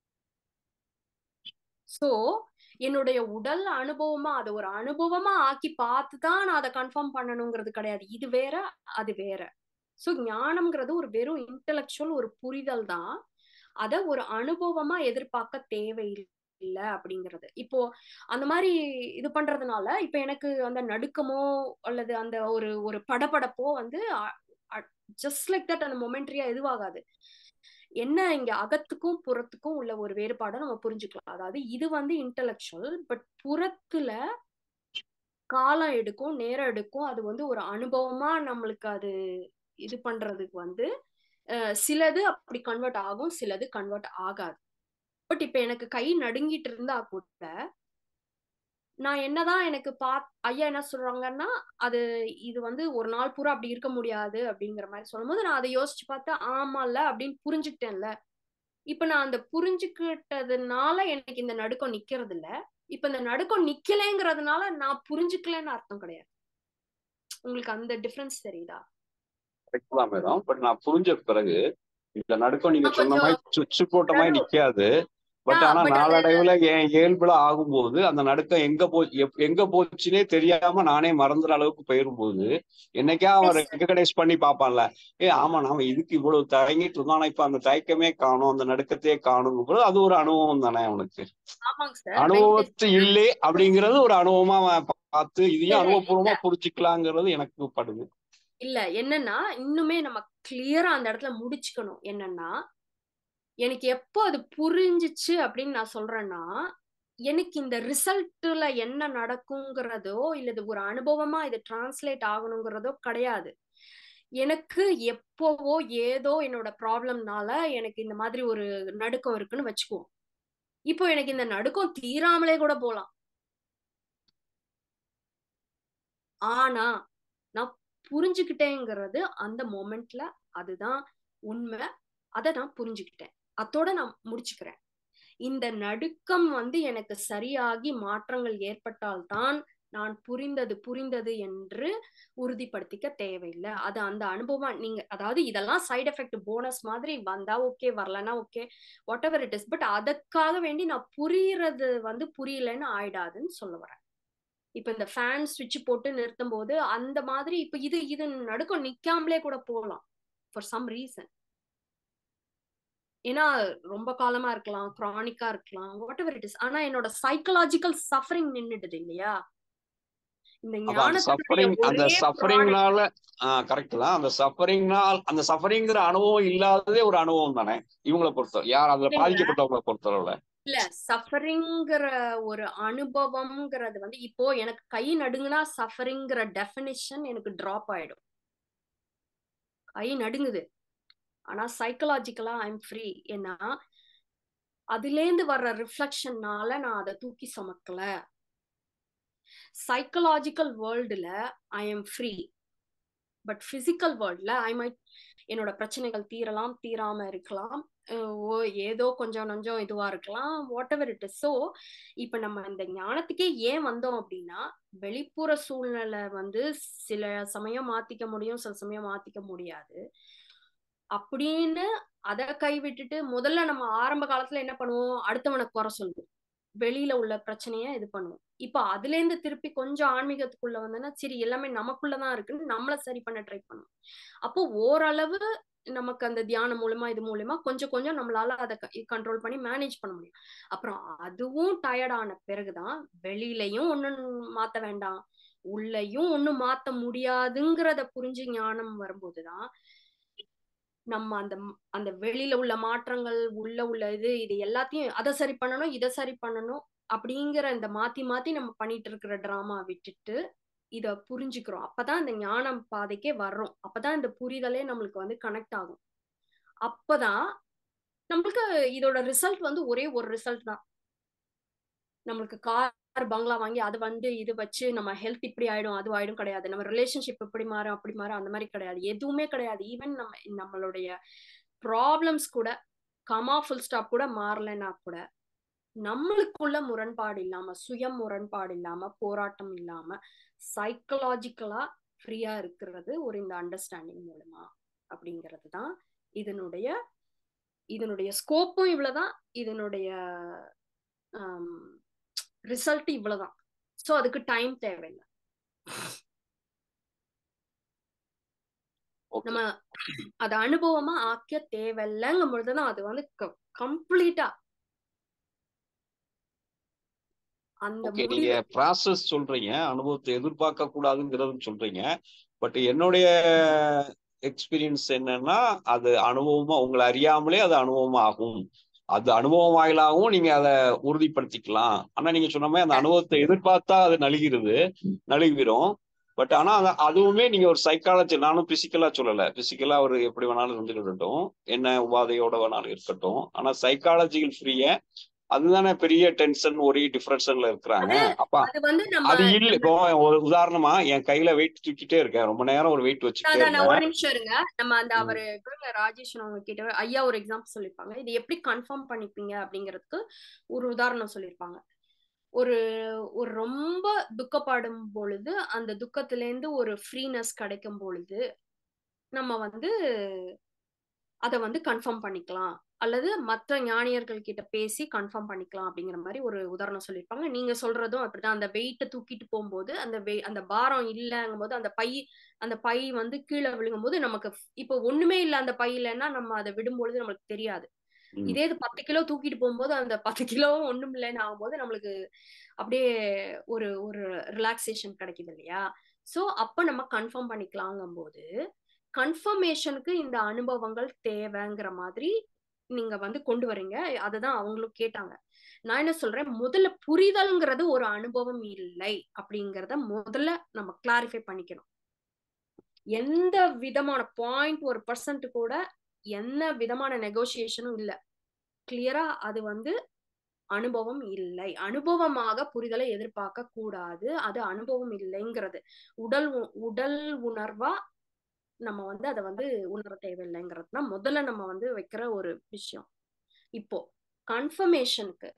சோ என்னுடைய உடல் அனுபவமா அதை ஒரு அனுபவமா ஆக்கி பார்த்து தான் நான் அதை கன்ஃபார்ம் பண்ணணுங்கிறது கிடையாது இது வேற அது வேற சோ ஞானம்ங்கிறது ஒரு வெறும் இன்டெலெக்சுவல் ஒரு புரிதல் தான் அத ஒரு அனுபவமா எதிர்பார்க்க தேவையில்லை அப்படிங்கிறது இப்போ அந்த மாதிரி இது பண்றதுனால இப்ப எனக்கு அந்த நடுக்கமோ அல்லது அந்த ஒரு ஒரு படபடப்போ வந்து ஜஸ்ட் லைக் தட் அந்த மொமெண்ட்ரியா எதுவாகாது என்ன இங்க அகத்துக்கும் புறத்துக்கும் உள்ள ஒரு வேறுபாடை நம்ம புரிஞ்சுக்கலாம் அதாவது இது வந்து இன்டெலெக்சுவல் பட் புறத்துல காலம் எடுக்கும் நேரம் எடுக்கும் அது வந்து ஒரு அனுபவமா நம்மளுக்கு அது இது பண்றதுக்கு வந்து சிலது அப்படி கன்வெர்ட் ஆகும் சிலது கன்வெர்ட் ஆகாது பட் இப்ப எனக்கு கை நடுங்கிட்டு இருந்தா கூட நான் என்னதான் எனக்கு பா ஐயா என்ன சொல்றாங்கன்னா அது இது வந்து ஒரு நாள் பூரா அப்படி இருக்க முடியாது அப்படிங்கிற மாதிரி சொல்லும்போது நான் அதை யோசிச்சு பார்த்தா ஆமால அப்படின்னு புரிஞ்சுக்கிட்டேன்ல இப்ப நான் அந்த புரிஞ்சுக்கிட்டதுனால எனக்கு இந்த நடுக்கம் நிக்கிறது இல்ல இப்ப இந்த நடுக்கம் நிக்கலைங்கிறதுனால நான் புரிஞ்சுக்கலன்னு அர்த்தம் கிடையாது உங்களுக்கு அந்த டிஃபரன்ஸ் தெரியுதா கரெக்ட் தான் மேடம் பட் நான் புரிஞ்ச பிறகு இந்த நடுக்கம் நீங்க சொன்ன மாதிரி சுவிட்ச் போட்ட மாதிரி நிக்காது பட் ஆனா நாளடைவுல என் இயல்புல ஆகும்போது அந்த நடுக்கம் எங்க போ எங்க போச்சுன்னே தெரியாம நானே மறந்துற அளவுக்கு போயிரும்போது என்னைக்கா அவன் ரெக்கக்னைஸ் பண்ணி பாப்பான்ல ஏ ஆமா நாம இதுக்கு இவ்வளவு தயங்கிட்டு இருந்தோம் ஆனா இப்ப அந்த தயக்கமே காணும் அந்த நடுக்கத்தையே காணும் போது அது ஒரு அனுபவம் தானே அவனுக்கு அனுபவத்து இல்லை அப்படிங்கறது ஒரு அனுபவமா பார்த்து இதையும் அனுபவபூர்வமா புரிச்சுக்கலாங்கிறது எனக்கு படுது இல்ல என்னன்னா இன்னுமே நம்ம கிளியரா அந்த இடத்துல முடிச்சுக்கணும் என்னன்னா எனக்கு எப்போ அது புரிஞ்சிச்சு அப்படின்னு நான் சொல்றேன்னா எனக்கு இந்த ரிசல்ட்ல என்ன நடக்குங்கிறதோ இல்லது ஒரு அனுபவமா இது டிரான்ஸ்லேட் ஆகணுங்கிறதோ கிடையாது எனக்கு எப்போவோ ஏதோ என்னோட ப்ராப்ளம்னால எனக்கு இந்த மாதிரி ஒரு நடுக்கம் இருக்குன்னு வச்சுக்குவோம் இப்போ எனக்கு இந்த நடுக்கம் தீராமலே கூட போலாம் ஆனா நான் புரிஞ்சுக்கிட்டேங்கிறது அந்த மொமெண்ட்ல அதுதான் உண்மை அதை நான் புரிஞ்சுக்கிட்டேன் அத்தோட நான் முடிச்சுக்கிறேன் இந்த நடுக்கம் வந்து எனக்கு சரியாகி மாற்றங்கள் ஏற்பட்டால்தான் நான் புரிந்தது புரிந்தது என்று உறுதிப்படுத்திக்க தேவையில்லை அது அந்த அனுபவம் நீங்க அதாவது இதெல்லாம் சைடு எஃபெக்ட் போனஸ் மாதிரி வந்தா ஓகே வரலன்னா okay whatever it is but அதுக்காக வேண்டி நான் புரியறது வந்து புரியலன்னு ஆயிடாதுன்னு சொல்ல வரேன் இப்ப இந்த ஃபேன் சுவிட்ச் போட்டு நிறுத்தும் போது அந்த மாதிரி இப்ப இது இது நடுக்கம் நிக்காமலே கூட போகலாம் ஃபார் சம் ரீசன் ஏன்னா ரொம்ப காலமா இருக்கலாம் க்ரானிக்கா இருக்கலாம் வாட் எவர் இட் இஸ் ஆனா என்னோட சைக்கலாஜிக்கல் சஃபரிங் நின்னுடுது இல்லையா இந்த அந்த சஃபரிங் அந்த சஃபரிங்னால கரெக்ட் தான் அந்த சஃபரிங்னால் அந்த சஃபரிங்கிற அனுபவம் இல்லாததே ஒரு அனுபவம் தானே இவங்களை பொறுத்த யார் அதுல பாதிக்கப்பட்டவங்களை பொறுத்தளவுல இல்ல சஃபரிங்கிற ஒரு அனுபவம்ங்கிறது வந்து இப்போ எனக்கு கை நடுங்குனா சஃபரிங்கிற டெஃபினிஷன் எனக்கு டிராப் ஆயிடும் கை நடுங்குது ஆனா சைக்கலாஜிக்கலா ஐம் ஃப்ரீ ஏன்னா அதுலேருந்து வர்ற ரிஃப்ளெக்ஷன்னால நான் அதை தூக்கி சுமக்கல சைக்கலாஜிக்கல் வேர்ல்டுல I am free but physical வேர்ல்ட்ல ஐ மைட் என்னோட பிரச்சனைகள் தீரலாம் தீராம இருக்கலாம் ஓ ஏதோ கொஞ்சம் கொஞ்சம் இதுவா இருக்கலாம் whatever it is so இப்ப நம்ம இந்த ஞானத்துக்கே ஏன் வந்தோம் அப்படின்னா வெளிப்புற சூழ்நிலை வந்து சில சமயம் மாத்திக்க முடியும் சில சமயம் மாத்திக்க முடியாது அப்படின்னு அதை கைவிட்டுட்டு முதல்ல நம்ம ஆரம்ப காலத்துல என்ன பண்ணுவோம் அடுத்தவனை குறை சொல்லுவோம் வெளியில உள்ள பிரச்சனைய இது பண்ணுவோம் இப்ப அதுல இருந்து திருப்பி கொஞ்சம் ஆன்மீகத்துக்குள்ள வந்தோன்னா சரி எல்லாமே நமக்குள்ளதான் இருக்குன்னு நம்மள சரி பண்ண ட்ரை பண்ணுவோம் அப்போ ஓரளவு நமக்கு அந்த தியானம் மூலமா இது மூலமா கொஞ்சம் கொஞ்சம் நம்மளால அதை கண்ட்ரோல் பண்ணி மேனேஜ் பண்ண முடியும் அப்புறம் அதுவும் டயர்ட் ஆன பிறகுதான் வெளியிலையும் ஒன்னும் மாத்த வேண்டாம் உள்ளயும் ஒன்னும் மாத்த முடியாதுங்கிறத புரிஞ்சு ஞானம் வரும்போதுதான் நம்ம அந்த அந்த வெளியில உள்ள மாற்றங்கள் உள்ள உள்ள இது இது எல்லாத்தையும் அதை சரி பண்ணணும் இதை சரி பண்ணணும் அப்படிங்கிற இந்த மாத்தி மாத்தி நம்ம பண்ணிட்டு இருக்கிற டிராமா விட்டுட்டு இத புரிஞ்சுக்கிறோம் அப்பதான் இந்த ஞானம் பாதைக்கே வர்றோம் அப்பதான் இந்த புரிதலே நம்மளுக்கு வந்து கனெக்ட் ஆகும் அப்பதான் நம்மளுக்கு இதோட ரிசல்ட் வந்து ஒரே ஒரு ரிசல்ட் தான் நம்மளுக்கு கா பங்களா வாங்கி அதை வந்து இது வச்சு நம்ம ஹெல்த் இப்படி ஆயிடும் அது ஆயிடும் கிடையாது நம்ம ரிலேஷன்ஷிப் இப்படி மாறும் அப்படி மாறும் அந்த மாதிரி கிடையாது எதுவுமே கிடையாது ஈவன் நம்ம நம்மளுடைய ப்ராப்ளம்ஸ் கூட கமா ஃபுல் ஸ்டாப் கூட மாறலைன்னா கூட நம்மளுக்குள்ள முரண்பாடு இல்லாம சுய முரண்பாடு இல்லாம போராட்டம் இல்லாம சைக்கலாஜிக்கலா ஃப்ரீயா இருக்கிறது ஒரு இந்த அண்டர்ஸ்டாண்டிங் மூலமா அப்படிங்கிறது தான் இதனுடைய இதனுடைய ஸ்கோப்பும் இவ்வளவுதான் இதனுடைய ரிசல்ட் இவ்வளவுதான் ஸோ அதுக்கு டைம் தேவையில்லை நம்ம அது அனுபவமா ஆக்க தேவையில்லைங்கும் பொழுதுதான் அது வந்து கம்ப்ளீட்டா அந்த ஓகே நீங்க ப்ராசஸ் சொல்றீங்க அனுபவத்தை எதிர்பார்க்க கூடாதுங்கிறது சொல்றீங்க பட் என்னுடைய எக்ஸ்பீரியன்ஸ் என்னன்னா அது அனுபவமா உங்களை அறியாமலே அது அனுபவமா ஆகும் அது அனுபவம் வாயிலாகவும் நீங்க அதை உறுதிப்படுத்திக்கலாம் ஆனா நீங்க சொன்ன மாதிரி அந்த அனுபவத்தை எதிர்பார்த்தா அது நலிகிறது நலிவிடும் பட் ஆனா அதுவுமே நீங்க ஒரு சைக்காலஜி நானும் பிசிக்கலா சொல்லல பிசிக்கலா அவர் எப்படி வேணாலும் இருந்துக்கிட்டோம் என்ன உபாதையோட வேணாலும் இருக்கட்டும் ஆனா சைக்காலஜிக்கல் ஃப்ரீய அதுதானே பெரிய டென்ஷன் ஒரே டிஃபரன்ஸ்ல இருக்கிறாங்க அப்ப அது இல்ல இப்போ ஒரு உதாரணமா என் கையில வெயிட் தூக்கிட்டே இருக்கேன் ரொம்ப நேரம் ஒரு வெயிட் வச்சுட்டே இருக்கேன் ஒரு நிமிஷம் இருங்க நம்ம அந்த அவரு ராஜேஷ் அவங்க கிட்ட ஐயா ஒரு எக்ஸாம்பிள் சொல்லிருப்பாங்க இது எப்படி கன்ஃபார்ம் பண்ணிப்பீங்க அப்படிங்கிறதுக்கு ஒரு உதாரணம் சொல்லியிருப்பாங்க ஒரு ஒரு ரொம்ப துக்கப்படும் பொழுது அந்த துக்கத்திலேருந்து ஒரு ஃப்ரீனஸ் கிடைக்கும் பொழுது நம்ம வந்து அதை வந்து கன்ஃபார்ம் பண்ணிக்கலாம் அல்லது மற்ற ஞானியர்கள் கிட்ட பேசி கன்ஃபார்ம் பண்ணிக்கலாம் அப்படிங்கிற மாதிரி ஒரு உதாரணம் சொல்லியிருப்பாங்க நீங்க சொல்றதும் அப்படிதான் அந்த வெயிட்டை தூக்கிட்டு போகும்போது அந்த வெய் அந்த பாரம் இல்லைங்கும் போது அந்த பை அந்த பை வந்து கீழே விழுங்கும் போது நமக்கு இப்போ ஒண்ணுமே இல்லை அந்த பை இல்லைன்னா நம்ம அதை விடும்பொழுது நம்மளுக்கு தெரியாது இதே இது பத்து கிலோ தூக்கிட்டு போகும்போது அந்த பத்து கிலோ ஒண்ணும் இல்லைன்னு ஆகும்போது நம்மளுக்கு அப்படியே ஒரு ஒரு ரிலாக்ஸேஷன் கிடைக்குது இல்லையா சோ அப்ப நம்ம கன்ஃபார்ம் பண்ணிக்கலாங்கும் போது கன்ஃபர்மேஷனுக்கு இந்த அனுபவங்கள் தேவைங்கிற மாதிரி நீங்க வந்து கொண்டு வரீங்க அதுதான் அவங்களும் கேட்டாங்க நான் என்ன சொல்றேன் முதல்ல புரிதல்ங்கிறது ஒரு அனுபவம் இல்லை அப்படிங்கிறத முதல்ல நம்ம கிளாரிஃபை பண்ணிக்கணும் எந்த விதமான பாயிண்ட் ஒரு பர்சன்ட் கூட என்ன விதமான நெகோசியேஷனும் இல்லை கிளியரா அது வந்து அனுபவம் இல்லை அனுபவமாக புரிதலை எதிர்பார்க்க கூடாது அது அனுபவம் இல்லைங்கிறது உடல் உடல் உணர்வா நம்ம வந்து அதை வந்து உணர தேவையில்லைங்கிறது தான் முதல்ல நம்ம வந்து வைக்கிற ஒரு விஷயம் இப்போ கன்ஃபர்மேஷனுக்கு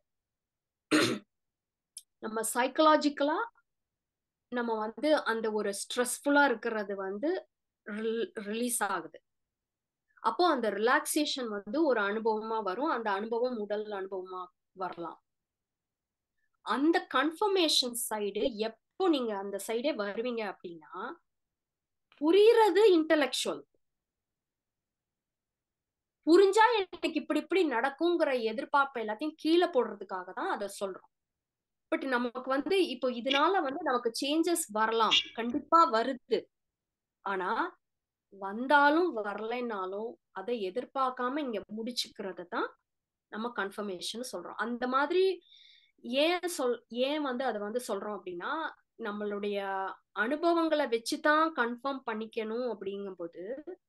நம்ம சைக்கலாஜிக்கலா நம்ம வந்து அந்த ஒரு ஸ்ட்ரெஸ்ஃபுல்லா இருக்கிறது வந்து ரிலீஸ் ஆகுது அப்போ அந்த ரிலாக்ஸேஷன் வந்து ஒரு அனுபவமா வரும் அந்த அனுபவம் உடல் அனுபவமா வரலாம் அந்த கன்ஃபர்மேஷன் சைடு எப்போ நீங்க அந்த சைடே வருவீங்க அப்படின்னா புரியறது இன்டலெக்சுவல் புரிஞ்சா எனக்கு இப்படி இப்படி நடக்குங்கிற எதிர்பார்ப்பு எல்லாத்தையும் கீழே போடுறதுக்காக தான் அதை சொல்றோம் பட் நமக்கு வந்து இப்போ இதனால வந்து நமக்கு சேஞ்சஸ் வரலாம் கண்டிப்பா வருது ஆனா வந்தாலும் வரலைனாலும் அதை எதிர்பார்க்காம இங்க முடிச்சுக்கிறது தான் நம்ம கன்ஃபர்மேஷன் சொல்றோம் அந்த மாதிரி ஏன் சொல் ஏன் வந்து அதை வந்து சொல்றோம் அப்படின்னா நம்மளுடைய அனுபவங்களை வச்சுதான் கன்ஃபார்ம் பண்ணிக்கணும் அப்படிங்கும்போது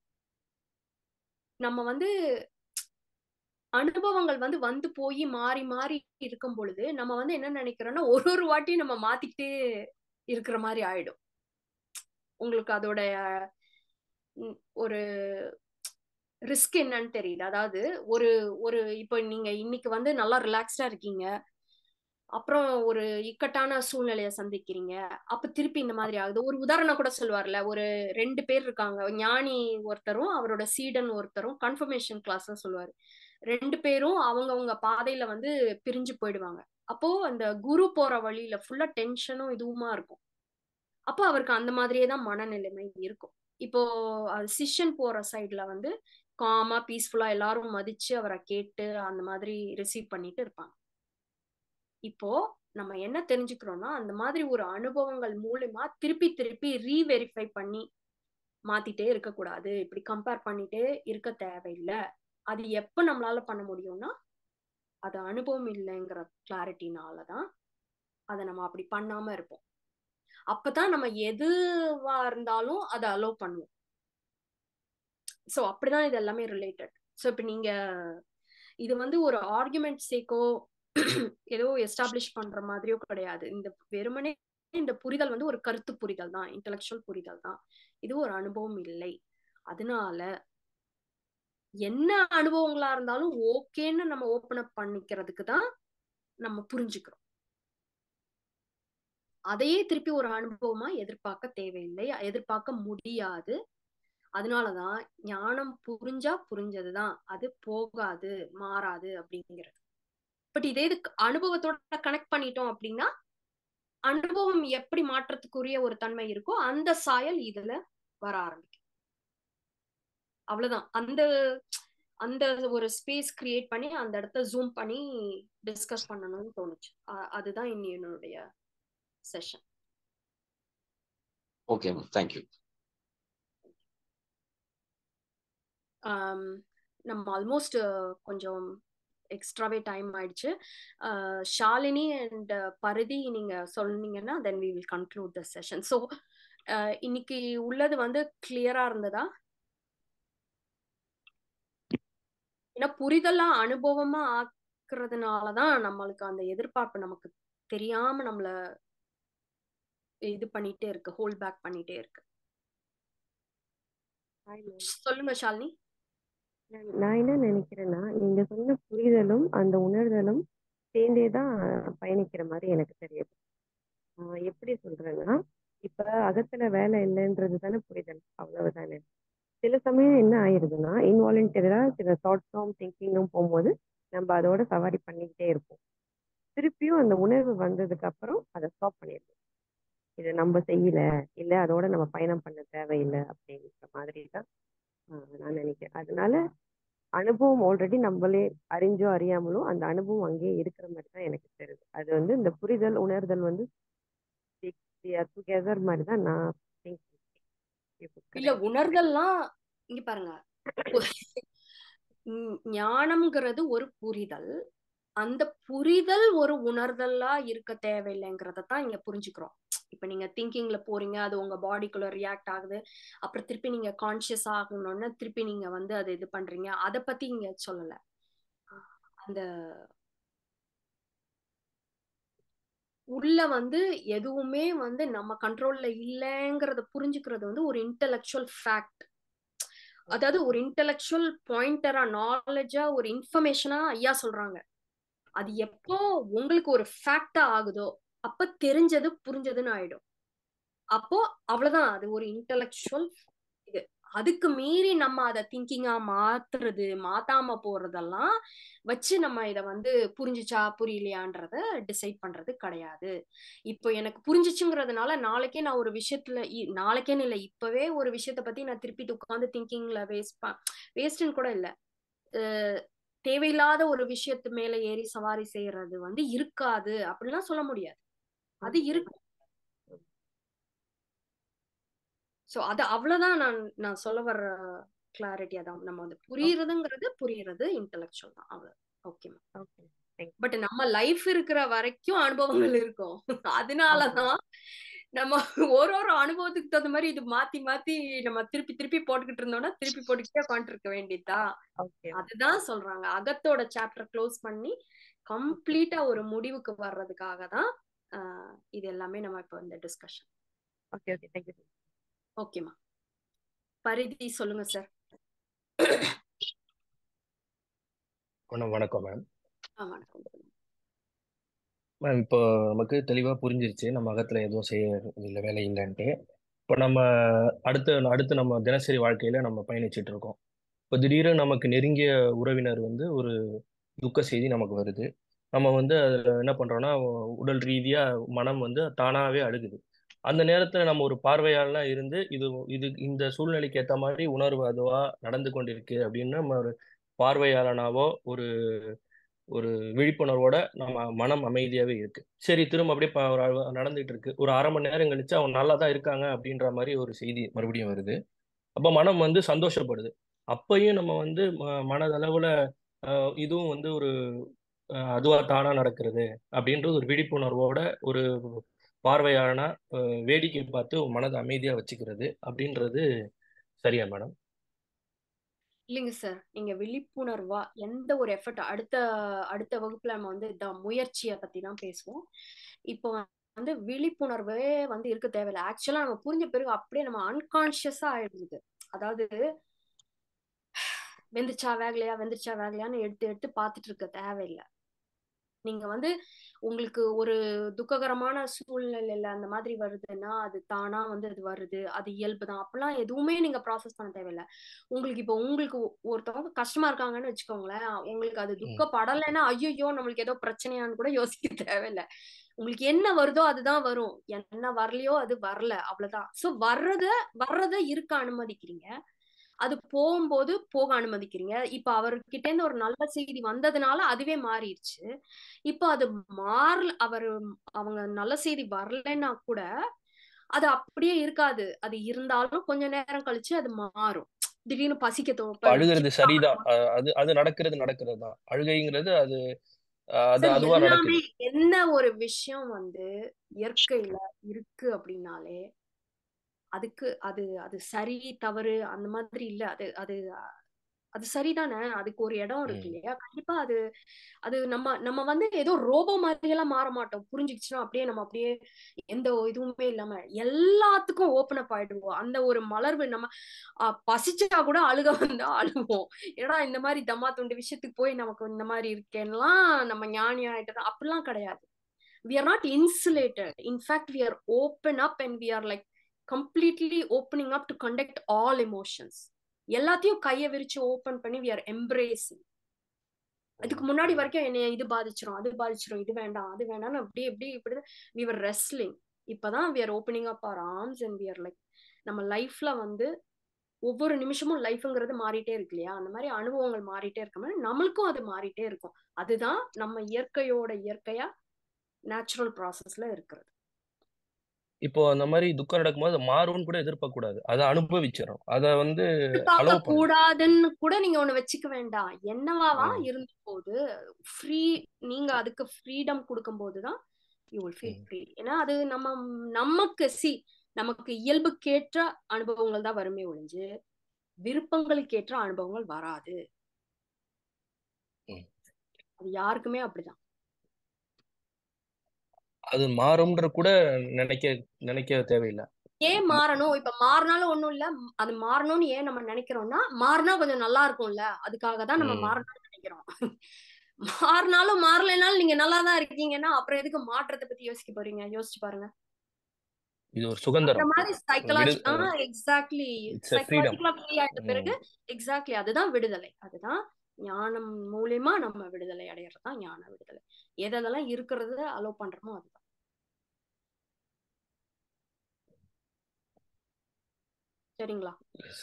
நம்ம வந்து அனுபவங்கள் வந்து வந்து போய் மாறி மாறி இருக்கும் பொழுது நம்ம வந்து என்ன நினைக்கிறோம்னா ஒரு ஒரு வாட்டியும் நம்ம மாத்திக்கிட்டே இருக்கிற மாதிரி ஆயிடும் உங்களுக்கு அதோட ஒரு ரிஸ்க் என்னன்னு தெரியல அதாவது ஒரு ஒரு இப்போ நீங்க இன்னைக்கு வந்து நல்லா ரிலாக்ஸ்டா இருக்கீங்க அப்புறம் ஒரு இக்கட்டான சூழ்நிலைய சந்திக்கிறீங்க அப்ப திருப்பி இந்த மாதிரி ஆகுது ஒரு உதாரணம் கூட சொல்லுவார்ல ஒரு ரெண்டு பேர் இருக்காங்க ஞானி ஒருத்தரும் அவரோட சீடன் ஒருத்தரும் கன்ஃபர்மேஷன் கிளாஸ் சொல்லுவாரு ரெண்டு பேரும் அவங்கவுங்க பாதையில வந்து பிரிஞ்சு போயிடுவாங்க அப்போ அந்த குரு போற வழியில ஃபுல்லா டென்ஷனும் இதுவுமா இருக்கும் அப்போ அவருக்கு அந்த மாதிரியே தான் மனநிலைமை இருக்கும் இப்போ சிஷன் போற சைட்ல வந்து காமா பீஸ்ஃபுல்லா எல்லாரும் மதிச்சு அவரை கேட்டு அந்த மாதிரி ரிசீவ் பண்ணிட்டு இருப்பாங்க இப்போ நம்ம என்ன தெரிஞ்சுக்கிறோம்னா அந்த மாதிரி ஒரு அனுபவங்கள் மூலியமா திருப்பி திருப்பி ரீவெரிஃபை பண்ணி மாத்திட்டே இருக்கக்கூடாது இப்படி கம்பேர் பண்ணிட்டே இருக்க தேவையில்லை அது எப்ப நம்மளால பண்ண முடியும்னா அது அனுபவம் இல்லைங்கிற கிளாரிட்டினாலதான் அதை நம்ம அப்படி பண்ணாம இருப்போம் அப்பதான் நம்ம எதுவா இருந்தாலும் அதை அலோவ் பண்ணுவோம் ஸோ அப்படிதான் இது எல்லாமே ரிலேட்டட் ஸோ இப்போ நீங்க இது வந்து ஒரு ஆர்குமெண்ட் சேக்கோ ஏதோ எஸ்டாப்ளிஷ் பண்ற மாதிரியோ கிடையாது இந்த வெறுமனே இந்த புரிதல் வந்து ஒரு கருத்து புரிதல் தான் இன்டெலெக்சுவல் புரிதல் தான் இது ஒரு அனுபவம் இல்லை அதனால என்ன அனுபவங்களா இருந்தாலும் ஓகேன்னு நம்ம ஓபன் அப் பண்ணிக்கிறதுக்கு தான் நம்ம புரிஞ்சுக்கிறோம் அதையே திருப்பி ஒரு அனுபவமா எதிர்பார்க்க தேவையில்லை எதிர்பார்க்க முடியாது அதனாலதான் ஞானம் புரிஞ்சா புரிஞ்சதுதான் அது போகாது மாறாது அப்படிங்கிறது பட் இதே இது அனுபவத்தோட கனெக்ட் பண்ணிட்டோம் அப்படின்னா அனுபவம் எப்படி மாற்றத்துக்குரிய ஒரு தன்மை இருக்கோ அந்த சாயல் இதுல வர ஆரம்பிக்கும் அவ்வளவுதான் அந்த அந்த ஒரு ஸ்பேஸ் கிரியேட் பண்ணி அந்த இடத்த ஜூம் பண்ணி டிஸ்கஸ் பண்ணணும்னு தோணுச்சு அ- அதுதான் இனி என்னுடைய செஷன் ஓகே மேம் தேங்க்யூ நம்ம ஆல்மோஸ்ட் கொஞ்சம் எக்ஸ்ட்ராவே டைம் ஆயிடுச்சு அஹ் ஷாலினி அண்ட் பரிதி நீங்க சொன்னீங்கன்னா then we will conclude the session so இன்னைக்கு உள்ளது வந்து கிளியரா இருந்ததா ஏன்னா புரிதலா அனுபவமா ஆக்குறதுனாலதான் நம்மளுக்கு அந்த எதிர்பார்ப்பு நமக்கு தெரியாம நம்மள இது பண்ணிட்டே இருக்கு ஹோல்ட் பேக் பண்ணிட்டே இருக்கு ஹாய் மேம் சொல்லுங்க ஷாலினி நான் நான் என்ன நினைக்கிறேன்னா நீங்க சொன்ன புரிதலும் அந்த உணர்தலும் சேர்ந்தே தான் பயணிக்கிற மாதிரி எனக்கு தெரியுது ஆஹ் எப்படி சொல்றேன்னா இப்ப அகத்துல வேலை இல்லைன்றது தானே புரிதல் அவ்வளவுதானே சில சமயம் என்ன ஆயிருதுன்னா இன்வாலண்டரியா சில தாட்ஸும் திங்கிங்கும் போகும்போது நம்ம அதோட சவாரி பண்ணிக்கிட்டே இருப்போம் திருப்பியும் அந்த உணர்வு வந்ததுக்கு அப்புறம் அதை ஸ்டாப் பண்ணிடுவோம் இதை நம்ம செய்யல இல்ல அதோட நம்ம பயணம் பண்ண தேவையில்லை அப்படின்ற மாதிரி தான் ஆஹ் நான் நினைக்கிறேன் அதனால அனுபவம் ஆல்ரெடி நம்மளே அறிஞ்சோ அறியாமலோ அந்த அனுபவம் அங்கேயே இருக்கிற மாதிரி தான் எனக்கு தெரியுது அது வந்து இந்த புரிதல் உணர்தல் வந்து டுகெதர் மாதிரி தான் நான் திங்க் இல்ல உணர்தல்லாம் இங்க பாருங்க உம் ஞானம்ங்கிறது ஒரு புரிதல் அந்த புரிதல் ஒரு உணர்தலா இருக்க தேவையில்லைங்கிறத தான் இங்க புரிஞ்சுக்கிறோம் இப்ப நீங்க திங்கிங்ல போறீங்க அது உங்க பாடிக்குள்ள ரியாக்ட் ஆகுது அப்புறம் திருப்பி நீங்க கான்சியஸ் ஆகணும்னு திருப்பி நீங்க வந்து அதை இது பண்றீங்க அத பத்தி இங்க சொல்லல அந்த உள்ள வந்து எதுவுமே வந்து நம்ம கண்ட்ரோல்ல இல்லைங்கிறத புரிஞ்சுக்கிறது வந்து ஒரு இன்டெலெக்சுவல் ஃபேக்ட் அதாவது ஒரு இன்டெலெக்சுவல் பாயிண்டரா நாலேஜா ஒரு இன்ஃபர்மேஷனா ஐயா சொல்றாங்க அது எப்போ உங்களுக்கு ஒரு ஃபேக்டா ஆகுதோ அப்ப தெரிஞ்சது புரிஞ்சதுன்னு ஆயிடும் அப்போ அவ்வளவுதான் அது ஒரு இன்டெலெக்சுவல் இது அதுக்கு மீறி நம்ம அதை திங்கிங்கா மாத்துறது மாத்தாம போறதெல்லாம் வச்சு நம்ம இத வந்து புரிஞ்சுச்சா புரியலையான்றத டிசைட் பண்றது கிடையாது இப்போ எனக்கு புரிஞ்சிச்சுங்கிறதுனால நாளைக்கே நான் ஒரு விஷயத்துல இ- நாளைக்கேன்னு இல்லை இப்பவே ஒரு விஷயத்த பத்தி நான் திருப்பிட்டு உட்காந்து திங்கிங்ல வேஸ்ட் வேஸ்ட்னு கூட இல்லை அஹ் தேவையில்லாத ஒரு விஷயத்து மேல ஏறி சவாரி செய்யறது வந்து இருக்காது அப்படிலாம் சொல்ல முடியாது அது இருக்கு சோ அது அவ்வளவுதான் நான் நான் சொல்ல வர்ற கிளாரிட்டி அதான் நம்ம வந்து புரியுறதுங்கிறது புரியுறது இன்டெலெக்சுவல் தான் அவ்வளவு ஓகேமா ஓகே பட் நம்ம லைஃப் இருக்கிற வரைக்கும் அனுபவங்கள் இருக்கும் அதனாலதான் நம்ம ஒரு ஒரு அனுபவத்துக்கு தகுந்த மாதிரி இது மாத்தி மாத்தி நம்ம திருப்பி திருப்பி போட்டுக்கிட்டு இருந்தோம்னா திருப்பி போட்டுக்கிட்டே உட்காந்துட்டு இருக்க வேண்டியதா அதுதான் சொல்றாங்க அகத்தோட சாப்டர் க்ளோஸ் பண்ணி கம்ப்ளீட்டா ஒரு முடிவுக்கு வர்றதுக்காக தான் ஆஹ் இது எல்லாமே நம்ம இப்போ இந்த டிஸ்கஷன் ஓகே ஓகே தேங்க்யூ ஓகேம்மா பரிதி சொல்லுங்க சார் வணக்கம் வணக்கம் மேம் ஆ வணக்கம் மேம் இப்போ நமக்கு தெளிவாக புரிஞ்சிருச்சு நம்ம அகத்தில் எதுவும் செய்ய இல்லை வேலை இல்லைன்ட்டு இப்போ நம்ம அடுத்த அடுத்து நம்ம தினசரி வாழ்க்கையில் நம்ம பயணிச்சுட்டு இருக்கோம் இப்போ திடீர்னு நமக்கு நெருங்கிய உறவினர் வந்து ஒரு துக்க செய்தி நமக்கு வருது நம்ம வந்து அதில் என்ன பண்ணுறோம்னா உடல் ரீதியாக மனம் வந்து தானாகவே அழுகுது அந்த நேரத்தில் நம்ம ஒரு பார்வையாளனா இருந்து இது இது இந்த சூழ்நிலைக்கு ஏற்ற மாதிரி உணர்வு அதுவாக நடந்து கொண்டிருக்கு அப்படின்னு நம்ம ஒரு பார்வையாளனாவோ ஒரு ஒரு விழிப்புணர்வோட நம்ம மனம் அமைதியாவே இருக்கு சரி திரும்ப அப்படியே ப- ஒரு அளவு நடந்துட்டு இருக்கு ஒரு அரை மணி நேரம் கழிச்சு அவங்க நல்லா தான் இருக்காங்க அப்படின்ற மாதிரி ஒரு செய்தி மறுபடியும் வருது அப்போ மனம் வந்து சந்தோஷப்படுது அப்பயும் நம்ம வந்து ம- மனதளவுல ஆஹ், இதுவும் வந்து ஒரு ஆஹ், அதுவா தானா நடக்கிறது அப்படின்றது ஒரு விழிப்புணர்வோட ஒரு பார்வையாளனா ஆஹ், வேடிக்கை பார்த்து மனதை அமைதியா வச்சுக்கிறது அப்படின்றது சரியா மேடம் இல்லைங்க சார் நீங்க விழிப்புணர்வா எந்த ஒரு எஃபர்ட் அடுத்த அடுத்த வகுப்புல நம்ம வந்து இந்த முயற்சியை பத்தி தான் பேசுவோம் இப்போ வந்து விழிப்புணர்வே வந்து இருக்க தேவையில்லை ஆக்சுவலா நம்ம புரிஞ்ச பிறகு அப்படியே நம்ம அன்கான்சியஸா ஆயிடுது அதாவது வெந்துச்சா வேகலையா வெந்துருச்சா வேகலையான்னு எடுத்து எடுத்து பார்த்துட்டு இருக்க தேவையில்லை நீங்க வந்து உங்களுக்கு ஒரு துக்ககரமான சூழ்நிலையில அந்த மாதிரி வருதுன்னா அது தானா வந்து அது வருது அது இயல்பு தான் அப்பெல்லாம் எதுவுமே நீங்க ப்ராசஸ் பண்ண தேவையில்ல உங்களுக்கு இப்போ உங்களுக்கு ஒ- ஒருத்தவங்க கஷ்டமா இருக்காங்கன்னு வச்சுக்கோங்களேன் உங்களுக்கு அது துக்கப்படலைன்னா ஐயோ நம்மளுக்கு ஏதோ பிரச்சனையான்னு கூட யோசிக்க தேவையில்ல உங்களுக்கு என்ன வருதோ அதுதான் வரும் என்ன வரலையோ அது வரல அவ்வளவுதான் சோ வர்றத வர்றத இருக்க அனுமதிக்கிறீங்க அது போகும்போது போக அனுமதிக்கிறீங்க இப்ப அவர்கிட்ட இருந்து ஒரு நல்ல செய்தி வந்ததுனால அதுவே மாறிடுச்சு இப்ப அது மாறல அவர் அவங்க நல்ல செய்தி வரலைன்னா கூட அது அப்படியே இருக்காது அது இருந்தாலும் கொஞ்ச நேரம் கழிச்சு அது மாறும் திடீர்னு பசிக்க இப்ப தோணும் அழுகிறது சரிதான் அஹ் அது அது நடக்கிறது நடக்கிறது தான் அழுகைங்கிறது அது அஹ் அது சரி அதுவா எல்லாமே நடக்குது என்ன ஒரு விஷயம் வந்து இயற்கையில இருக்கு அப்படின்னாலே அதுக்கு அது அது சரி தவறு அந்த மாதிரி இல்ல அது அது அது சரிதானே அதுக்கு ஒரு இடம் இருக்கு ம். இல்லையா கண்டிப்பா அது அது நம்ம நம்ம வந்து ஏதோ ரோபோ மாதிரி எல்லாம் மாற மாட்டோம் புரிஞ்சுக்கிச்சுன்னா அப்படியே நம்ம அப்படியே எந்த இதுவுமே இல்லாம எல்லாத்துக்கும் ஓப்பன் அப் ஆயிடுவோம் அந்த ஒரு மலர்வு நம்ம அஹ், பசிச்சா கூட அழுக வந்தா அழுவோம் ஏன்னா இந்த மாதிரி தம்மா துண்டு விஷயத்துக்கு போய் நமக்கு இந்த மாதிரி இருக்கேன்லாம் நம்ம ஞானி ஆயிட்டு அப்படிலாம் கிடையாது we are not insulated in fact we are open up and we are like completely opening up to conduct all emotions எல்லாத்தையும் கையை விரிச்சு ஓபன் பண்ணி we are embracing இதுக்கு முன்னாடி வரைக்கும் என்னைய இது பாதிச்சிரும் அது பாதிச்சிரும் இது வேண்டாம் அது வேண்டாம்னு அப்படி இப்படி இப்படி we were wrestling இப்பதான் we are opening up our arms and we are like நம்ம லைஃப்ல வந்து ஒவ்வொரு நிமிஷமும் லைஃப்ங்கிறது மாறிட்டே இருக்கு இல்லையா அந்த மாதிரி அனுபவங்கள் மாறிட்டே இருக்க மாதிரி நம்மளுக்கும் அது மாறிட்டே இருக்கும் அதுதான் நம்ம இயற்கையோட இயற்கையா நேச்சுரல் ப்ராசஸ்ல இருக்கிறது இப்போ அந்த மாதிரி துக்கம் நடக்கும்போது அது மாறும்னு கூட எதிர்பார்க்க கூடாது அதை அனுபவிச்சிடும் அதை வந்து எதிர்பார்க்க அலோவ் பண்ணணும் கூடாதுன்னு கூட நீங்க ஒண்ணு வச்சுக்க வேண்டாம் என்னவாவா ம். இருந்த போது ஃப்ரீ நீங்க அதுக்கு ஃப்ரீடம் கொடுக்கும் போதுதான் யூ வில் ஃபீல் ம். ஃப்ரீ ஏன்னா அது நம்ம நமக்கு சி நமக்கு இயல்புக்கேற்ற அனுபவங்கள் தான் வருமே ஒழிஞ்சு விருப்பங்களுக்கேற்ற அனுபவங்கள் வராது ம். அது யாருக்குமே அப்படிதான் அது மாறும்ன்ற கூட நினைக்க நினைக்க தேவையில்லை ஏன் மாறணும் இப்ப மாறினாலும் ஒண்ணும் இல்ல அது மாறணும்னு ஏன் நம்ம நினைக்கிறோம்னா மாறினா கொஞ்சம் நல்லா இருக்கும்ல அதுக்காக தான் நம்ம ம். மாறணும்னு நினைக்கிறோம் மாறினாலும் மாறலைனாலும் நீங்க நல்லா தான் இருக்கீங்கன்னா அப்புறம் எதுக்கு மாற்றத்தை பத்தி யோசிக்க போறீங்க யோசிச்சு பாருங்க இது ஒரு அந்த சுதந்திரம் மாதிரி விடு சைக்கலாஜி ஆஹ் எக்ஸாக்ட்லி இட்ஸ் எ ஃப்ரீடம் சைக்கலாஜிக்கலா ஃப்ரீ ஆயிட்ட பிறகு எக்ஸாக்ட்லி அதுதான் விடுதலை அதுதான் ஞானம் மூலியமா நம்ம விடுதலை அடையிறது தான் ஞான விடுதலை எதெல்லாம் இருக்கிறத அலோ பண்றோமோ அதுதான் சரிங்களா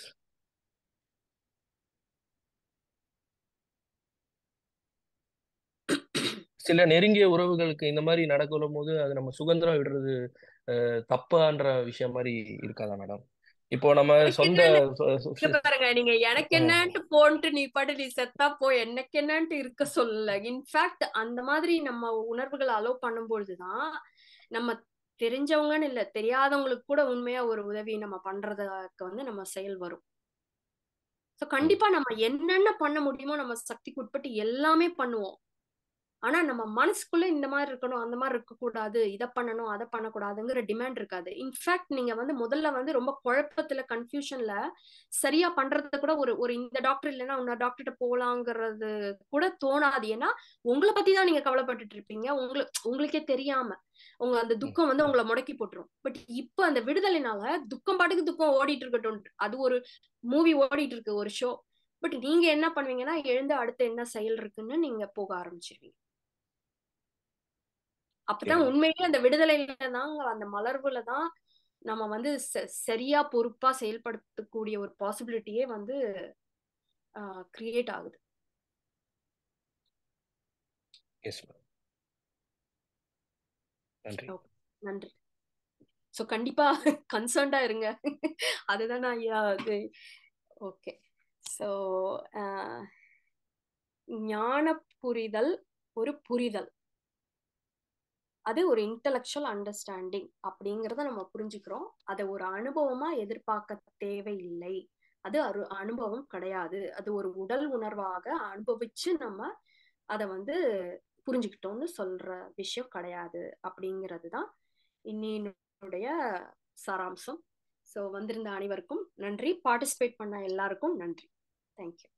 சில நெருங்கிய உறவுகளுக்கு இந்த மாதிரி நடக்கும் போது அது நம்ம சுதந்திரம் விடுறது அஹ், தப்பான்ற விஷயம் மாதிரி இருக்காதா மேடம் இப்போ நம்ம எனக்கு சொந்த என்னன்னு சொ- சொ- இங்க பாருங்க நீங்க எனக்கு அஹ், என்னன்ட்டு போன்ட்டு நீ பாட்டு நீ செத்தா போ எனக்கு என்னன்ட்டு இருக்க சொல்லல இன்ஃபேக்ட் அந்த மாதிரி நம்ம உணர்வுகளை அலோவ் பண்ணும்பொழுதுதான் நம்ம தெரிஞ்சவங்கன்னு இல்ல தெரியாதவங்களுக்கு கூட உண்மையா ஒரு உதவி நம்ம பண்றதுக்கு வந்து நம்ம செயல் வரும் சோ ம், கண்டிப்பா நம்ம என்னென்ன பண்ண முடியுமோ நம்ம சக்திக்கு உட்பட்டு எல்லாமே பண்ணுவோம் ஆனா நம்ம மனசுக்குள்ள இந்த மாதிரி இருக்கணும் அந்த மாதிரி இருக்க கூடாது இதை பண்ணணும் அதை பண்ணக்கூடாதுங்கிற டிமாண்ட் இருக்காது இன்ஃபேக்ட் நீங்க வந்து முதல்ல வந்து ரொம்ப குழப்பத்துல கன்ஃபியூஷன்ல சரியா பண்றத கூட ஒரு ஒரு இந்த டாக்டர் இல்லைன்னா இன்னொரு டாக்டர்கிட்ட போலாங்கிறது கூட தோணாது ஏன்னா உங்களை பத்தி தான் நீங்க கவலைப்பட்டுட்டு இருப்பீங்க உங்களுக்கு உங்களுக்கே தெரியாம உங்க அந்த ம், துக்கம் வந்து உங்களை முடக்கி போட்டுரும் பட் இப்ப அந்த விடுதலைனால துக்கம் பாட்டுக்கு துக்கம் ஓடிட்டு இருக்கட்டும் அது ஒரு மூவி ஓடிட்டு இருக்கு ஒரு ஷோ பட் நீங்க என்ன பண்ணுவீங்கன்னா எழுந்து அடுத்து என்ன செயல் இருக்குன்னு நீங்க போக ஆரம்பிச்சிருவீங்க அப்பதான் சரி உண்மையிலேயே அந்த விடுதலையில தான் அந்த மலர்வுல தான் நம்ம வந்து ச- சரியா பொறுப்பா செயல்படுத்தக்கூடிய ஒரு பாசிபிலிட்டியே வந்து கிரியேட் ஆகுது எஸ் மேம் நன்றி Okay, நன்றி ஸோ கண்டிப்பா கன்சர்ன்டா இருங்க அதுதான் நான் ஐயா அது ஓகே ஸோ ஞான புரிதல் ஒரு புரிதல் அது ஒரு இன்டலெக்சுவல் அண்டர்ஸ்டாண்டிங் அப்படிங்கிறத நம்ம புரிஞ்சுக்கிறோம் அதை ஒரு அனுபவமா எதிர்பார்க்க தேவையில்லை அது அரு அனுபவம் கிடையாது அது ஒரு உடல் உணர்வாக அனுபவிச்சு நம்ம அதை வந்து புரிஞ்சுக்கிட்டோம்னு சொல்ற விஷயம் கிடையாது அப்படிங்கிறது தான் இன்னினுடைய சாராம்சம் ஸோ வந்திருந்த அனைவருக்கும் நன்றி பார்ட்டிசிபேட் பண்ண எல்லாருக்கும் நன்றி தேங்க்யூ